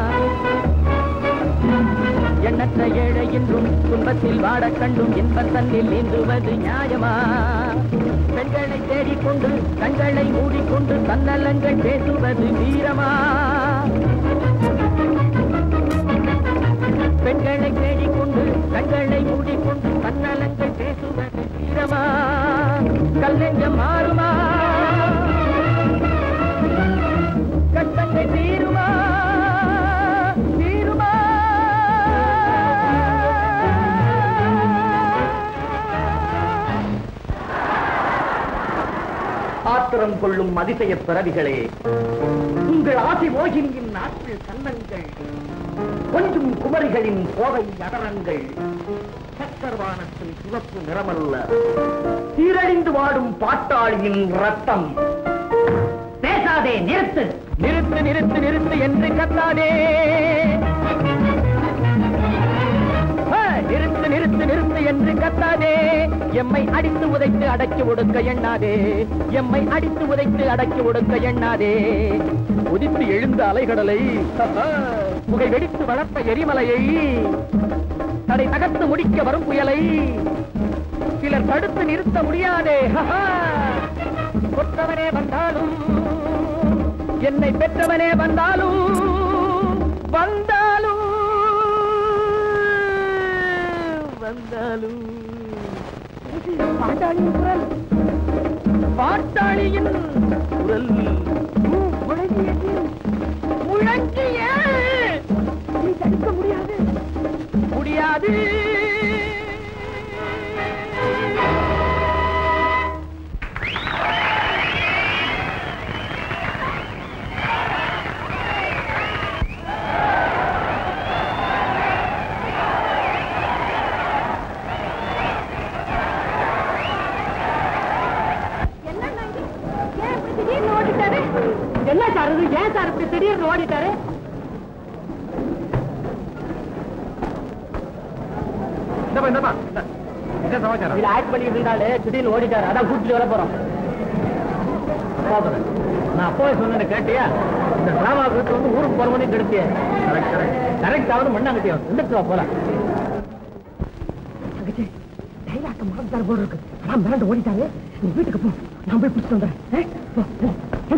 எண்ணற்ற ஏழை என்றும் துன்பத்தில் வாடக் கண்டும் இன்பம் தன்னில் நீந்துவது நியாயமா பெண்களை தேடிக்கொண்டு கண்களை மூடிக்கொண்டு தன்னலங்கள் பேசுவது வீரமா பெண்களை தேடிக்கொண்டு கண்களை மூடிக்கொண்டு தன்னலங்கள் பேசுவது வீரமா கல்லெஞ்சம் மாறுமா கட்டங்கள் தீருமா தீருமா ஆத்திரம் கொள்ளும் அதிசய பிறவிகளே உங்கள் ஆசை மோகினியின் நாட்கள் கன்னங்கள் கொஞ்சம் குமரிகளின் கோவை அதரங்கள் சக்கரவானத்தின் சிவப்பு நிறமல்ல சீரழிந்து வாடும் பாட்டாளியின் ரத்தம் பேசாதே நிறுத்து நிறுத்து நிறுத்து நிறுத்து என்று கத்தாதே ஆ, நிறுத்து நிறுத்து நிறுத்து என்று கத்தாதே எம்மை அடித்து உதைத்து அடக்கி ஒடுக்க எண்ணாதே எம்மை அடித்து உதைத்து அடக்கி ஒடுக்க எண்ணாதே உதித்து எழுந்த அலைகடலை புகை வெடித்து வளர்த்த எரிமலையை தடை தகர்த்து முடிக்க வரும் புயலை சிலர் தடுத்து நிறுத்த முடியாதே ஹஹா. கொற்றவனே வந்தாலும் என்னை பெற்றவனே வந்தாலும் வந்தாலும் வந்தாலும் பாட்டாளியின் குரல் பாட்டாளியின் குரல் முழங்கியது முழங்கிய நீ தடுக்க முடியாது முடியாது என்ன சார் இது ஏன் சார் இப்படி திடீர்னு ஓடிட்டாரு இந்தப்பா இந்தப்பா இந்த. என்ன சமாச்சாரம் இதுல ஆக்ட் பண்ணிட்டு இருந்தாலே திடீர்னு ஓடிட்டாரு அதான் கூட்டிட்டு வர போறோம் போதும். நான் அப்பவே சொன்னேன் கேட்டியா இந்த டிராமா வீட்டு வந்து ஊருக்கு போறவனே கெடுத்தியே கரெக்ட் கரெக்ட் கரெக்ட் ஆகுது மண்ணாங்கட்டியா ரெண்டுக்கு வா போலாம் தங்கச்சி டைலாக்க மறந்தாரு போல இருக்கு அதான் மிரண்டு ஓடிட்டாரு நீ வீட்டுக்கு போ நான் போய் பிடிச்சிட்டு வந்துடுறேன் ஆ? போ, போ, போ.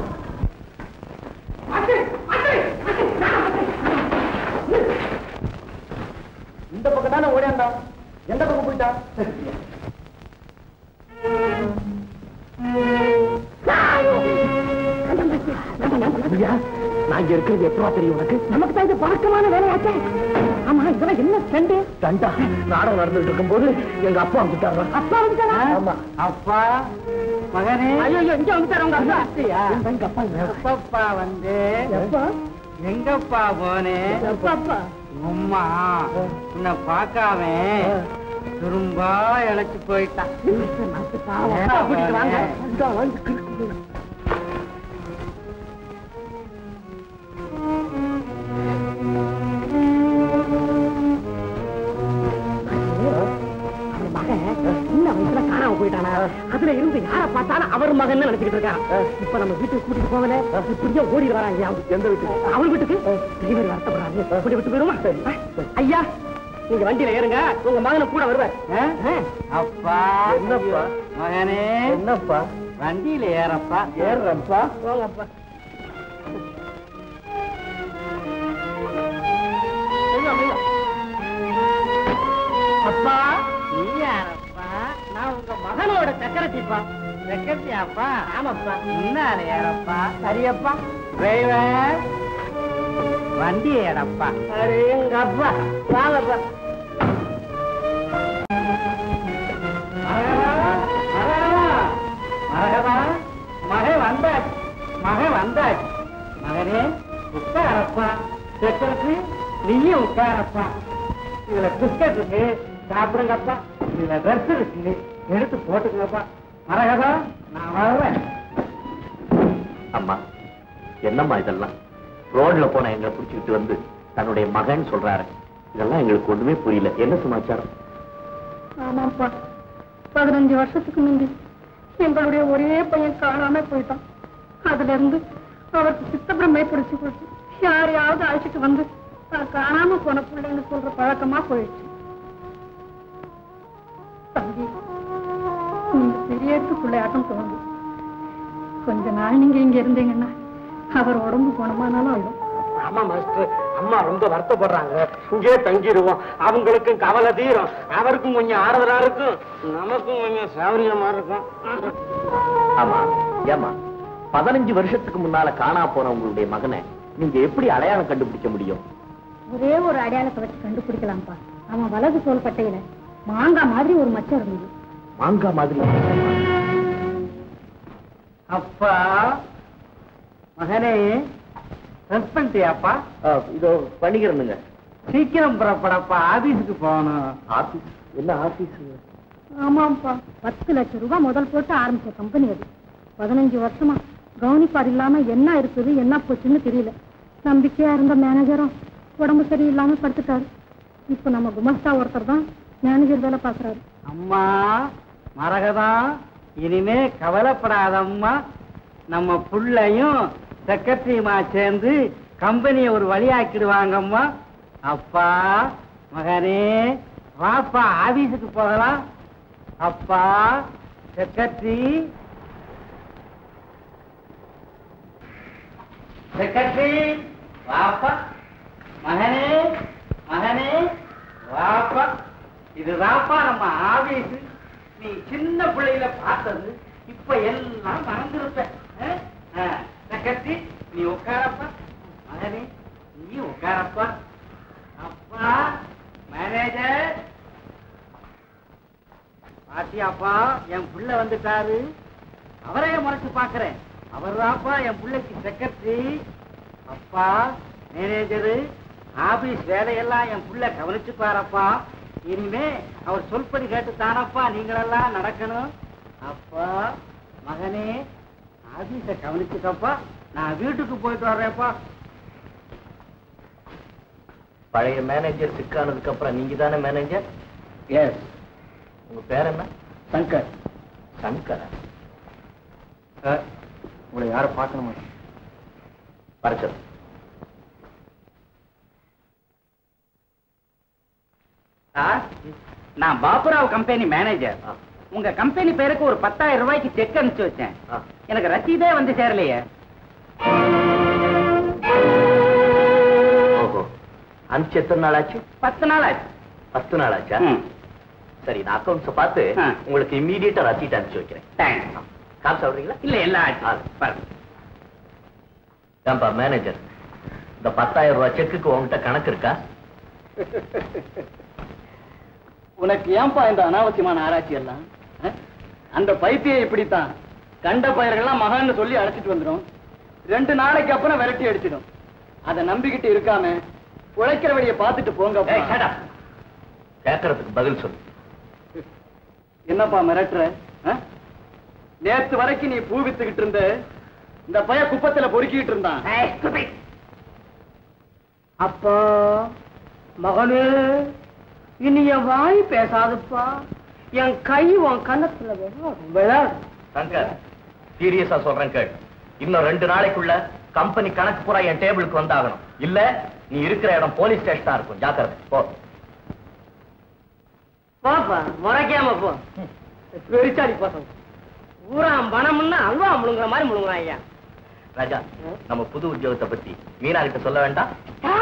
இந்த பக்கம் தானே ஓடியாண்டா எந்த பக்கம் போயிட்டா ஐயா, நான் இங்க இருக்கிறது எப்பவா தெரியும் உனக்கு நமக்கு தான் இது பழக்கமான வேலையாச்சே ஆமா இதெல்லாம் என்ன ஃப்ரெண்டு தண்டா நாடகம் நடந்துட்டு இருக்கும்போது எங்க அப்பா வந்துட்டாங்க அப்பா வந்துட்டாரா ஆமா அப்பா மகனே ஐயோ ஐயோ, இங்க வந்துட்டாரு உங்க அப்பா எங்க அப்பா எப்பப்பா வந்து எப்பா எங்கப்பா போனே எப்பா அப்பா உம்மா உன்னை பார்க்காம திரும்ப இழைச்சு போயிட்டான் அப்பா, கூட்டிட்டு வாங்க இந்தா, வாங்க, கிறுக்கு. அவன் மகன் சின்ன வயசுல காணாம போயிட்டானா அதுல இருந்து யார பார்த்தாலும் அவர் மகன் நினைச்சுக்கிட்டு இருக்கான் இப்ப நம்ம வீட்டுக்கு கூட்டிட்டு போகல இப்படியே ஓடி வராங்க எந்த வீட்டுக்கு அவர் வீட்டுக்கு டிரைவர் வருத்தப்படுறாரு இப்படி விட்டு போயிடுமா ஐயா நீங்க வண்டியில ஏறுங்க உங்க மகனை கூட வருவார் ஆ? அப்பா என்னப்பா மகனே என்னப்பா வண்டியில ஏறப்பா ஏறுறப்பா வாங்கப்பா அப்பா நீ யாரப்பா நான் உங்க மகனோட சக்கரத்திப்பா செக்கத்தியாப்பா ஆமாப்பா முன்னால ஏறப்பா சரியப்பா டிரைவர் வண்டி ஏறப்பா அரே எங்க அப்பா வாங்கப்பா மகவா மகன் வந்தாச்சு மகன் வந்தாச்சு மகனே உட்காரப்பா செக்கருக்கு நீயும் உட்காரப்பா இதுல பிஸ்கட் இருக்கு சாப்பிடுங்கப்பா இதுல ட்ரெஸ் இருக்கு எடுத்து போட்டுக்கப்பா மரகதா நான் வர்றேன் அம்மா என்னம்மா இதெல்லாம் ரோட்ல போன எங்களை புடிச்சுக்கிட்டு வந்து தன்னுடைய மகன் சொல்றாரு இதெல்லாம் எங்களுக்கு ஒண்ணுமே புரியல என்ன சமாச்சாரம் ஆமாப்பா பதினஞ்சு வருஷத்துக்கு முந்தி எங்களுடைய ஒரே பையன் காணாம போயிட்டான் அதுல இருந்து அவருக்கு சித்தப்பிரமை பிடிச்சு போச்சு யாரையாவது அழைச்சிட்டு வந்து தான் காணாம போன பிள்ளைன்னு சொல்ற பழக்கமா போயிடுச்சு தம்பி நீங்க பெரியத்து பிள்ளையாட்டம் தோணுது கொஞ்ச நாள் நீங்க இங்க இருந்தீங்கன்னா அவர் உடம்பு குணமானாலும் ஆயிடும் ஆமா மாஸ்டர் அம்மா ரொம்ப வருத்தப்படுறாங்க இங்கே தங்கிடுவோம் அவங்களுக்கும் கவலை தீரும் அவருக்கும் கொஞ்சம் ஆறுதலா இருக்கும் நமக்கும் கொஞ்சம் சௌரியமா இருக்கும் ஆமா ஏமா பதினஞ்சு வருஷத்துக்கு முன்னால காணா போன உங்களுடைய மகனை நீங்க எப்படி அடையாளம் கண்டுபிடிக்க முடியும் ஒரே ஒரு அடையாளத்தை வச்சு கண்டுபிடிக்கலாம்ப்பா அவன் வலது தோல் பட்டையில மாங்காய் மாதிரி ஒரு மச்சம் இருந்தது மாங்கா மாதிரி அப்பா மகனே ட்ரெஸ் பண்ணிட்டியாப்பா ஆ, இதோ பண்ணிக்கிறேனுங்க சீக்கிரம் புறப்படப்பா ஆபீஸுக்கு போகணும் ஆபீஸ் என்ன ஆபீஸ் ஆமாம்ப்பா பத்து லட்சம் ரூபாய் முதல் போட்டு ஆரம்பிச்ச கம்பெனி அது பதினஞ்சு வருஷமா கவனிப்பார் இல்லாம என்ன இருக்குது என்ன போச்சுன்னு தெரியல நம்பிக்கையா இருந்த மேனேஜரும் உடம்பு சரியில்லாம படுத்துட்டாரு இப்ப நம்ம குமஸ்தா ஒருத்தர் தான் மேனேஜர் வேலை பாக்குறாரு அம்மா மரகதா இனிமே கவலைப்படாதம்மா நம்ம புள்ளையும் செக்ரட்டரியுமா சேர்ந்து கம்பெனியை ஒரு வழியாக்கிடுவாங்கம்மா அப்பா மகனே வாப்பா ஆபீஸுக்கு போகலாம் அப்பா செக்ரட்டரி செக்ரட்டரி வாப்பா மகனே மகனே வாப்பா இதுதான்ப்பா நம்ம ஆபீஸ் நீ சின்ன பிள்ளையில பார்த்தது இப்ப எல்லாம் மறந்துருப்ப அஹ்? அஹ், செக்ரட்டரி நீ உட்காரப்பா மகனே நீ உட்காரப்பா அப்பா மேனேஜர் பாத்தியாப்பா என் புள்ள வந்துட்டாரு அவரையே மறைச்சு பாக்குறேன் அவர்தான்ப்பா என் பிள்ளைக்கு செக்ரட்டரி அப்பா மேனேஜரு ஆபீஸ் வேலையெல்லாம் என் புள்ள கவனிச்சுப்பாரப்பா இனிமே அவர் சொல்படி கேட்டு தானப்பா நீங்களெல்லாம் நடக்கணும் அப்பா மகனே ஆபீஸ கவனிச்சுக்கப்பா நான் வீட்டுக்கு போயிட்டு வர்றேன்ப்பா பழைய மேனேஜர் சிக்கானதுக்கு அப்புறம் நீங்க தானே மேனேஜர் எஸ் உங்க பேர் என்ன சங்கர் சங்கரா உங்களை யாரும் பார்க்கணுமா பரச்சல் சார் நான் பாபுராவ் கம்பெனி மேனேஜர் உங்க கம்பெனி பேருக்கு ஒரு பத்தாயிரம் ரூபாய்க்கு செக் அனுப்பிச்சு வச்சேன் ஆ. எனக்கு ரசீதே வந்து சேரலையே ஓஹோ அனுப்பிச்சு எத்தனை நாள் ஆச்சு பத்து நாள் ஆச்சு பத்து நாள் ஆச்சா ம். சரி நான் அக்கௌண்ட்ஸ் பார்த்து ஆ. உங்களுக்கு இம்மீடியட்டா ரசீட் அனுப்பிச்சு வைக்கிறேன் தேங்க்ஸ் காசு சாப்பிடுறீங்களா இல்ல எல்லாம் ஆச்சு ஆ. பாருங்க. ஏன்பா மேனேஜர் இந்த பத்தாயிரம் ரூபாய் செக்குக்கு உங்ககிட்ட கணக்கு இருக்கா உனக்கு ஏன்பா இந்த அனாவசியமான ஆராய்ச்சி எல்லாம் அஹ்? அந்த பைத்தியம் இப்படித்தான் கண்ட பயிர்கள்லாம் மகான்னு சொல்லி அழைச்சிட்டு வந்துடும் ரெண்டு நாளைக்கு அப்புறம் விரட்டி அடிச்சிடும் அதை நம்பிக்கிட்டு இருக்காம உழைக்கிற வழியை பார்த்துட்டு போங்க ஏய், shut up. கேட்கறதுக்கு பதில் சொல்லு என்னப்பா மிரட்டுற அஹ்? நேத்து வரைக்கும் நீ பூ வித்துக்கிட்டு இருந்த இந்த பைய குப்பத்துல பொறுக்கிட்டு இருந்தான் ஏய், stupid. அப்பா மகனே இனி என் வாய் பேசாதுப்பா என் கை உன் கன்னத்துல விழாது சங்கர் சீரியஸா சொல்றேன் கேள் இன்னும் ரெண்டு நாளைக்குள்ள கம்பெனி கணக்கு பூரா என் டேபிளுக்கு வந்தாகணும் இல்ல நீ இருக்கிற இடம் போலீஸ் ஸ்டேஷனா இருக்கும் ஜாக்கிரதை போ பாப்பா முறைக்காம போ பெருச்சாடி பசங்க ஊரா பணம்னா அல்வா முழுங்குற மாதிரி முழுங்குறான் ஐயா ராஜா நம்ம புது உத்தியோகத்தை பத்தி மீனா கிட்ட சொல்ல வேண்டாம்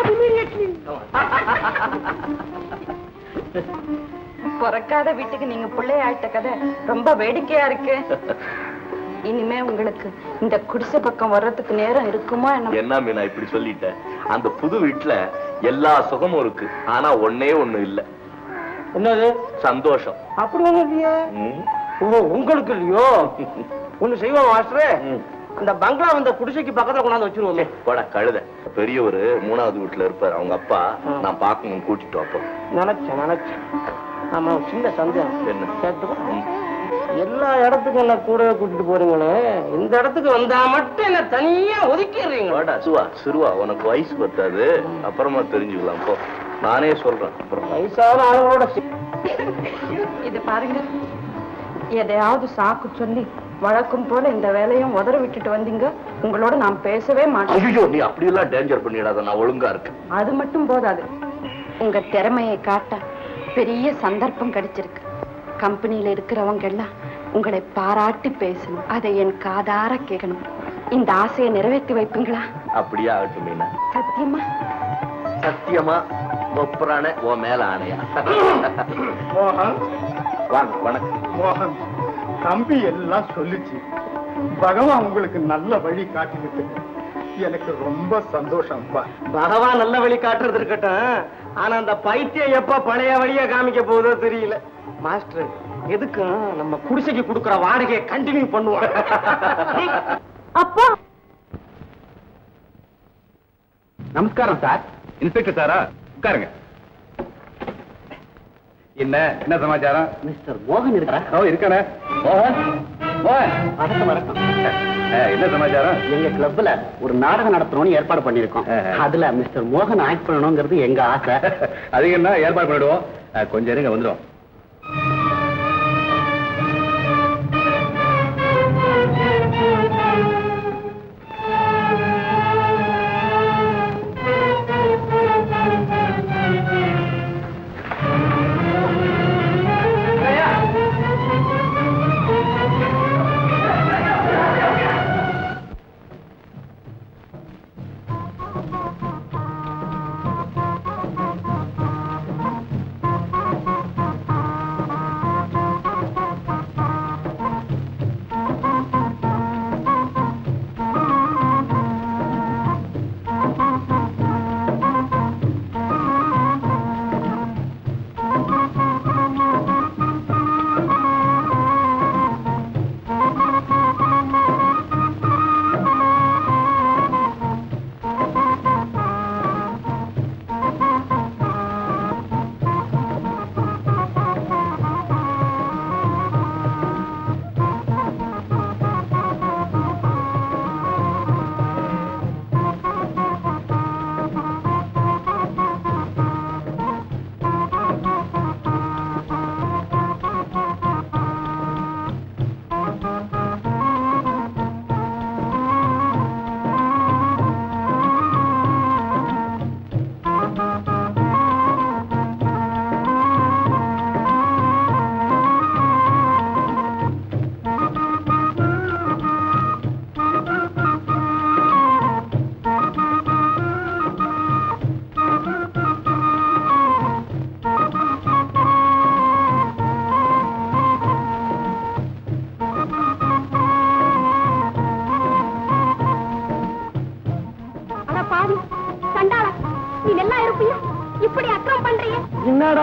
பிறக்காத வீட்டுக்கு நீங்க பிள்ளை ஆயிட்ட கதை ரொம்ப வேடிக்கையா இருக்கு இனிமே உங்களுக்கு இந்த குடிசை பக்கம் வர்றதுக்கு நேரம் இருக்குமா என்ன என்ன மீனா இப்படி சொல்லிட்ட அந்த புது வீட்டுல எல்லா சுகமும் இருக்கு ஆனா ஒண்ணே ஒண்ணு இல்ல என்னது சந்தோஷம் அப்படி ஒண்ணு இல்லையே ம். ஓ உங்களுக்கு இல்லையோ ஒண்ணு செய்வோம் மாஸ்டர் ம். அந்த பங்களா வந்த குடிசைக்கு பக்கத்துல கொண்டாந்து வச்சிருவோமே போடா கழுத பெரியவரு மூணாவது வீட்டுல இருப்பாரு அவங்க அப்பா நான் பார்க்கணும் கூட்டிட்டு அப்போ நினைச்சேன் நினைச்சேன் ஆமா ஒரு சின்ன சந்தேகம் என்ன? கேட்டுக்கோ. ம். எல்லா இடத்துக்கும் என்ன கூடவே கூட்டிட்டு போறீங்களே இந்த இடத்துக்கு வந்தா மட்டும் என்ன தனியா ஒதுக்கிடுறீங்க வாடா சுவா சிறுவா உனக்கு வயசு பத்தாது அப்புறமா தெரிஞ்சுக்கலாம் போ நானே சொல்றேன் அப்புறம் வயசான ஆளுங்களோட சி- இது பாருங்க எதையாவது சாக்கு சொல்லி வழக்கம் போல இந்த வேலையும் உதற விட்டுட்டு வந்தீங்க உங்களோட நான் பேசவே மாட்டேன் ஐயோ நீ அப்படியெல்லாம் டேஞ்சர் பண்ணிடாத நான் ஒழுங்கா இருக்கேன் அது மட்டும் போதாது உங்க திறமையை காட்ட பெரிய சந்தர்ப்பம் கிடைச்சிருக்கு கம்பெனியில இருக்கிறவங்க எல்லாம் உங்களை பாராட்டி பேசணும் அதை என் காதார கேட்கணும் இந்த ஆசையை நிறைவேற்றி வைப்பீங்களா அப்படியே ஆகட்டும் மீனா சத்தியமா சத்தியமா ஒப்புறான உன் மேல ஆணையா மோகன் வாங்க வணக்கம் மோகன் தம்பி எல்லாம் சொல்லுச்சு பகவான் உங்களுக்கு நல்ல வழி காட்டிக்கிட்டு எனக்கு ரொம்ப சந்தோஷம்ப்பா பகவான் நல்ல வழி காட்டுறது இருக்கட்டும் ஆனா அந்த பைத்தியம் எப்ப பழைய வழியா காமிக்க போதோ தெரியல மாஸ்டர் எதுக்கும் நம்ம குடிசைக்கு கொடுக்கிற வாடகையை கண்டினியூ பண்ணுவோம் அப்பா நமஸ்காரம் சார் இன்ஸ்பெக்டர் சாரா உட்காருங்க என்ன என்ன சமாச்சாரம் மிஸ்டர் மோகன் இருக்கா ஓ இருக்கானே மோகன் மோகன் வணக்கம் வணக்கம் அஹ், என்ன சமாச்சாரம் எங்க கிளப்ல ஒரு நாடகம் நடத்தணும்னு ஏற்பாடு பண்ணிருக்கோம் ஆஹா. அதுல மிஸ்டர் மோகன் ஆக்ட் பண்ணணுங்கிறது எங்க ஆசை அது என்ன ஏற்பாடு பண்ணிடுவோம் அஹ், கொஞ்சம் இருங்க வந்துடும்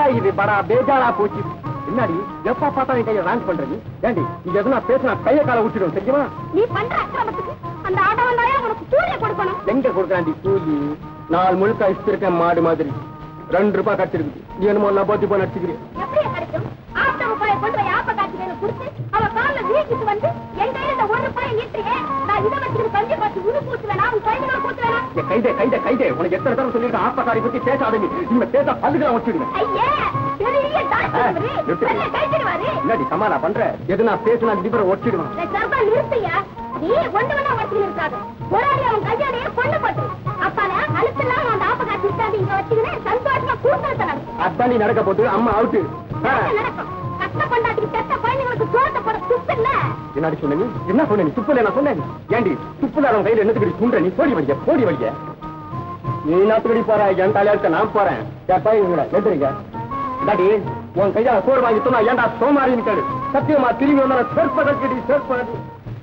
இது படா பேஜாரா போச்சு என்னடி எப்ப பார்த்தா என் கையை ரேங்க் பண்ற நீ ஏண்டி இங்க எதுனா பேசினா கைய கால விட்டுடும் தெரியுமா நீ பண்ற அக்கிரமத்துக்கு அந்த ஆட்டவன் தான் உனக்கு கூலிய கொடுக்கணும் எங்க கொடுக்கறாண்டி கூலி நாள் முழுக்க இஷ்டிருக்கேன் மாடு மாதிரி ரெண்டு ரூபாய் கட்டிருக்கு நீ என்னமோ நான் போத்தி போய் நடிச்சுக்கிறேன் எப்படியா கிடைக்கும் ஆட்டவன் போய் கொண்டு போய் ஆப்ப காட்சி வேலை கொடுத்து அவ கால்ல வீக்கிட்டு வந்து என் கையில இந்த ஒரு ரூபாய் நீட்டுறியே நான் இதை வச்சுக்கிட்டு கஞ்சி பார்த்து உனக்கு கூத்து வேணாம் உன் கையில கூத்து வேணாம் என் கைதே கைதே கைதே உனக்கு எத்தனை தடவை சொல்லியிருக்கேன் ஆப்பக்காரி பத்தி பேசாத நீ இனிமே பேச பல்லுக்கு வச்சுடுவேன் ஐயே பெரிய டாக்டர் நிறுத்து. நல்ல கைத்திடுவாரு என்னடி சமாளா பண்ற எது நான் பேசினா லிவரை ஒட்டிடுவான் சர்பா நிறுத்தையா நீ ஒண்ணு வேணா வச்சு இருக்காது ஒரு அடி அவன் கையாலேயே கொண்டு போட்டு அப்பால அழுத்தெல்லாம் அந்த ஆப்ப காட்சி இருக்காது இங்க வச்சுக்கின்னு சந்தோஷமா கூட்டத்தை நடக்கும் அதான் நீ நடக்க போட்டு அம்மா அவுட்டு என்ன நடக்கும் கஷ்ட கொண்டாட்டிக்கு பெத்த குழந்தைங்களுக்கு சோத்த போட துப்பு இல்ல என்னடி சொன்ன நீ என்ன சொன்ன நீ துப்புல நான் சொன்னேன் ஏண்டி துப்புல அவன் கையில என்னத்துக்கு சுண்ட நீ போடி வைக்க போடி வைக்க நீ நாத்துக்கடி போற என் தலையாட்ட நான் போறேன் என் பையன் கூட எதிரிங்க டாடி உன் கையால சோறு வாங்கி சொன்னா ஏன்டா சோமாரின்னு கேடு சத்தியமா திரும்பி வந்தா சேர்ப்பதற்கடி சேர்ப்பதற்கு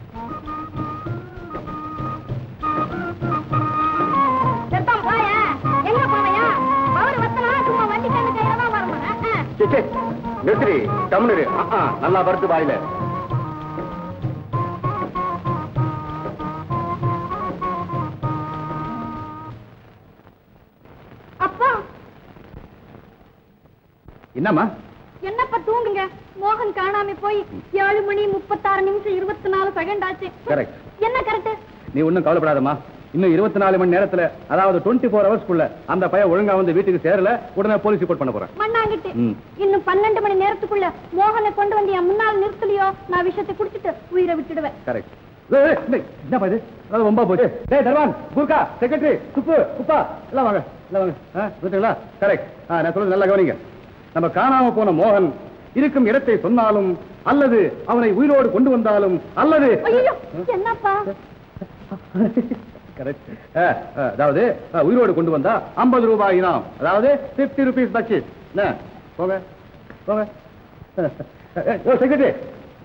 செத்தம் போய எங்க போவையா அவரு வத்தனா சும்மா வண்டி கண்ணு கையில தான் வரணும் சே, சே, நிறுத்துடி கம்னுரு நல்லா வருது வாயில அப்பா என்னம்மா என்னப்பா தூங்குங்க மோகன் காணாம போய் ஏழு மணி முப்பத்தாறு நிமிஷம் இருபத்தி நாலு செகண்ட் ஆச்சு Correct. என்ன கரெக்ட் நீ ஒண்ணும் கவலைப்படாதம்மா இன்னும் இருபத்தி நாலு மணி நேரத்துல அதாவது டுவெண்ட்டி ஃபோர் ஹவர்ஸ்க்குள்ள அந்த பையன் ஒழுங்கா வந்து வீட்டுக்கு சேரல உடனே போலீஸ் ரிப்போர்ட் பண்ண போறேன் மண்ணாங்கிட்டு ம். இன்னும் பன்னெண்டு மணி நேரத்துக்குள்ள மோகனை கொண்டு வந்து என் முன்னால் நிறுத்தலையோ நான் விஷத்தை குடிச்சிட்டு உயிரை விட்டுடுவேன் கரெக்ட் என்னப்பா இது அதாவது ரொம்ப போச்சு டேய் தர்வான் குர்கா செக்ரட்டரி சுப்பு குப்பா எல்லாம் வாங்க எல்லாம் வாங்க ஆ வந்துட்டீங்களா கரெக்ட் ஆ நான் சொல்றது நல்லா கவனிங்க நம்ம காணாம போன மோகன் இருக்கும் இடத்தை சொன்னாலும் அல்லது அவனை உயிரோடு கொண்டு வந்தாலும் அல்லது ஐயோ என்னப்பா கரெக்ட் அதாவது ஆ, உயிரோடு கொண்டு வந்தா 50 ரூபாய் இனாம் அதாவது 50 ருபீஸ் பட்ஜெட் என்ன போங்க போங்க செக்ரட்டரி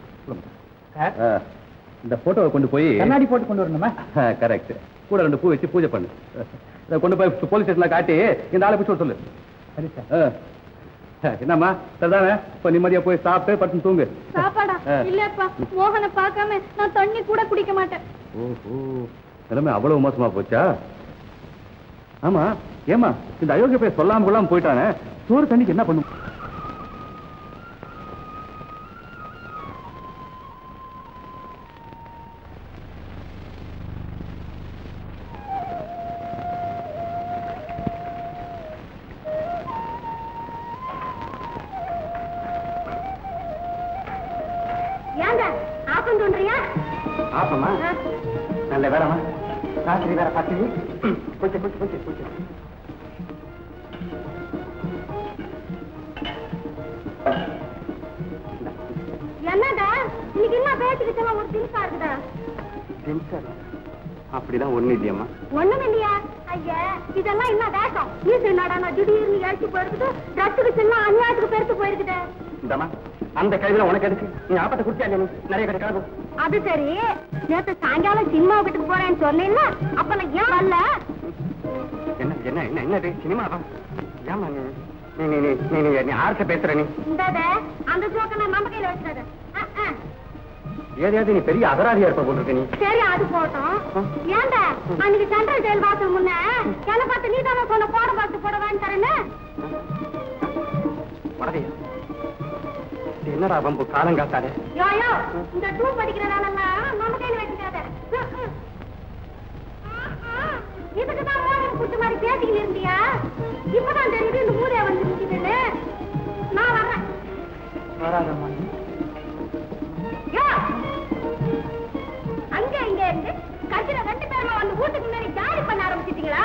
இந்த போட்டோவை கொண்டு போய் கண்ணாடி போட்டு கொண்டு வரணுமா கரெக்ட் கூட ரெண்டு பூ வச்சு பூஜை பண்ணு இதை கொண்டு போய் போலீஸ் ஸ்டேஷன்ல காட்டி இந்த ஆளை பிடிச்சு சொல்லு சரி சார் ஆ. ஆ, என்னம்மா சரிதானே இப்ப நிம்மதியா போய் சாப்பிட்டு பட்டு தூங்கு சாப்பாடா ஆ. இல்லப்பா மோகனை பார்க்காம நான் தண்ணி கூட குடிக்க மாட்டேன் ஓஹோ நிலைமை அவ்வளவு மோசமா போச்சா ஆமா ஏமா இந்த அயோக்கிய போய் சொல்லாம கொள்ளாம போயிட்டானே சோறு தண்ணிக்கு என்ன பண்ணும் ஏங்க ஆப்பம் தோன்றியா ஆப்பமா நல்ல வேறமா ராத்திரி வேற பத்தி கொஞ்சம் கொஞ்சம் கொஞ்சம் கொஞ்சம் என்னடா இன்னைக்கு என்ன பேசிக்கிட்டு ஒரு திணிப்பா இருக்குதா டென்ஷன் அப்படிலாம் ஒண்ணு இல்லையம்மா ஒண்ணும் இல்லையா ஐயா இதெல்லாம் என்ன வேஷம் நீ என்னடா நான் திடீர்னு ஏழ்ச்சி போயிருக்குது ரத்துக்கு சின்ன அநியாயத்துக்கு பெருத்து போயிருக்குது இந்தம்மா அந்த கைதுல உனக்கு எதுக்கு நீ ஆப்பத்தை குடிச்சா நீ நிறைய பேர் கிளம்பு அது சரி நேத்து சாயங்காலம் சினிமா வீட்டுக்கு போறேன்னு சொன்னேன்ல அப்ப நான் ஏன் வரல என்ன என்ன என்ன என்னது சினிமாவா ஏமா நீ நீ நீ நீ நீ நீ நீ ஆர்த்த பேசுற நீ இந்தாத அந்த சோக்க நான் நம்ம கையில வச்சுக்காத அஹ், அஹ். ஏதாவது நீ பெரிய அகராதியா இருப்ப போல இருக்க நீ சரி அது போட்டோம் ஏன்டா அன்னைக்கு சென்ட்ரல் ஜெயில் வாசல் முன்ன என்ன பார்த்து நீ தானே சொன்ன போட பார்த்து போட வேண்டாம் தரேன்னு வடதையா இது என்னடா வம்பு காலங்காத்தாலே யோயோ இந்த டூ படிக்கிற வேலைலாம் நம்ம கையில வச்சுக்காத அஹ், அஹ். ஆஹா, இதுக்கு தான் மோகன் குத்து மாதிரி பேசிக்கிட்டு இருந்தியா இப்பதான் தெரியுது இந்த ஊரே வந்து நிக்குதுன்னு நான் வர்றேன் வராதம்மா யோ! அங்க இங்க இருந்து கட்சியில ரெண்டு பேருமா வந்து வீட்டுக்கு முன்னாடி ஜாலி பண்ண ஆரம்பிச்சிட்டீங்களா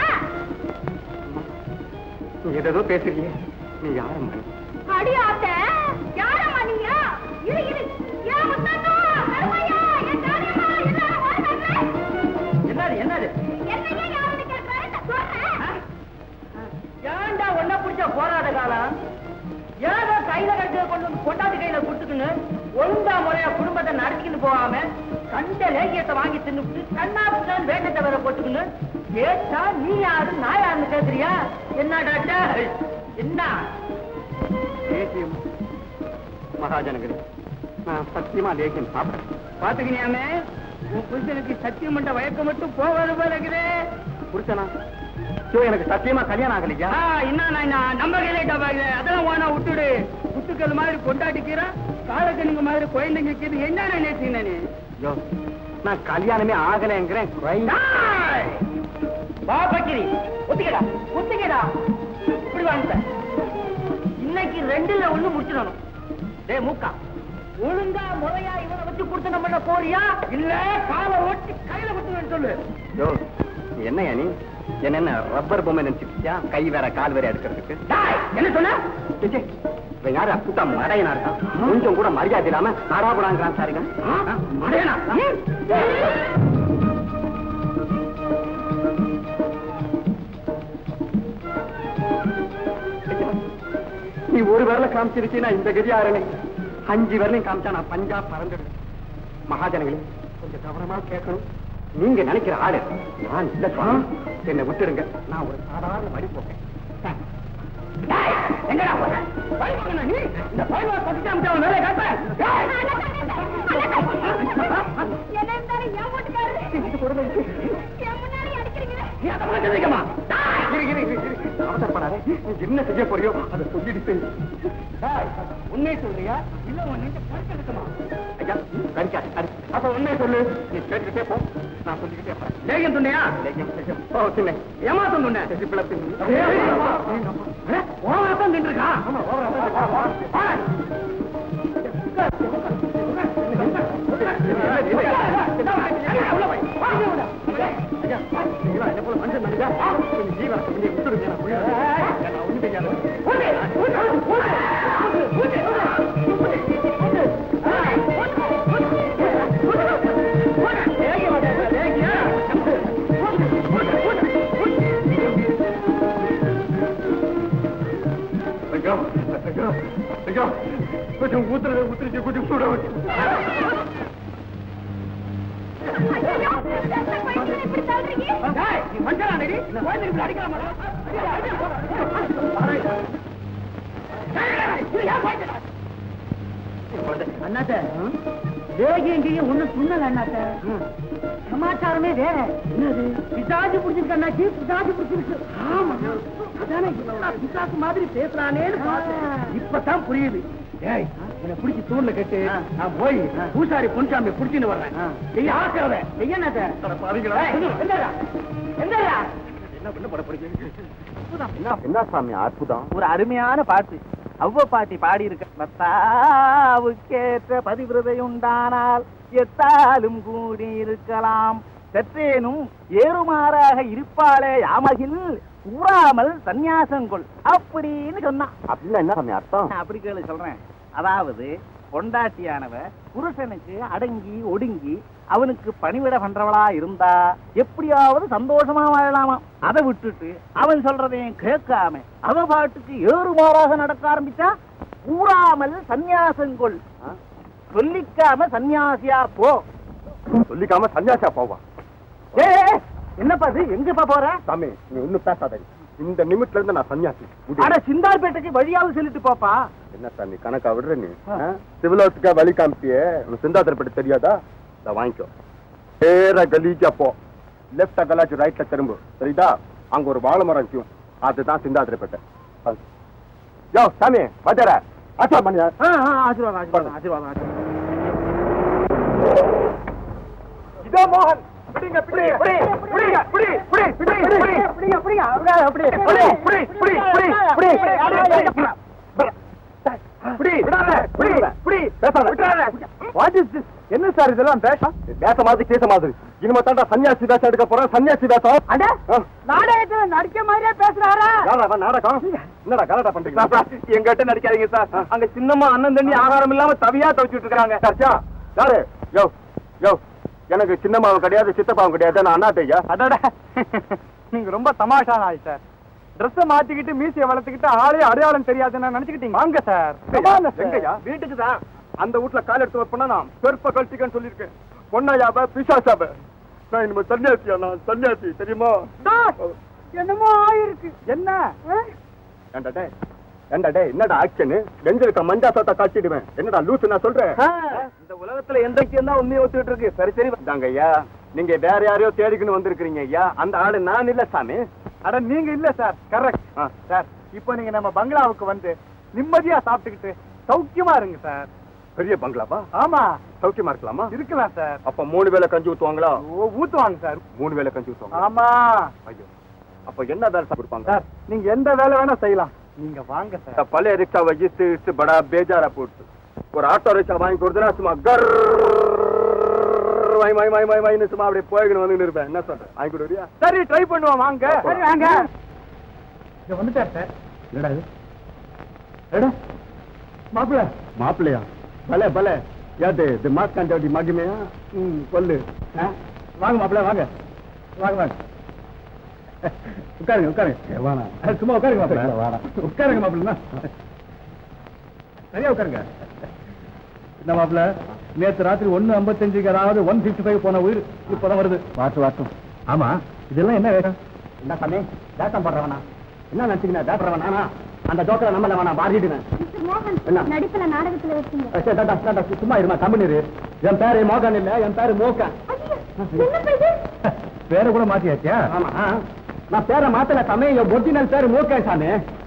நீ ஏதோ பேசுறியே நீ யாரம்மா நீ? அடியாத்த யாரம்மா நீங்க இரு இரு ஏன் முத்தாத்தா கருமையா என் காரியமா எல்லாரும் வாழ்ந்தாங்க என்னது என்னது என்னையே யாருன்னு கேட்கறாரு நான் சொல்றேன் ஏன்டா ஒன்ன பிடிச்ச போராட காலம் ஏதோ கையில கட்டு கொண்டு வந்து கொண்டாந்து கையில கொடுத்துக்கின்னு ஒழுங்கா முறையா குடும்பத்தை நடத்திக்கின்னு போகாம கண்ட லேகியத்தை வாங்கி தின்னுட்டு கண்ணாப்புதான் வேட்டத்தை வேற போட்டுக்கின்னு கேட்டா நீ யாரு நான் யாருன்னு கேக்குறியா என்ன டாக்டர் என்ன லேசியம் மகாஜனங்களே நான் சத்தியமா லேசியம் சாப்பிடுறேன் பாத்துக்கினியாமே உன் புருஷனுக்கு சத்தியம் பண்ண வயக்க மட்டும் போவது போல இருக்குதே புருஷனா ஐயோ எனக்கு சத்தியமா கல்யாணம் ஆகலையா என்ன நம்ம கையில அதெல்லாம் வேணா விட்டுடு குத்துக்கள் மாதிரி கொண்டாடிக்கிற காலக்கண்ணுங்க மாதிரி குழந்தைங்க இருக்குது என்ன நினைச்சீங்க நீ ஐயோ நான் கல்யாணமே ஆகலைங்கிறேன் வா பக்கிரி ஒத்துக்கடா ஒத்துக்கடா இப்படி வாங்க இன்னைக்கு ரெண்டுல ஒண்ணு முடிச்சிடணும் டே மூக்கா ஒழுங்கா முறையா இவனை வச்சு கொடுத்து நம்ம போறியா இல்ல காலை ஓட்டி கையில விட்டு சொல்லு யோ என்னையா நீ என்ன என்ன ரப்பர் பொம்மை நினைச்சிருக்கியா கை வேற கால் வேற எடுக்கிறதுக்கு என்ன சொன்ன இவன் யாரு அப்புத்தா மடையனா இருக்கான் கொஞ்சம் கூட மரியாதை இல்லாம நாடாபுடாங்கிறான் சாருங்க மடையனா நீ ஒரு விரல காமிச்சிருச்சீனா இந்த கதி ஆறனை அஞ்சு விரலையும் காமிச்சா நான் பஞ்சா பறந்துடுவேன் மகாஜனங்களே கொஞ்சம் கவனமா கேட்கணும் நீங்க நினைக்கிற ஆளு நான் இல்ல சுவாமி என்னை விட்டுடுங்க நான் ஒரு சாதாரண வழி போக்கேன் எங்கடா போற வழி போக்கணும் நீ இந்த பயமா பத்தி காமிச்சா வேலை காட்டுறேன் என்ன இருந்தாலும் என் வீட்டுக்காரரு என் முன்னாடி அடிக்கிறீங்களே அவசரப்படாதே நீ என்ன செய்ய போறியோ அதை சொல்லிட்டு உண்மை சொல்றியா இல்ல உன் நெஞ்ச பறிச்செடுக்கமா ஐயா கடிக்கா அப்ப உண்மை சொல்லு நீ கேட்டுக்கிட்டே போ நான் சொல்லிக்கிட்டே போறேன் லேகம் சொன்னியா லேகம் லேகம் ஓ சொன்னேன் ஏமாத்தம் சொன்னேன் சிப்பிள ஓவரத்தான் நின்றுக்கா ஆமா கொஞ்சம் ஊத்துறத ஊத்துருச்சு கொஞ்சம் சூட வச்சு இப்படி சொல்றீங்க அண்ணாத்த வேகி எங்கேயும் ஒண்ணும் துண்ணல அண்ணாத்த சமாச்சாரமே வேற என்னது பிசாஜு பிடிச்சிருக்கு அண்ணாச்சி பிசாஜு பிடிச்சிருக்கு ஆமா அதானே இவன் பிசாசு மாதிரி பேசுறானேன்னு பார்த்தேன் இப்பதான் புரியுது ஏய் என்ன பிடிச்சி தூண்ல கட்டு நான் போய் பூசாரி பொன்சாமி புடிச்சுன்னு வர்றேன் செய்ய ஆக்கிறத செய்ய என்னடா என்ன சாமி அற்புதம் ஒரு அருமையான பாட்டு அவ்வ பாட்டி பாடி இருக்க பத்தாவுக்கேற்ற பதிவிரதை உண்டானால் எத்தாலும் கூடி இருக்கலாம் சற்றேனும் ஏறுமாறாக இருப்பாளே யாமகில் கூறாமல் சந்நியாசங்கொள் அப்படின்னு சொன்னான் அப்படின்னா என்ன சாமி அர்த்தம் அப்படி கேளு சொல்றேன் அதாவது பொண்டாட்டியானவ புருஷனுக்கு அடங்கி ஒடுங்கி அவனுக்கு பணிவிட பண்றவளா இருந்தா எப்படியாவது சந்தோஷமா வாழலாமா அதை விட்டுட்டு அவன் சொல்றதையும் கேட்காம அவ பாட்டுக்கு ஏறுமாறாக நடக்க ஆரம்பிச்சா கூறாமல் சந்நியாசங்கொள் சொல்லிக்காம சந்நியாசியா போ சொல்லிக்காம சன்னியாசா போவான் ஏ என்னப்பா இது எங்கப்பா போற சாமி நீ ஒண்ணும் பேசாத இந்த நிமிட்ல இருந்து நான் சன்னியாசி விடு. அட சிந்தார்பேட்டைக்கு வழியாவது சொல்லிட்டு போப்பா என்ன சாமி கணக்கா விடுற நீ சிவிலோஸுக்கா வழி காமிப்பியே உனக்கு சிந்தாத்திரப்பட்டு தெரியாதா இதை வாங்கிக்கோ நேரா கலீஜா போ லெப்ட் கலாச்சு ரைட்ல திரும்பு சரிதா அங்க ஒரு வாழை மரம் இருக்கும் அதுதான் சிந்தாத்திரப்பேட்டை வாங்க. யோ சாமி வச்சர அச்சா பண்ணியா ஆசீர்வாதம் ஆசீர்வாதம் ஆசீர்வாதம் ஆசீர்வாதம் இதோ மோகன் பிடிங்க பிடிங்க பிடிங்க பிடிங்க பிடிங்க பிடிங்க பிடிங்க பிடிங்க என்ன சார் இதெல்லாம் பேச பேச மாதிரி கேச மாதிரி இனிமே தாண்டா சன்னியாசி வேஷம் எடுக்க போறேன் சன்னியாசி வேஷம் நாடகத்துல நடிக்க மாதிரியே பேசுறாரா யாரா அவன் நாடகம் என்னடா கலாட்டா பண்றீங்க எங்கிட்ட நடிக்காதீங்க சார் அங்க சின்னம்மா அண்ணன் தண்ணி ஆகாரம் இல்லாம தவியா துவச்சிட்டு இருக்காங்க சர்ச்சா யாரு யோ யோ எனக்கு சின்னம்மாவும் கிடையாது சித்தப்பாவும் கிடையாது நான் அண்ணா தையா அதோட நீங்க ரொம்ப தமாஷா ஆள் சார் ட்ரெஸ் மாத்திக்கிட்டு மீசைய வளர்த்துக்கிட்டு ஆளே அடையாளம் தெரியாதுன்னு நினைச்சுக்கிட்டீங்க வாங்க சார் எங்கய்யா வீட்டுக்கு தான் அந்த வீட்டுல கால் எடுத்து வைப்பா நான் பெருப்ப கழட்டிக்கன்னு சொல்லியிருக்கேன் பொன்னாயாப பிசாசாப நான் இனிமே சன்னியாசியா நான் சன்னியாசி தெரியுமா என்னமோ ஆயிருக்கு என்ன ஏன்டா டேய், ஏண்டா டேய் என்னடா ஆக்ஷன் நெஞ்சிருக்க மஞ்சா சோத்த காய்ச்சிடுவேன் என்னடா லூசு நான் சொல்றேன் இந்த உலகத்துல எந்த விஷயம் தான் உண்மையை ஒத்துக்கிட்டு இருக்கு சரி சரி தாங்க ஐயா நீங்க வேற யாரையோ தேடிக்கணும் வந்திருக்கிறீங்க ஐயா அந்த ஆளு நான் இல்ல சாமி அட நீங்க இல்ல சார் கரெக்ட் சார் இப்போ நீங்க நம்ம பங்களாவுக்கு வந்து நிம்மதியா சாப்பிட்டுக்கிட்டு சௌக்கியமா இருங்க சார் பெரிய பங்களாவா ஆமா சௌக்கியமா இருக்கலாமா இருக்கலாம் சார் அப்ப மூணு வேளை கஞ்சி ஊத்துவாங்களா ஊத்துவாங்க சார் மூணு வேளை கஞ்சி ஊத்துவாங்க ஆமா ஐயோ அப்ப என்ன வேலை சார் கொடுப்பாங்க சார் நீங்க எந்த வேலை வேணா செய்யலாம் நீங்க வாங்க சார் பழைய ரிக்ஷாவை இட்டு இட்டு படா பேஜாரா போட்டு ஒரு ஆட்டோ ரிக்ஷா வாங்கி கொடுத்தா சும்மா கர் வாய் வாய் வாய் வாய் வாய்னு சும்மா அப்படியே போய்க்கணும் வந்து இருப்பேன் என்ன சொல்றேன் வாங்கி கொடுறியா சரி ட்ரை பண்ணுவோம் வாங்க சரி வாங்க இங்க வந்துட்டார் சார் என்னடா இது எடா மாப்பிள்ள மாப்பிள்ளையா பலே பலே யாத்து இது மாஸ்காண்டி மகிமையா ம் சொல்லு ஆ? வாங்க மாப்பிள்ள வாங்க வாங்க வாங்க உட்காருங்க உட்காருங்க வாடா சும்மா உட்காருங்க மாப்பிள்ள வாடா உட்காருங்க மாப்பிள்ள சரியா உட்காருங்க என்ன மாப்பிள்ள நேத்து ராத்திரி ஒன்னு ஐம்பத்தஞ்சுக்கு அதாவது ஒன் பிப்டி ஃபைவ் போன உயிர் இப்பதான் வருது வாட்டு வாட்டும் ஆமா இதெல்லாம் என்ன வேகம் என்ன சாமி வேட்டம் போடுறவனா என்ன நினைச்சுக்கின வேட்டுறவன் நானா அந்த ஜோக்கரை நம்மள வேணா மாறிடுவேன் மிஸ்டர் மோகன் என்ன? நடிப்புல நாடகத்துல வச்சீங்க ஏ, சே, டாடா, டாடா, சும்மா இருமா தமிழ் என் பேரு மோகன் இல்ல என் பேரு மோகன் ஐயோ, என்ன இது பேரை கூட மாத்தியாச்சியா ஆமா ஆ. நான் பேரை மாத்தல சாமி என் ஒரிஜினல் பேரு மோகன் சாமி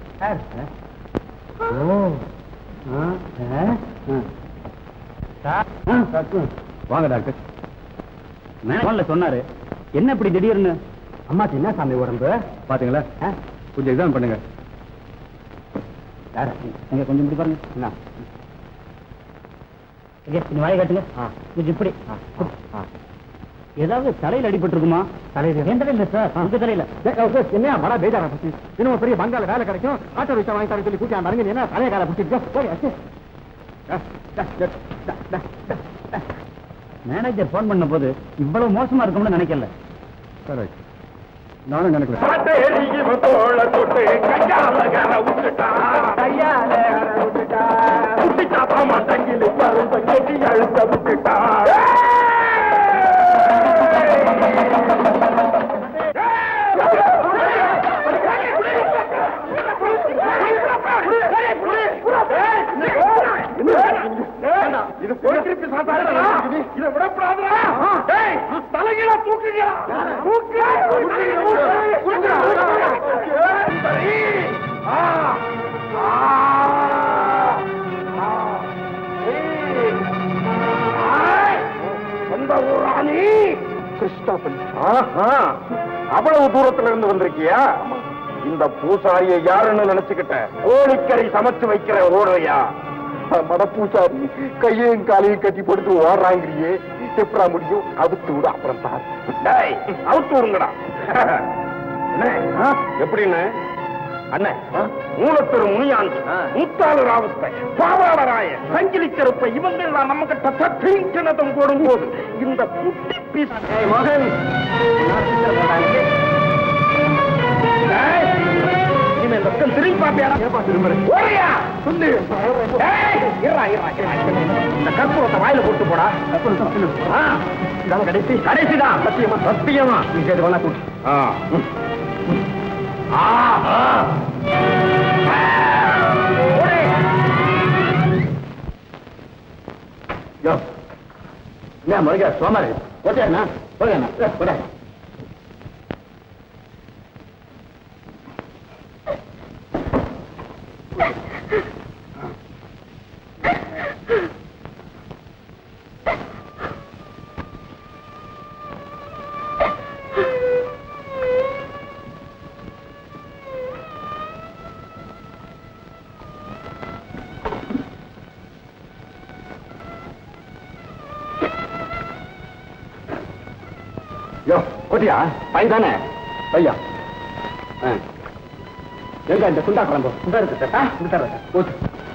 ஓ ஆ, ஆ, ஆ. ஆ, டாக்டர். வாங்க டாக்டர் போன்ல சொன்னாரு என்ன இப்படி திடீர்னு அம்மாக்கு என்ன சாமி உடம்பு பாத்தீங்களா ஆ? கொஞ்சம் எக்ஸாம் பண்ணுங்க யார நீங்க கொஞ்சம் இப்படி பாருங்க என்ன கொஞ்சம் வாய் காட்டுங்க கொஞ்சம் இப்படி ஏதாவது தலையில அடிபட்டு இருக்குமா தலையில எந்த இல்ல சார் உங்க தலையில என்ன மழை பேஜாரா பத்தி இன்னும் பெரிய பங்கால வேலை கிடைக்கும் ஆட்டோ ரிக்ஷா வாங்கி தரேன் சொல்லி கூட்டி மறங்க என்ன தலைய கால பிடிச்சிருக்கோம் மேனேஜர் போன் பண்ண போது இவ்வளவு மோசமா இருக்கும்னு நினைக்கல நானும் நினைக்கல இது போட்டிருப்பி சாப்பிட்டா இதை விடப்படாதா தலைகீழ தூக்குங்க சொந்த ஊராணி கிருஷ்ணபன் அவ்வளவு தூரத்துல இருந்து வந்திருக்கியா இந்த பூசாரியை யாருன்னு நினைச்சுக்கிட்ட கோழிக்கறி சமைச்சு வைக்கிற ஓடுறையா மட பூசாரி கையையும் காலையும் கட்டி போட்டு ஓடுறாங்கிறியே எப்படா முடியும் அவுத்து விடு அப்புறம் பாரு டேய் அவுத்து விடுங்கடா அண்ணே, எப்படின்னு அண்ணே மூலத்தொரு முனியான் முத்தாளு ராவத்தை பாவாளராய சங்கிலி கருப்பை இவங்க எல்லாம் நம்ம கிட்ட தட்டினதம் போடும் போது இந்த குட்டி பீஸ் மகன் இனிமே இந்த பக்கம் திரும்பி பாப்பியாடா ஓடியா சொல்லு ஏய், இருடா, இருடா, இருடா. இந்த கற்பூரத்தை வாயில போட்டு போடா ஆ, இதான கடைசி கடைசிதான் சத்தியமா சத்தியமா நீ கேட்டு வேணா கூட்டு ஆ ம். ஆ, ஆ. ஓடு. யோ, என்ன முருகா சோமாரி ஓட்டியாண்ணா போகண்ணா போட யோ ஓட்டியா பை தானே பையா ஆ. எங்க இந்த குண்டா குழம்பு குண்டா இருக்கு சார் ஆ, இந்த தர்றேன் சார் ஓட்டு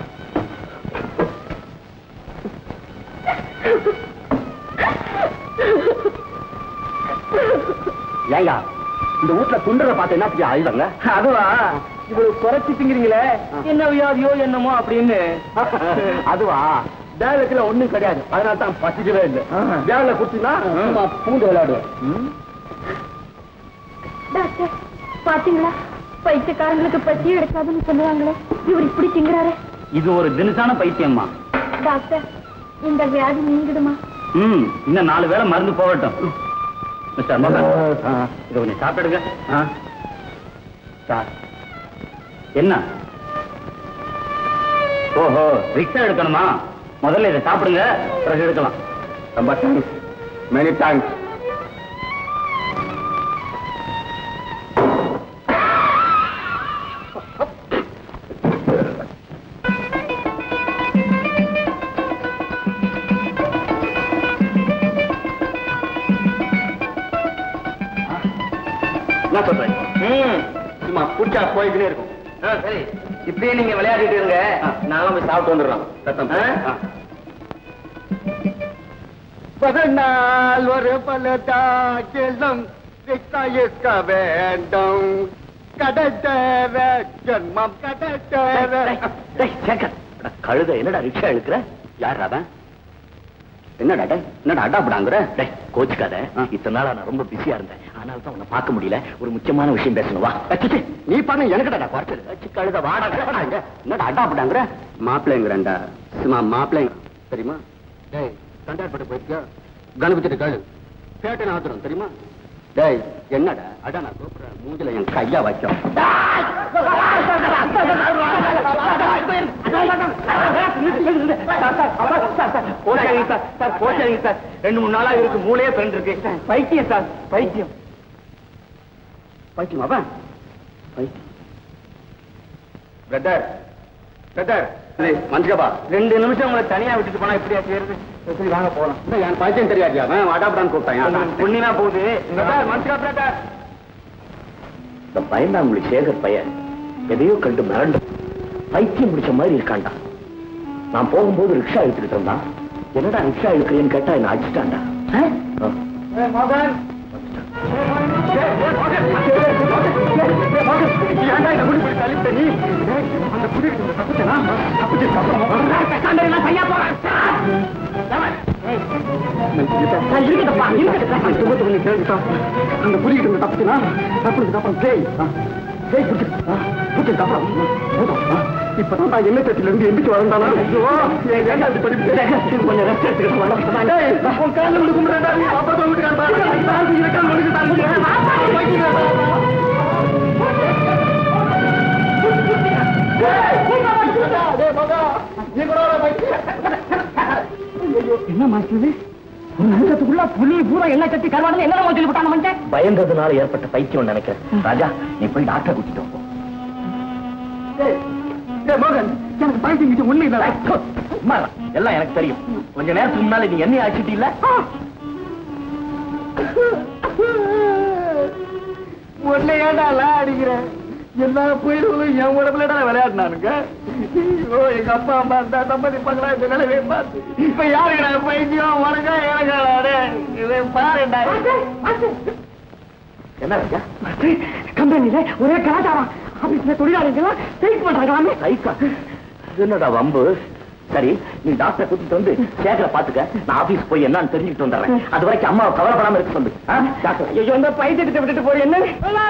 ஏங்க இந்த வீட்டுல துண்டுற பார்த்து என்ன செய்ய ஆயுதங்க அதுவா இவ்வளவு குறைச்சி திங்கிறீங்களே என்ன வியாதியோ என்னமோ அப்படின்னு அதுவா வேலைக்குல ஒண்ணும் கிடையாது அதனால தான் பசிக்கவே இல்லை வேலை குடிச்சுனா பூண்டு விளையாடுவேன் டாக்டர் பாத்தீங்களா பைத்தியக்காரங்களுக்கு பத்தி எடுக்காதுன்னு சொல்லுவாங்களே இவர் இப்படி திங்குறாரு இது ஒரு தினசான பைத்தியம்மா டாக்டர் இந்த வியாதி நீங்கிடுமா ம் இன்னும் நாலு வேளை மருந்து போகட்டும் மிஸ்டர் மகன் இதை கொஞ்சம் சாப்பிடுங்க ஆ. சார் என்ன ஓஹோ ரிக்ஷா எடுக்கணுமா முதல்ல இதை சாப்பிடுங்க பிறகு எடுக்கலாம் ரொம்ப தேங்க்ஸ் மெனி தேங்க்ஸ் என்ன சொல்றேன் சும்மா புடிச்சா போய்கிட்டே இருக்கும் சரி இப்படியே நீங்க விளையாடிட்டு இருங்க நாங்களும் போய் சாப்பிட்டு வந்துடுறோம் சத்தம் பதினால் ஒரு பலதாக்கிலும் இருக்க வேண்டும் கடத்தேவ ஜென்மம் கடத்தேவ கழுத என்னடா ரிக்ஷா எடுக்கிற யார் அவன் என்னடா டேய்? என்னடா அடாப்படாங்கிற டேய் கோச்சுக்காத இத்தனை நாளா நான் ரொம்ப பிஸியா இருந்தேன் அதனால தான் உன்னை பார்க்க முடியல ஒரு முக்கியமான விஷயம் பேசணும் வா அச்சச்சே, நீ பண்ண எனக்குடா குறைச்சல் அச்சு, கழுத வாடா வாடாங்க. என்னடா அடாப்படாங்கிற மாப்பிள்ளைங்கிறேன்டா சும்மா மாப்பிள்ளைங்க தெரியுமா டேய் தண்டார்பட்டு போயிருக்கியா கணபதி கழு பேட்டை ஆத்திரம் தெரியுமா டேய் என்னடா அடா நான் கூப்பிடுறேன் மூஞ்சில என் கையா வைக்கும் போச்சாங்க சார் சார் போச்சாங்க சார் ரெண்டு மூணு நாளா இருக்கு மூளையே பிறந்து இருக்கு பைத்தியம் சார் பைத்தியம் பைத்தியமாவா பைத்தியம் பிரதர் பிரதர் மஞ்சுகபா ரெண்டு நிமிஷம் உங்களை தனியா விட்டுட்டு போனா இப்படியா செய்யறது சரி வாங்க போலாம் இல்ல என் பைத்தியம் தெரியாது அவன் வாடாப்படான்னு கூப்பிட்டான் புண்ணியமா போகுது மஞ்சுகா பிரதர் இந்த பயந்தாங்குழி சேகர் பையன் எதையோ கண்டு மிரண்டு பைத்தியம் பிடிச்ச மாதிரி இருக்காண்டா நான் போகும்போது ரிக்ஷா எடுத்துக்கிட்டு இருந்தான் என்னடா ரிக்ஷா எடுக்கிறேன்னு கேட்டா என்ன அடிச்சிட்டான்டா மகன் அந்த புரிகிட்டு தப்புனா தப்புனதுக்கு அப்புறம் ஜெய் ஜெய் புடிச்சு அப்புறம் இப்பதான் நான் என்ன தட்டில இருந்து எந்திரிச்சு வளர்ந்தாலும் ஐயோ என் ஏழாவது படிப்பு கொஞ்சம் ரெஸ்ட் எடுத்துக்கிட்டு உன் காலில் விழுந்து கும்பிடுறா அப்புறம் என்ன மாஸ்டர் ஒரு நிமிஷத்துக்குள்ள புலி பூரா என்ன கட்டி கருவாடு என்ன சொல்லி போட்டாங்க மஞ்சள் பயந்ததுனால ஏற்பட்ட பைத்தியம் நினைக்கிறேன் ராஜா நீ போய் டாக்டர் கூட்டிட்டு போ மகன் எனக்கு பைத்தியம் உண்மை சும்மா இரு. எல்லாம் எனக்கு தெரியும் கொஞ்ச நேரத்துக்கு முன்னால நீ என்ன ஆச்சுட்டு இல்ல உன்னை ஏன்டா அடிக்கிறேன் என்ன போயிடுவோம் என் உடம்புலடா விளையாடினானுங்க ஐயோ எங்க அப்பா அம்மா இருந்தா சம்மதிப்பாங்களா இந்த நிலையை பார்த்து இப்ப யாருக்கடா பைத்தியம் உனக்கா எனக்காடா இதை பாருடா என்ன ராஜா கம்பெனில ஒரே கலாச்சாரம் ஆபீஸ்ல தொழிலாளிகள் ஸ்ட்ரைக் பண்றாங்களாமே சைக்கா இது என்னடா வம்பு சரி நீ டாக்டரை கூட்டிட்டு வந்து சேகர பாத்துக்க நான் ஆபீஸ் போய் என்னன்னு தெரிஞ்சுக்கிட்டு வந்துடுறேன் அது வரைக்கும் அம்மாவை கவலைப்படாம இருக்க சொல்லு ஆ? டாக்டர் ஐயோ இந்த பைத்தியத்தை விட்டுட்டு போய் என்ன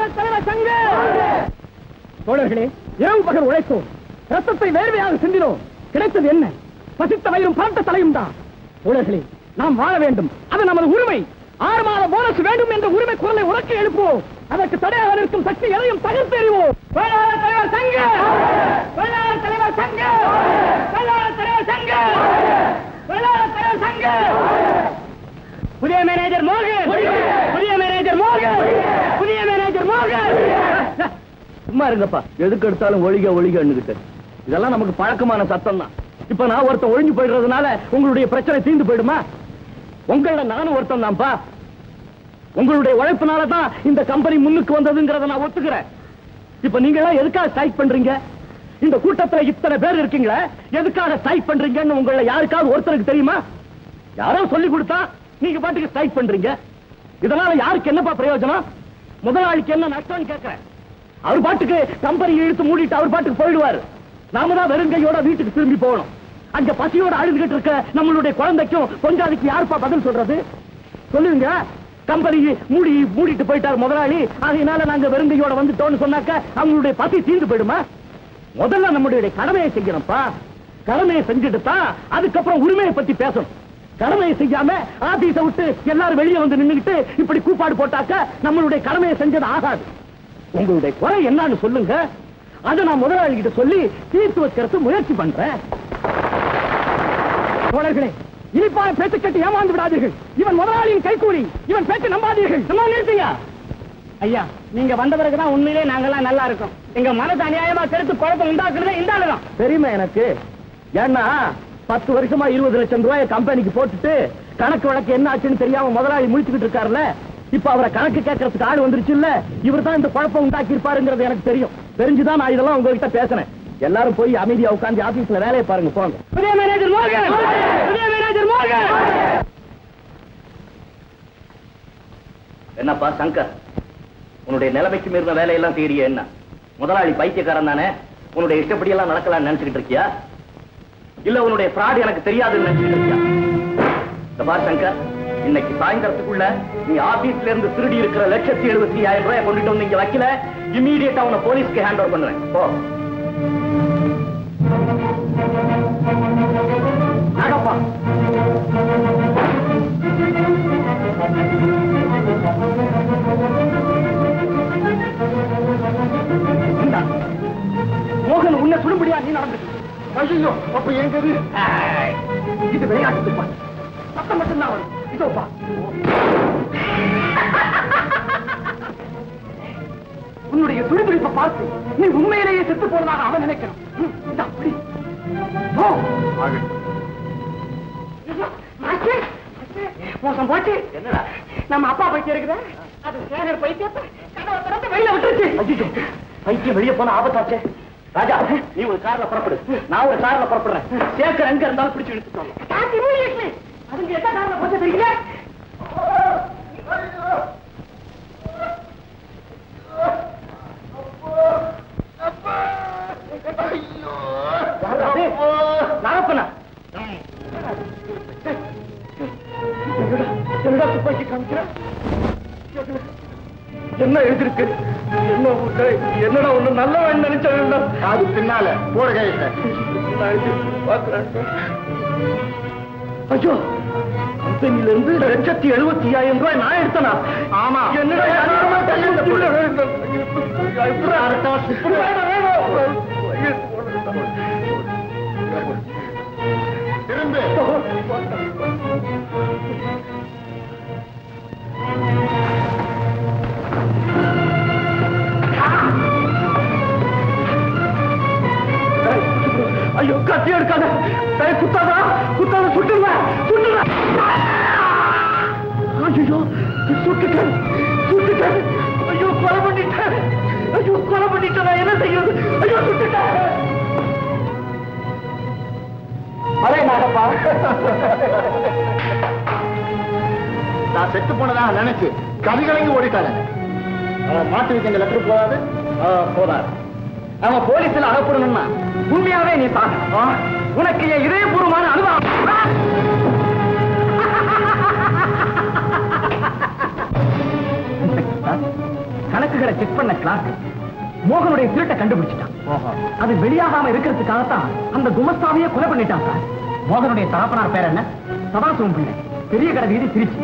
தோழர்களே இரவு பகல் உழைத்தோம் ரத்தத்தை வேர்வையாக சிந்தினோம் கிடைத்தது என்ன பசித்த வயிறும் பரட்ட தலையும் தான் தோழர்களே நாம் வாழ வேண்டும் அது நமது உரிமை ஆறு மாத போனஸ் வேண்டும் என்ற உரிமை குரலை உறக்க எழுப்புவோம் அதற்கு தடையாக நிற்கும் சக்தி எதையும் தகர்த்தெறிவோம் வேளாளர் தலைவர் சங்க வேளாளர் தலைவர் சங்க வேளாளர் தலைவர் சங்க வேளாளர் தலைவர் சங்க புதிய மேனேஜர் மோகன் புதிய மேனேஜர் மோகன் புதிய மேனேஜர் மோகன் சும்மா இருங்கப்பா எதுக்கு எடுத்தாலும் ஒழிக ஒழிகன்னுகிட்டு இதெல்லாம் நமக்கு பழக்கமான சத்தம் தான் இப்ப நான் ஒருத்தன் ஒழிஞ்சு போயிடுறதுனால உங்களுடைய பிரச்சனை தீர்ந்து போயிடுமா உங்கள நானும் ஒருத்தன் தான்ப்பா உங்களுடைய உழைப்பினால தான் இந்த கம்பெனி முன்னுக்கு வந்ததுங்கிறத நான் ஒத்துக்கிறேன் இப்ப நீங்க எல்லாம் எதுக்காக ஸ்ட்ரைக் பண்றீங்க இந்த கூட்டத்துல இத்தனை பேர் இருக்கீங்களே எதுக்காக ஸ்ட்ரைக் பண்றீங்கன்னு உங்களை யாருக்காவது ஒருத்தருக்கு தெரியுமா யாரோ சொல்லி கொடுத்தா நீங்க பாட்டுக்கு ஸ்ட்ரைக் பண்றீங்க இதனால யாருக்கு என்னப்பா பிரயோஜனம் முதலாளிக்கு என்ன நஷ்டம்னு கேட்கிறேன் அவர் பாட்டுக்கு கம்பெனி இழுத்து மூடிட்டு அவர் பாட்டுக்கு போயிடுவாரு நாம தான் வெறுங்கையோட வீட்டுக்கு திரும்பி போகணும் அங்க பசியோட அழுதுகிட்டு இருக்க நம்மளுடைய குழந்தைக்கும் பொஞ்சாதிக்கு யாருப்பா பதில் சொல்றது சொல்லுங்க கம்பெனி மூடி மூடிட்டு போயிட்டார் முதலாளி அதனால நாங்க வெறுங்கையோட வந்துட்டோம்னு சொன்னாக்க அவங்களுடைய பசி தீர்ந்து போயிடுமா முதல்ல நம்மளுடைய கடமையை செய்யணும்ப்பா கடமையை செஞ்சுட்டு தான் அதுக்கப்புறம் உரிமையை பத்தி பேசணும் கடமையை செய்யாம ஆபீஸ விட்டு எல்லாரும் வெளியே வந்து நின்னுகிட்டு இப்படி கூப்பாடு போட்டாக்க நம்மளுடைய கடமையை செஞ்சது ஆகாது உங்களுடைய குறை என்னன்னு சொல்லுங்க அதை நான் முதலாளி கிட்ட சொல்லி தீர்த்து வைக்கிறது முயற்சி பண்றேன் தோழர்களே இனிப்பான பேச்சு கட்டி ஏமாந்து விடாதீர்கள் இவன் முதலாளியின் கைக்கூலி இவன் பேச்சு நம்பாதீர்கள் சும்மா நிறுத்துங்க ஐயா நீங்க வந்த பிறகுதான் உண்மையிலே நாங்கெல்லாம் நல்லா இருக்கோம் எங்க மனசு அநியாயமா கருத்து குழப்பம் உண்டாக்குறதே இந்த ஆளுதான் தெரியுமா எனக்கு ஏன்னா பத்து வருஷமா இருபது லட்சம் ரூபாய கம்பெனிக்கு போட்டுட்டு கணக்கு வழக்கு என்ன ஆச்சுன்னு தெரியாம முதலாளி முடிச்சுக்கிட்டு இருக்காருல்ல இப்ப அவரை கணக்கு கேட்கறதுக்கு ஆள் வந்துருச்சு இல்ல இவர் தான் இந்த குழப்பம் உண்டாக்கி இருப்பாருங்கிறது எனக்கு தெரியும் தெரிஞ்சுதான் நான் இதெல்லாம் உங்ககிட்ட பேசினேன் எல்லாரும் போய் அமைதியா உட்கார்ந்து ஆபீஸ்ல வேலையை பாருங்க போங்க புதிய மேனேஜர் மோகன் புதிய மேனேஜர் மோகன் என்னப்பா சங்கர் உன்னுடைய நிலைமைக்கு மீறின வேலையெல்லாம் செய்யறிய என்ன முதலாளி பைத்தியக்காரன் தானே உன்னுடைய இஷ்டப்படி எல்லாம் நடக்கலாம்னு நினைச்சுக்கிட்டு இருக்கியா இல்ல உன்னுடைய ஃப்ராட் எனக்கு தெரியாதுன்னு நினைச்சுக்கிட்டு இருக்கியா இந்த பார் சங்கர் இன்னைக்கு சாயந்தரத்துக்குள்ள நீ ஆபீஸ்ல இருந்து திருடி இருக்கிற லட்சத்தி எழுபத்தி ஆயிரம் ரூபாய் கொண்டுட்டு வந்து இங்க வைக்கல இமீடியட்டா உன்னை போலீஸ்க்கு ஹேண்ட் ஓவர் பண்ணுவேன் போ நாகப்பா இந்தா. மோகன் உன்னை சுடும்படியா நீ நடந்து ஐயோ அப்ப எங்கது இது விளையாட்டு துப்பாக்கி சத்தம் மட்டும்தான் வரும் இதோப்பா உன்னுடைய துடிதுடிப்பை பார்த்து நீ உண்மையிலேயே செத்து போனதாக அவன் நினைக்கிறான் ம், இந்தா, பிடி. போ. மாச்சு, மாச்சு, மோசம் போச்சு என்னடா நம்ம அப்பா பைத்தியம் இருக்குதா அது சேகர் பைத்தியத்தை கதவை திறந்து வெளியில விட்டுருச்சு ஐயோ பைத்தியம் வெளியே போன ஆபத்தாச்சே ராஜா நீ ஒரு கார்ல புறப்படு நான் ஒரு கார்ல புறப்படுறேன் சேக்கர் எங்க இருந்தாலும் பிடிச்சு இழுத்துட்டோம் காசு immediately. அதுங்க எந்த காரணம் போச்சு தெரியல நாகப்பண்ணா என்னடா துப்பாக்கி காமிக்கிறேன் என்ன எழுதிருக்கு என்ன உன்னை- என்னடா ஒண்ணு நல்லவன் நினைச்சேன் அது பின்னால போட கையிட்ட ஐயோ கம்பெனில இருந்து லட்சத்தி எழுபத்தி ஐயாயிரம் ரூபாய் நான் எடுத்தனா ஆமா என்னடா அநியாயமா கையெழுத்து போடு. எப்படிடா? வேணும், வேணும். திரும்ப ஐயோ கத்தி எடுக்காத டேய், குத்தாதா குத்தாத சுட்டுருவேன் சுட்டுருவேன் ஐயோ சுட்டுட்டேன் சுட்டுட்டேன் ஐயோ கொலை பண்ணிட்டேன் ஐயோ கொலை பண்ணிட்டேன் நான் என்ன செய்யுது ஐயோ சுட்டுட்டேன் அரே நாகப்பா நான் செத்து போனதா நினைச்சு கதிகலங்கி ஓடிட்டானே அவன் மாட்டு வைக்கிற லெட்டர் போதாது போதார் அவன் போலீஸ்ல அகப்படணும்னா உண்மையாவே நீ சாக உனக்கு என் இதயபூர்வமான அனுபவம் கணக்குகளை செக் பண்ண கிளாஸ் மோகனுடைய திருட்டை கண்டுபிடிச்சிட்டான் அது வெளியாகாம இருக்கிறதுக்காகத்தான் அந்த குமஸ்தாவையே கொலை பண்ணிட்டான் சார் மோகனுடைய தகப்பனார் பேர் என்ன சதாசிவம் பிள்ளை பெரிய கடை வீதி திருச்சி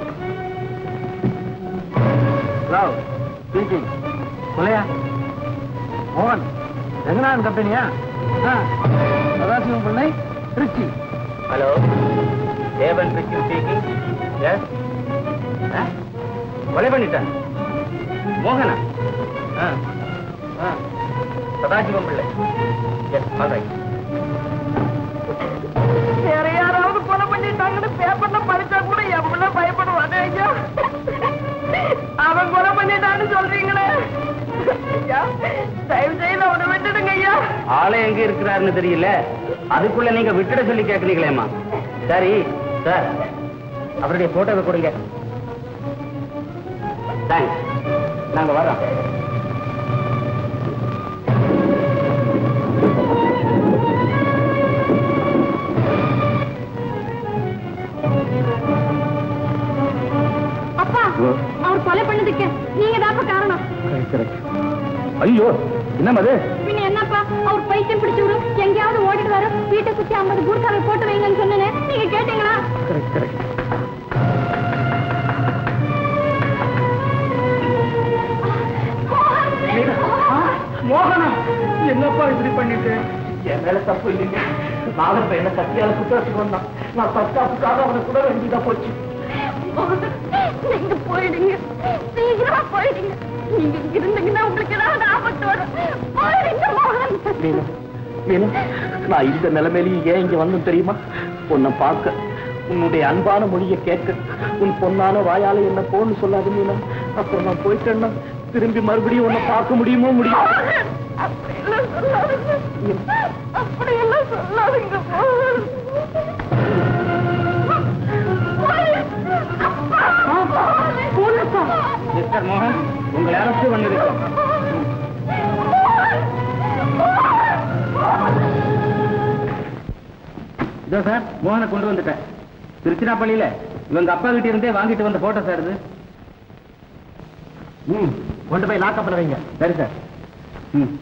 ராவ் ஸ்பீக்கிங் கொலையா மோகன் ரங்கநாதன் கம்பெனியா Sadasivam Pillai Tiruchi hello Devan picking speaking yes கொலை பண்ணிட்டேன் மோகனா ஆ, ஆ. சதாசிவம் பிள்ளை எஸ் ஆல்ரைட் வேற யாராவது கொலை பண்ணிட்டாங்கன்னு பேப்பர்ல படிச்சா கூட எவ்வளவு பயப்படுவானே ஐயா அவன் கொலை பண்ணிட்டான்னு சொல்றீங்களே ஐயா தயவு செய்து அவனை விட்டுடுங்க ஐயா ஆளே எங்க இருக்கிறாருன்னு தெரியல அதுக்குள்ள நீங்க விட்டுட சொல்லி கேக்குறீங்களேம்மா சரி சார் அவருடைய போட்டோவை கொடுங்க தேங்க்ஸ் நாங்க வர்றோம் அப்பா அவர் கொலை பண்ணதுக்கு நீங்க தாப்பா காரணம் ஐயோ என்னம்மா அது பின்ன என்னப்பா அவர் பைத்தியம் பிடிச்சவரு எங்கேயாவது ஓடிட்டு வர வீட்டை சுத்தி ஐம்பது கூர்க்காரர் போட்டு வைங்கன்னு சொன்னேன் நீங்க கேட்டீங்களா கரெக்ட் கரெக்ட் மோகனா என்னப்பா இப்படி பண்ணிட்டு என் மேல தப்பு இல்லைங்க நாகப்ப என்ன கத்தியால குற்றத்துக்கு வந்தான் நான் தற்காப்புக்காக அவனை கூட வேண்டியதா போச்சு நீங்க போயிடுங்க சீக்கிரமா போயிடுங்க நீங்க இங்க இருந்தீங்கன்னா உங்களுக்கு ஏதாவது ஆபத்து வரும் போயிடுங்க மோகன் மீனா மீனா நான் இந்த நிலைமையிலையும் ஏன் இங்க வந்து தெரியுமா உன்னை பார்க்க உன்னுடைய அன்பான மொழியை கேட்க உன் பொன்னான வாயால என்ன போன்னு சொல்லாது மீனா அப்புறம் நான் போயிட்டேன்னா திரும்பி மறுபடியும் உன்னை பார்க்க முடியுமோ முடியும் அப்படியெல்லாம் சொல்லாதீங்க அப்படியெல்லாம் சொல்லாதீங்க மோகன் போலீஸா மிஸ்டர் மோகன் உங்களை அரசு வந்திருக்கோம் இதோ சார் மோகனை கொண்டு வந்துட்டேன் திருச்சிராப்பள்ளியில இவங்க அப்பா கிட்ட இருந்தே வாங்கிட்டு வந்த போட்டோ சார் இது ம் கொண்டு போய் லாக்கப்பில் வைங்க சரி சார் ம்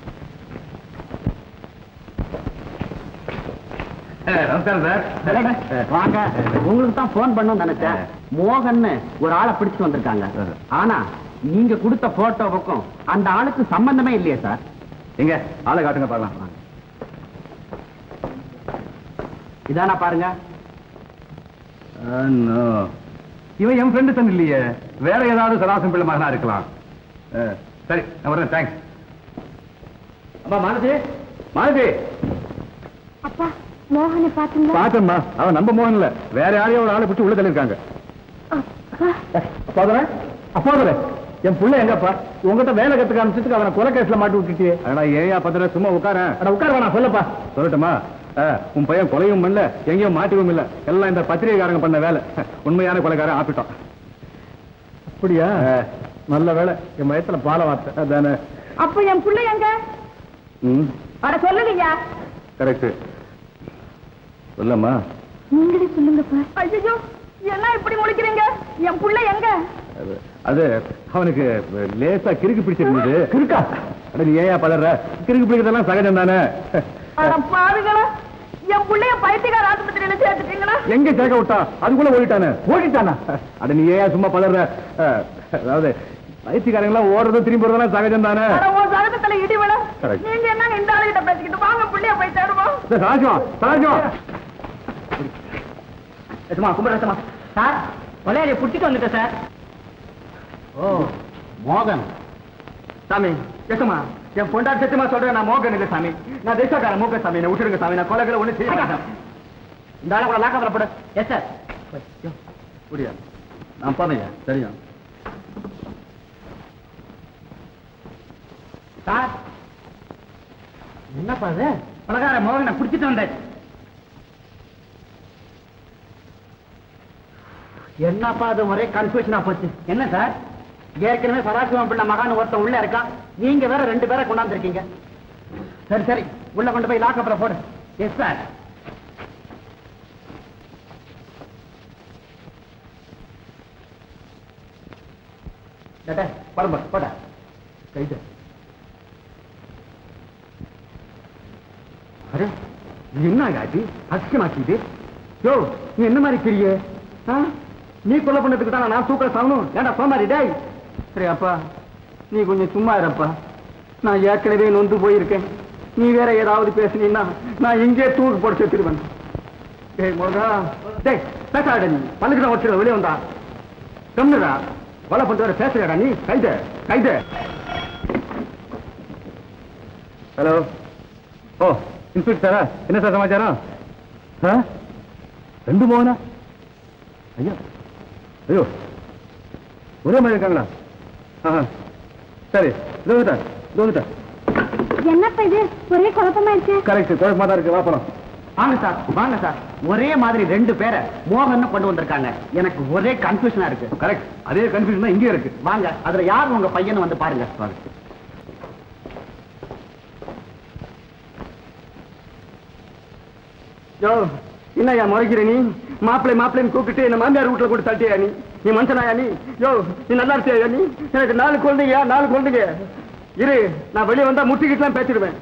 நமஸ்காரம் சார் வாங்க உங்களுக்கு தான் போன் பண்ணணும்னு நினைச்சேன் மோகன்னு ஒரு ஆளை பிடிச்சு வந்திருக்காங்க ஆனா நீங்க கொடுத்த போட்டோவுக்கும் அந்த ஆளுக்கு சம்பந்தமே இல்லையே சார் எங்க ஆளை காட்டுங்க பார்க்கலாம் இதானா பாருங்க இவன் என் ஃப்ரெண்டு தன் இல்லையே வேற ஏதாவது சதாசம் பிள்ளை மகனா இருக்கலாம் அஹ், சரி நான் வரேன் தேங்க்ஸ் அம்மா மாலதி மாலதி அப்பா மோகனை பாத்தீங்களா பாத்தம்மா அவன் நம்ம மோகன் இல்ல வேற யாரையோ ஒரு ஆளை பிடிச்சி உள்ள தள்ளிருக்காங்க அப்பாதர அப்பாதர என் புள்ள எங்கப்பா உங்ககிட்ட வேலை கத்துக்க ஆரம்பிச்சதுக்கு அவனை கொலை கேஸ்ல மாட்டி விட்டுட்டியே அடா ஏயா பத்திர சும்மா உட்கார அட உட்கார வேணாம் சொல்லப்பா சொல்லட்டுமா அஹ், உன் பையன் கொலையும் பண்ணல எங்கேயும் மாட்டிவும் இல்ல எல்லாம் இந்த பத்திரிகைக்காரங்க பண்ண வேலை உண்மையான கொலைக்காரன் ஆப்பிட்டோம் அப்படியா நல்ல வேலை என் வயசுல பால வார்த்தை அதானே அப்ப என் பிள்ளை எங்க ம் அட சொல்லுங்கய்யா கரெக்ட் சொல்லம்மா நீங்களே சொல்லுங்கப்பா ஐயோ என்ன இப்படி முழிக்கிறீங்க என் புள்ள எங்க அது- அது அவனுக்கு லேசா கிறுக்கு பிடிச்சிருந்தது கிறுக்கா அட நீ ஏயா பதற கிறுக்கு பிடிக்கிறதெல்லாம் சகஜம் தானே அட பாருங்களா என் புள்ளைய பைத்தியக்கார ஆஸ்பத்திரியில சேர்த்துட்டீங்களா எங்க சேர்க்க விட்டா அதுக்குள்ள ஓடிட்டானே ஓடிட்டானா அட நீ ஏயா சும்மா பதற அஹ், அதாவது பயிற்சிக்காரங்களாம் ஓடுறதும் திரும்பி போறதெல்லாம் சகஜம் தானே அட உன் சகஜத்துல இடி விட Correct. நீங்க என்னங்க இந்த ஆளுகிட்ட பேசிக்கிட்டு வாங்க புள்ளைய போய் தேடுவோம் சகாஜம் சகாஜம் எசுமா கும்பிடுறேன் சார் கொலையாளியை பிடிச்சிட்டு வந்துட்டேன் சார் ஓ மோகன் சாமி எசுமா என் பொண்டாட்டி சத்தியமா சொல்றேன் நான் மோகன் இல்லை சாமி நான் தேசக்கார மோக சாமி என்ன விட்டுருங்க சாமி நான் கொலைகளை ஒண்ணு செய்ய மாட்டேன் இந்த ஆளை கூட லாக்கப்பில் போட எஸ் சார் புரியா நான் பண்ணையா சரியா சார் என்னப்பா அது பலகார மோகனை பிடிச்சிட்டு வந்தேன் என்னப்பா அது ஒரே கன்ஃபியூஷனா போச்சு என்ன சார் ஏற்கனவே சதாசிவம் பிள்ளை மகான் ஒருத்தன் உள்ள இருக்கான் நீங்க வேற ரெண்டு பேரை கொண்டாந்துருக்கீங்க சரி சரி உள்ள கொண்டு போய் லாக்கப்புற போடு எஸ் சார் படம் போட கைது அரே இது என்ன ஆகாது அசிங்கமாக்கிது யோ நீ என்ன மாதிரி கிரிய நீ கொலை பண்ணதுக்கு தான் நான் தூக்க சாகணும் ஏண்டா சோமாரி டேய் சரி அப்பா நீ கொஞ்சம் சும்மா இருப்பா நான் ஏற்கனவே நொந்து போயிருக்கேன் நீ வேற ஏதாவது பேசுனீன்னா நான் இங்கே தூக்கு போட்டு செத்துருவேன் டேய் மோகா டேய் பேசாட நீ பல்லுக்கு தான் வச்சிருக்க வெளியே வந்தா கம்னுடா கொலை பண்ணிட்டு வர பேசுறடா நீ கைத கைத ஹலோ ஓ இன்ஸ்பெக்டரா என்ன சார் சமாச்சாரம் ஆ? ரெண்டு மோகனா ஐயோ ஐயோ ஒரே மாதிரி இருக்காங்களா ஆஹா சரி இதோ வந்துட்டேன் இதோ வந்துட்டேன் என்னப்பா இது ஒரே குழப்பமாயிடுச்சு கரெக்ட் குழப்பமா தான் இருக்கு வாப்பலாம் வாங்க சார் வாங்க சார் ஒரே மாதிரி ரெண்டு பேரை மோகன் கொண்டு வந்திருக்காங்க எனக்கு ஒரே கன்ஃபியூஷனா இருக்கு கரெக்ட் அதே கன்ஃபியூஷன் தான் இங்கே இருக்கு வாங்க அதுல யார் உங்க பையனை வந்து பாருங்க வாங்க யோ என்னய்யா முறைக்கிற நீ மாப்பிள்ளை மாப்பிள்ளைன்னு கூப்பிட்டு என்ன மாமியார் வீட்டுல கூட தட்டியா நீ நீ மனுஷனாயா நீ யோ நீ நல்லா இருக்கியா நீ எனக்கு நாலு குழந்தைங்க நாலு குழந்தைங்க இரு நான் வெளியே வந்தா முட்டிக்கிட்டுலாம் பேசிடுவேன்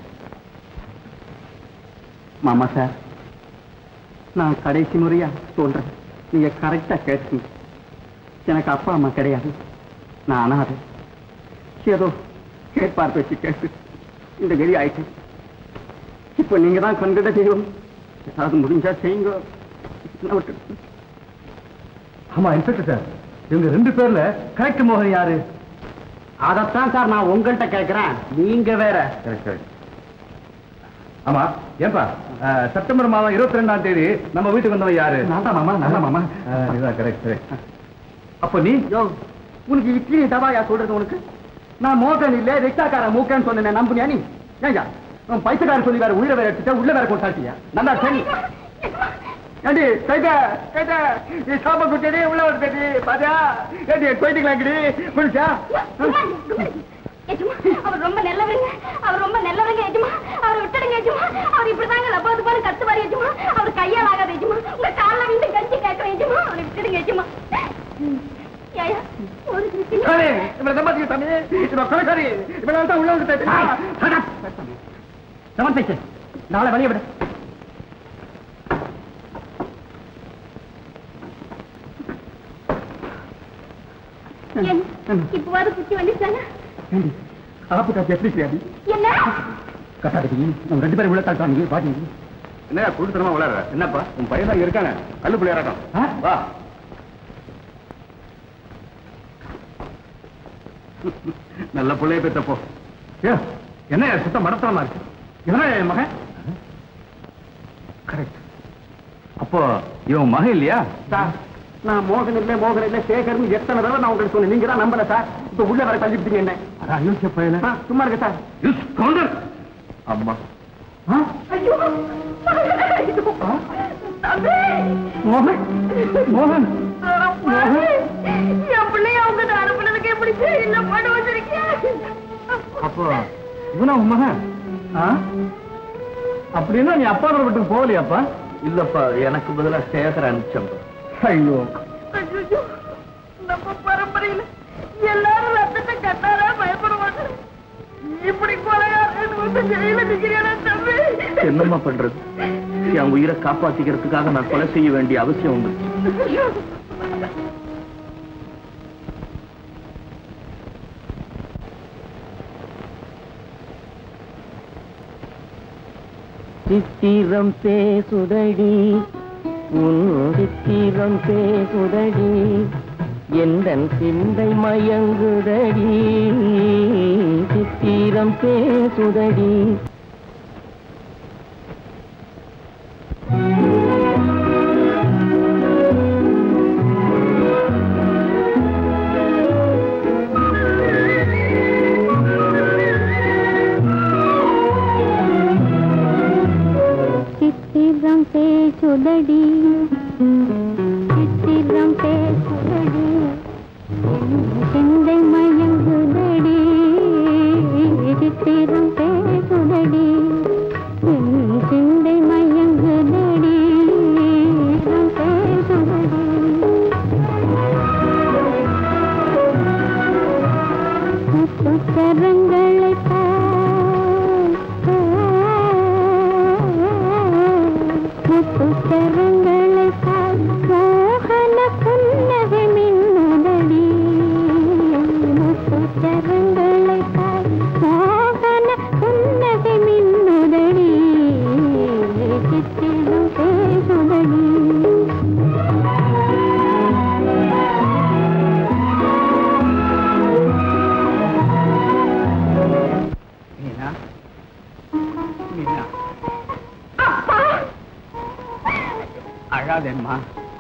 மாமா சார் நான் கடைசி முறையா சொல்றேன் நீங்க கரெக்டா கேட்டுங்க எனக்கு அப்பா அம்மா கிடையாது நான் அனாதை ஏதோ கேட்பார் பேச்சு கேட்டு இந்த கதி ஆயிட்டு இப்ப நீங்க தான் கண்கிட்ட செய்வோம் ஏதாவது முடிஞ்சா செய்யுங்க என்ன விட்டு ஆமா இன்ஸ்பெக்டர் சார் இவங்க ரெண்டு பேர்ல கரெக்ட் மோகன் யாரு அதைத்தான் சார் நான் உங்கள்கிட்ட கேட்கிறேன் நீங்க வேற ஆமா ஏன்பா அஹ், செப்டம்பர் மாதம் இருபத்தி ரெண்டாம் தேதி நம்ம வீட்டுக்கு வந்தவன் யாரு நான் தான் மாமா நான் தான் மாமா அஹ், இதுதான் கரெக்ட் கரெக்ட் அப்போ நீ யோ உனக்கு இட்லி தவாயா சொல்றது உனக்கு நான் மோகன் இல்ல ரிக்ஷாக்கார மூக்கன்னு சொன்னேன் நம்புனியா நீ ஏங்க உன் பைசக்காரன் சொல்லி வேற உயிரை வேற எடுத்துட்ட உள்ள வேற கொண்டாட்டியா நல்லா சரி ஏண்டி கைத கைத நீ சாப்ப குட்டடி உள்ள வந்து பாத்தியா ஏண்டி போயிட்டுக்கலாங்கடி புரிச்சா எஜமா அவர் ரொம்ப நல்லவருங்க அவர் ரொம்ப நல்லவருங்க எஜமா அவரை விட்டுடுங்க எஜமா அவர் இப்படிதாங்க லப்பாது பாரு கத்துவாரு எஜமா அவர் கையால் ஆகாது எஜமா உங்க கால்ல விண்டு கஞ்சி கேட்கிறேன் எஜமா அவரை விட்டுடுங்க எஜமா ஏயா, ஒரு நிமிஷம். சரி இவனை சம்பாதிக்க சாமி இவன் கொலைக்காரி இவனால தான் உள்ள வந்து சமர்ப்பிச்சு நாளை வெளியே விடு ஏன், இப்பவாது குத்தி வந்துட்டாங்க ஏண்டி ஆப்பு காசு எப்படி செய்யாது என்ன கட்டாடி நம்ம ரெண்டு பேரும் உள்ள தாட்டாங்க பாட்டி என்னையா குடுத்தனமா விளையாடுற என்னப்பா உன் பையன் தான் இருக்கானே கல்லு பிள்ளையாராட்டம் ஆ? வா நல்ல பிள்ளைய பெத்தப்போ ஏ என்ன சுத்தம் மடத்தனமா இருக்கு இவனா என் மகன் கரெக்ட் அப்போ இவன் மகன் இல்லையா சார் நான் மோகன் இல்ல மோகன் இல்ல சேகர்னு எத்தனை தடவை நான் உங்களுக்கு சொன்னேன் நீங்க தான் நம்பல சார் இப்ப உள்ள வர தள்ளிவிட்டீங்க என்ன அதான் அயோக்கிய பையன ஆ, சும்மா இருக்க சார் யூஸ் கவுண்டர் அம்மா ஆ? ஐயோ ஆ? தம்பி மோகன் மோகன் பாவி, என் பிள்ளைய அவங்க அனுப்புனதுக்கு எப்படி இல்ல பண்ண வச்சிருக்கியா அப்போ இவனா உன் மகன் ஆ? அப்படின்னா நீ அப்பா விட்டு போகலையாப்பா இல்லப்பா எனக்கு பதிலா சேகர அனுப்பிச்சம்பா ஐயோ ஐயோ, நம்ம பரம்பரையில எல்லாரும் ரத்தத்தை கட்டாரா பயப்படுவாங்க இப்படி கொலையாளன்னு வந்து ஜெயில நிக்கிறேன் தம்பி என்னம்மா பண்றது என் உயிரை காப்பாத்திக்கிறதுக்காக நான் கொலை செய்ய வேண்டிய அவசியம் உண்டு சித்திரம் பேசுதடி உன் சித்திரம் பேசுதடி எந்தன் சிந்தை மயங்குதடி சித்திரம் பேசுதடி சித்திரம் பேசுதடி சித்திரம் பேசுதடி சிந்தை மயங்குதடி சித்திரம் பேசுதடி என் சிந்தை மயங்குதடி சித்திரம் பேசுதடி முத்துச்சரங்களை முத்துச்சரங்களை மோகன புன்னகை மின்னுதடி முத்துச்சரங்களை மோகன புன்னகை மின்னுதடி சித்திரம் பேசுதடி மீனா மீனா அழாதேம்மா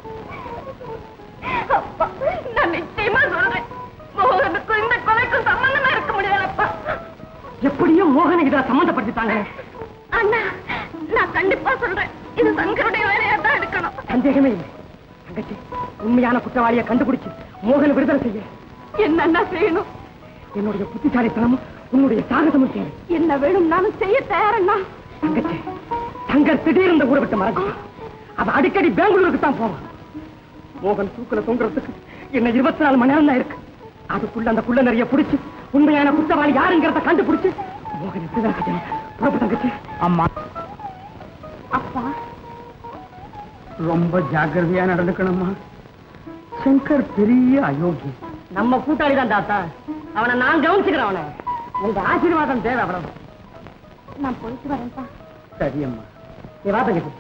அப்பா நான் நிச்சயமா சொல்றேன் மோகனுக்கும் இந்த கொலைக்கும் சம்பந்தமா இருக்க முடியாதப்பா எப்படியும் மோகனை இதில் சம்மந்தப்படுத்திட்டாங்க அண்ணா நான் கண்டிப்பா சொல்றேன் இது சங்கருடைய வேலையா தான் இருக்கணும் சந்தேகமே இல்லை தங்கச்சி உண்மையான குற்றவாளியை கண்டுபிடிச்சு மோகனை விடுதலை செய்ய என்னன்னா செய்யணும் என்னுடைய புத்திசாலித்தனமும் உன்னுடைய சாகசமும் தேவை என்ன வேணும்னாலும் செய்ய தயாரண்ணா தங்கச்சி தங்கர் திடீர்னு இந்த ஊரை விட்டு மறைஞ்சு அவ அடிக்கடி பெங்களூருக்கு தான் போவான் மோகன் தூக்குல தொங்குறதுக்கு இன்னும் இருபத்தி நாலு மணி நேரம் தான் இருக்கு அதுக்குள்ள அந்த குள்ள நிறைய பிடிச்சு உண்மையான குற்றவாளி யாருங்கிறத கண்டுபிடிச்சு மோகன் இப்படிதான் கட்டணும் புறப்பு தங்கச்சி அம்மா அப்பா ரொம்ப ஜாக்கிரதையா நடந்துக்கணுமா சங்கர் பெரிய அயோக்கி நம்ம கூட்டாளி தான் தாத்தா அவனை நான் கவனிச்சுக்கிறேன் அவனை உங்க ஆசீர்வாதம் தேவை அவ்வளவு நான் போயிட்டு வரேன்ப்பா சரியம்மா நீ வா தங்கச்சி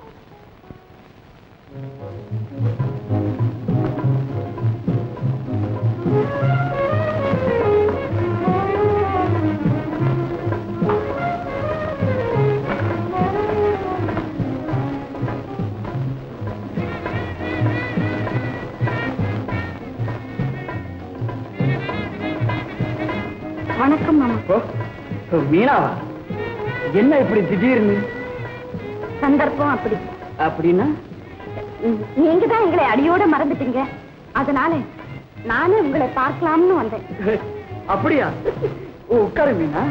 வணக்கம் மாமா மீனாவா என்ன இப்படி திடீர்னு சந்தர்ப்பம் அப்படி அப்படின்னா நீங்க தான் எங்களை அடியோட மறந்துட்டீங்க அதனால நானே உங்களை பார்க்கலாம்னு வந்தேன் அப்படியா ஓ, உட்காரு மீனா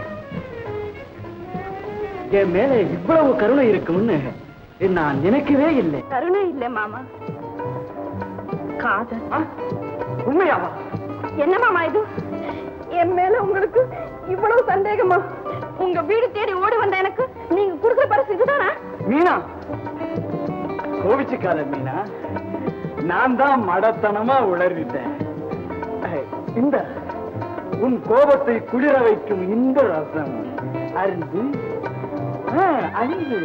என் மேல இவ்வளவு கருணை இருக்கும்னு நான் நினைக்கவே இல்லை கருணை இல்ல மாமா காதல் ஆ, உண்மையாவா என்ன மாமா இது என் மேல உங்களுக்கு இவ்வளவு சந்தேகமா உங்க வீடு தேடி ஓடி வந்த எனக்கு நீங்க கொடுக்குற பரிசு இதுதானா மீனா கோவிச்சுக்காத மீனா நான் தான் மடத்தனமா உளறிட்டேன் அஹ், இந்த உன் கோபத்தை குளிர வைக்கும் இந்த ரசம் அருந்து ஆ, அருந்து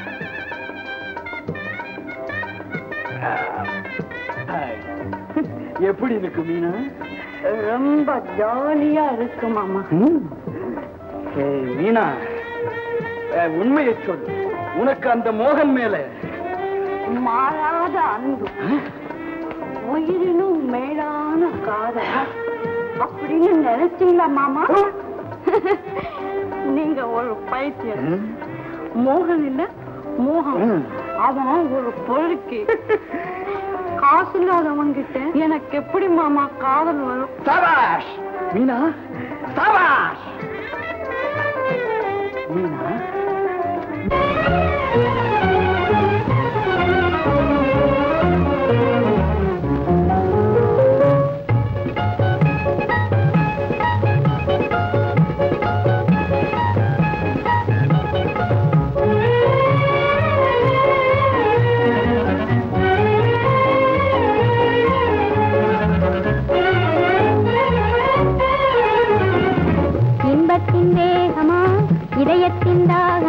அஹ், எப்படி இருக்கு மீனா ரொம்ப ஜாலியா இருக்கு மாமா ம். ஏய், மீனா அஹ், உண்மையை சொல் உனக்கு அந்த மோகன் மேல மாறாத அன்பு உயிரினும் மேலான காதல் அப்படின்னு நினைச்சீங்களா மாமா நீங்க ஒரு பைத்தியம் ம். மோகன் இல்ல மோகம் ம். அவன் ஒரு பொருளுக்கு காசு இல்லாதவங்கிட்ட எனக்கு எப்படி மாமா காதல் வரும் சபாஷ் மீனா சபாஷ் மீனா இன்பத்தின் வேகமா இதயத்தின் தாக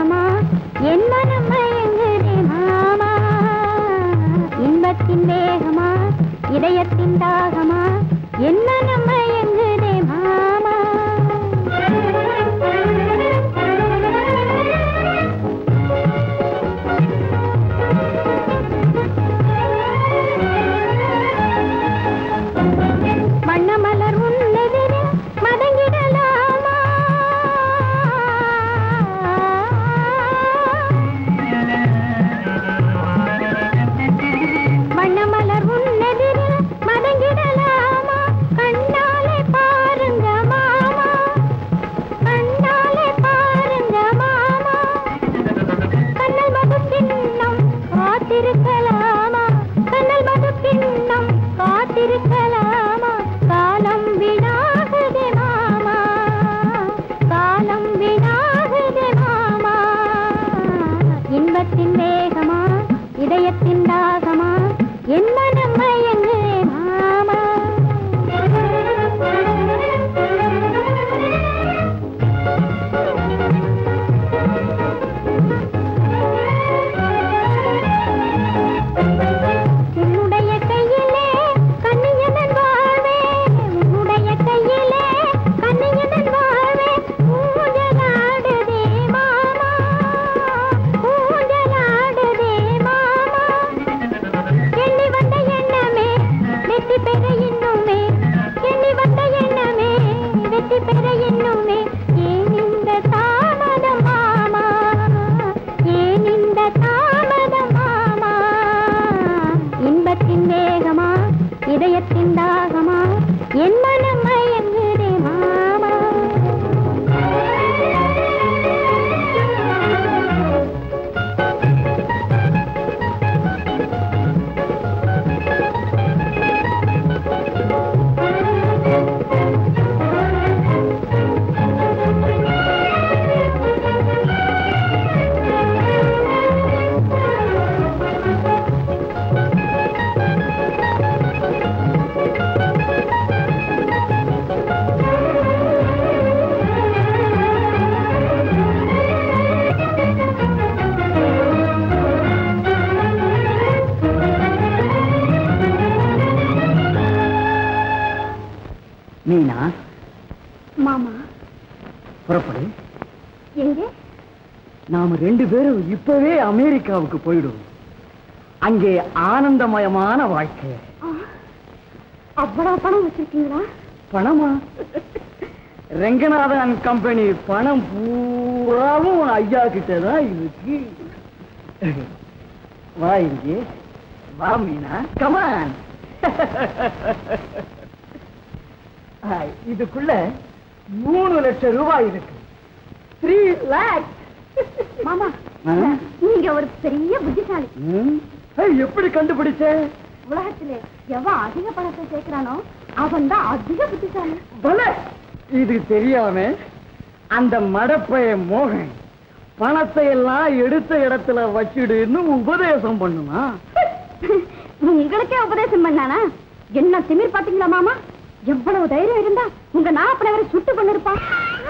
மீனா மாமா புறப்படு எங்கே நாம ரெண்டு பேரும் இப்பவே அமெரிக்காவுக்கு போயிடுவோம் அங்கே ஆனந்தமயமான வாழ்க்கை ஆ, அவ்வளவு பணம் வச்சிருக்கீங்களா பணமா ரெங்கநாதன் கம்பெனி பணம் பூராவும் உன் ஐயா கிட்ட தான் இருக்கு வா இங்கே வா மீனா கமான் இதுக்குள்ள மூணு லட்சம் ரூபாய் இருக்கு த்ரீ லேக்ஸ் மாமா ஆ? நீங்க ஒரு பெரிய புத்திசாலி எப்படி கண்டுபிடிச்ச உலகத்திலே எவன் அதிக பணத்தை சேர்க்கிறானோ அவன் தான் அதிக புத்திசாலி பல இது தெரியாம அந்த மடப்பைய மோகன் பணத்தை எல்லாம் எடுத்த இடத்துல வச்சிடுன்னு உபதேசம் பண்ணுமா உங்களுக்கே உபதேசம் பண்ணானா என்ன திமிர் பாத்தீங்களா மாமா எவ்வளவு தைரியம் இருந்தா உங்க நாப்பனை வரை சுட்டு பண்ணிருப்பான்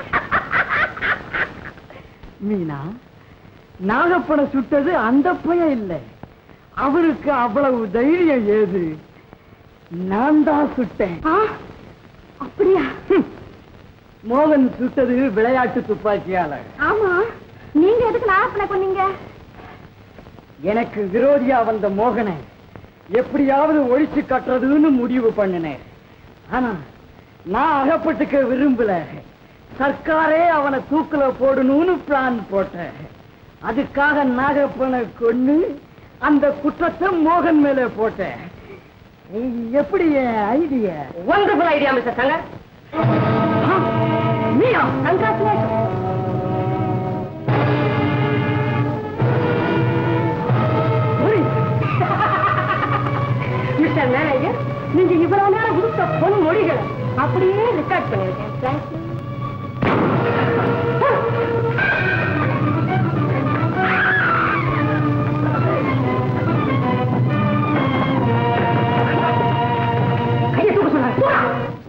மீனா நாகப்பணம் சுட்டது அந்த பையன் இல்ல அவருக்கு அவ்வளவு தைரியம் ஏது நான் தான் சுட்டேன் ஆ, அப்படியா ஹம். மோகன் சுட்டது விளையாட்டு துப்பாக்கியால ஆமா நீங்க எதுக்கு நாப்பனை கொன்னீங்க எனக்கு விரோதியா வந்த மோகனை எப்படியாவது ஒழிச்சு கட்டுறதுன்னு முடிவு பண்ணினேன் ஆனா நான் அகப்பட்டுக்க விரும்பல சர்க்காரே அவனை தூக்குல போடணும்னு பிளான் போட்டேன் அதுக்காக நாகப்பனை கொண்டு அந்த குற்றத்தை மோகன் மேல போட்டேன் இது எப்படி idea wonderful idea mister Sankar நீயா மிஸ்டர் மேனேஜர் நீங்க இவ்வளவு நேரம் கொடுத்த பொன் மொழிகளை அப்படியே ரெக்கார்ட் பண்ணிருக்கேன் Thank you. கையை தூக்க சொன்னாங்க. போடா.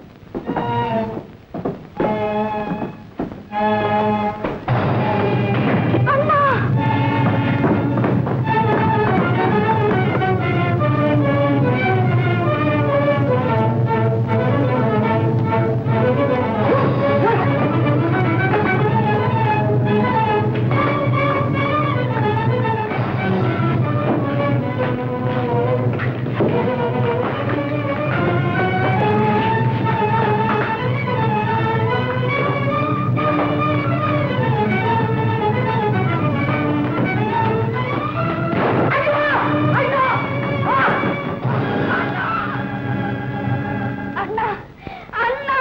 அண்ணா அண்ணா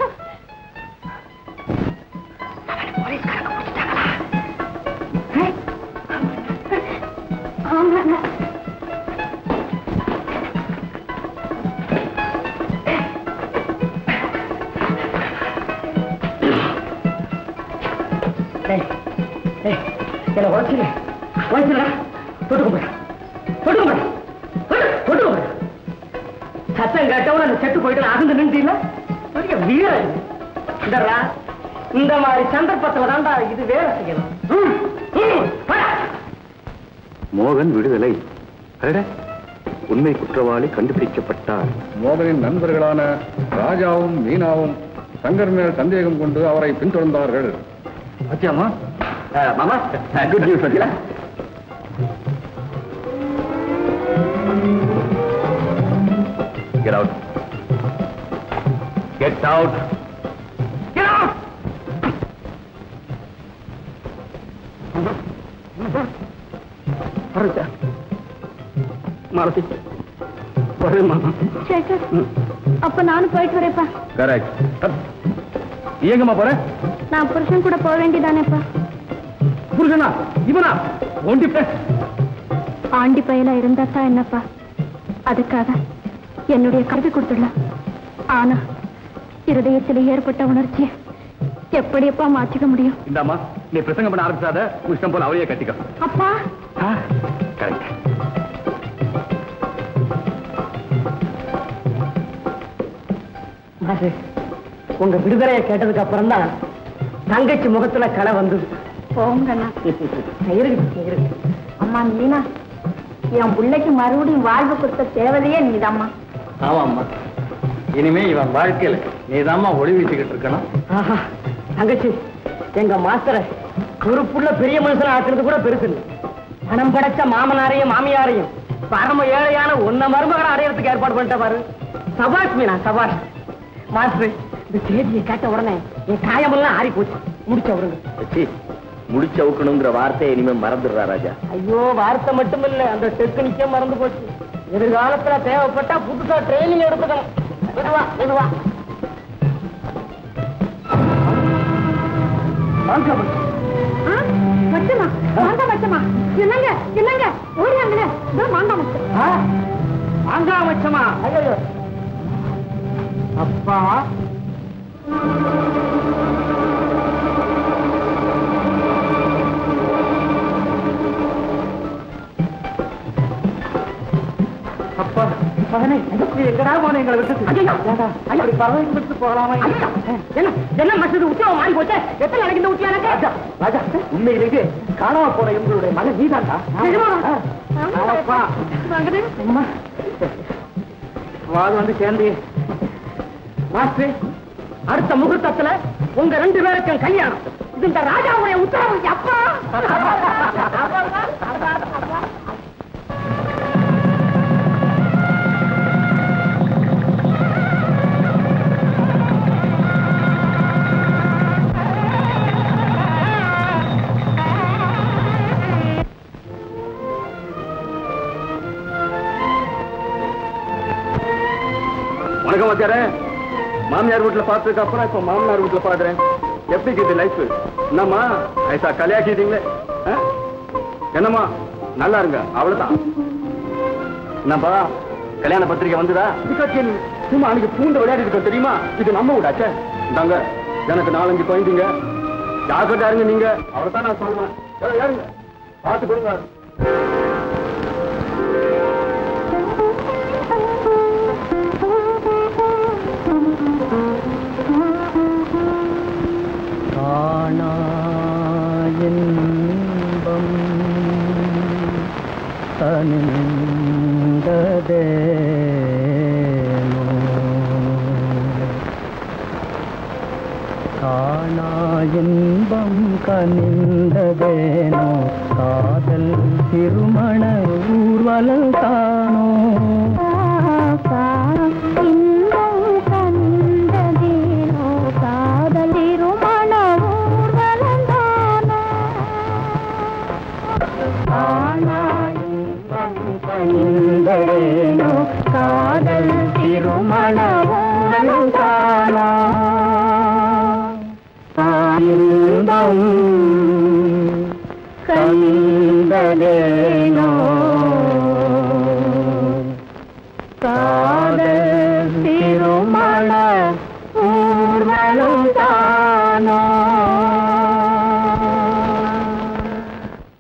ஆமாண்ணா என்ன உழைச்சில உழைச்சில தொட்டுக்க போய் தொட்டுக்க போய் தொட்டுக்க போய் சத்தம் கேட்டவன அந்த செட்டு போயிட்டு அகந்து நின்று இல்ல பெரிய வீரன் இந்தரா இந்த மாதிரி சந்தர்ப்பத்துல தான்டா இது வேலை செய்யணும் ம், ம், போடா. மோகன் விடுதலை அடடே, உண்மை குற்றவாளி கண்டுபிடிக்கப்பட்டார் மோகனின் நண்பர்களான ராஜாவும் மீனாவும் சங்கர் மேல் சந்தேகம் கொண்டு அவரை பின்தொடர்ந்தார்கள் வச்சியாமா மாமா குட் நியூஸ் வச்சுல Get out. Get out. Get out! Malathi வரேன் மாமா சேகர் அப்ப நானும் போயிட்டு வரேப்பா கரெக்ட் எங்கம்மா போற நான் புருஷன் கூட போக வேண்டியதானேப்பா புருஷனா இவனா ஒண்டி பேச ஆண்டி பையலா இருந்தா தான் என்னப்பா அதுக்காக என்னுடைய கருவி கொடுத்துடலாம் ஆனா இருதயத்தில் ஏற்பட்ட உணர்ச்சியை எப்படியப்பா மாற்றிக்க முடியும் இந்தாம்மா நீ பிரசங்கம் பண்ண ஆரம்பிச்சாத உன் இஷ்டம் போல அவளையே கட்டிக்கோ அப்பா கரெக்ட் மாசு உங்க விடுதலையை கேட்டதுக்கு அப்புறம் தான் தங்கச்சி முகத்துல களை வந்தது போங்கண்ணா இருக்கு இருக்கு அம்மா மீனா என் பிள்ளைக்கு மறுபடியும் வாழ்வு கொடுத்த தேவதையே நீதாம்மா ஆமாம்மா இனிமே இவன் வாழ்க்கையில நீதாம்மா ஒளி வீசிக்கிட்டு இருக்கணும் ஆஹா, தங்கச்சி எங்க மாஸ்டரை ஒரு புள்ள பெரிய மனுஷன் ஆக்குறது கூட பெருசு இல்லை பணம் படைச்ச மாமனாரையும் மாமியாரையும் பரம ஏழையான ஒன்ன மருமகனை அடையறதுக்கு ஏற்பாடு பண்ணிட்ட பாரு சபாஷ் மீனா சபாஷ் மாஸ்டர் இந்த செய்தியை கேட்ட உடனே என் காயமெல்லாம் ஆறி போச்சு முடிச்ச விடுங்க சீ, முடிச்சு அவுக்கணுங்கிற வார்த்தையை இனிமே மறந்துடுறா ராஜா ஐயோ வார்த்தை மட்டும் இல்ல அந்த டெக்னிக்கே மறந்து போச்சு எதிர்காலத்துல தேவைப்பட்டா புதுசா ட்ரைனிங் எடுத்துக்கணும் மெதுவா மெதுவா வச்சமா வாங்க வச்சமா என்னங்க என்னங்க ஓடியாங்க இதோ மாங்காய் வச்சம் மாங்காய் வச்சமா ஐயோ அப்பா அப்பா மகனே நீ எங்கடா போன எங்களை விட்டு ஐயா அப்படி பறவை விட்டு போகலாமா என்ன என்ன மசது உத்தியோகம் மாறி போச்சு எத்தனை நாளைக்கு இந்த உத்தியோகம் ராஜா ராஜா உண்மையிலேயே காணாம போன எங்களுடைய மகன் நீதான்டா அப்பா அம்மா வாது வந்து சேர்ந்து மாஸ்டர் அடுத்த முகூர்த்தத்துல உங்க ரெண்டு பேருக்கும் கல்யாணம் இது இந்த ராஜாவுடைய உத்தரவு அப்பா வணக்கம் வச்சாரே மாமியார் வீட்டுல பார்த்ததுக்கு அப்புறம் இப்ப மாமனார் வீட்டுல பாக்குறேன் எப்படி இருக்குது லைஃப் என்னம்மா ஐசா கல்யாக்கிட்டீங்களே ஆ? என்னம்மா நல்லா இருங்க அவ்வளவுதான் என்னப்பா கல்யாண பத்திரிக்கை வந்துதா சும்மா அன்னைக்கு பூண்டு விளையாடிட்டு இருக்கோம் தெரியுமா இது நம்ம வீடாச்சே இந்தாங்க எனக்கு நாலஞ்சு குழந்தைங்க ஜாக்கிரதா இருங்க நீங்க அவ்வளவுதான் நான் சொல்றேன் ஏய், ஏறுங்க. பார்த்து கொடுங்க காணாயின்பம் தனிந்ததேனோ காணாயின்பம் கனிந்ததேனோ காதல் திருமண ஊர்வலம் தானோ இன்பம் கண்டதேனோ காதலிருமண ஊர்வலந்தானோ கனிந்ததேனோ காதல் திருமண ஊர்வலம் தானோ இன்பம் கனிந்ததேனோ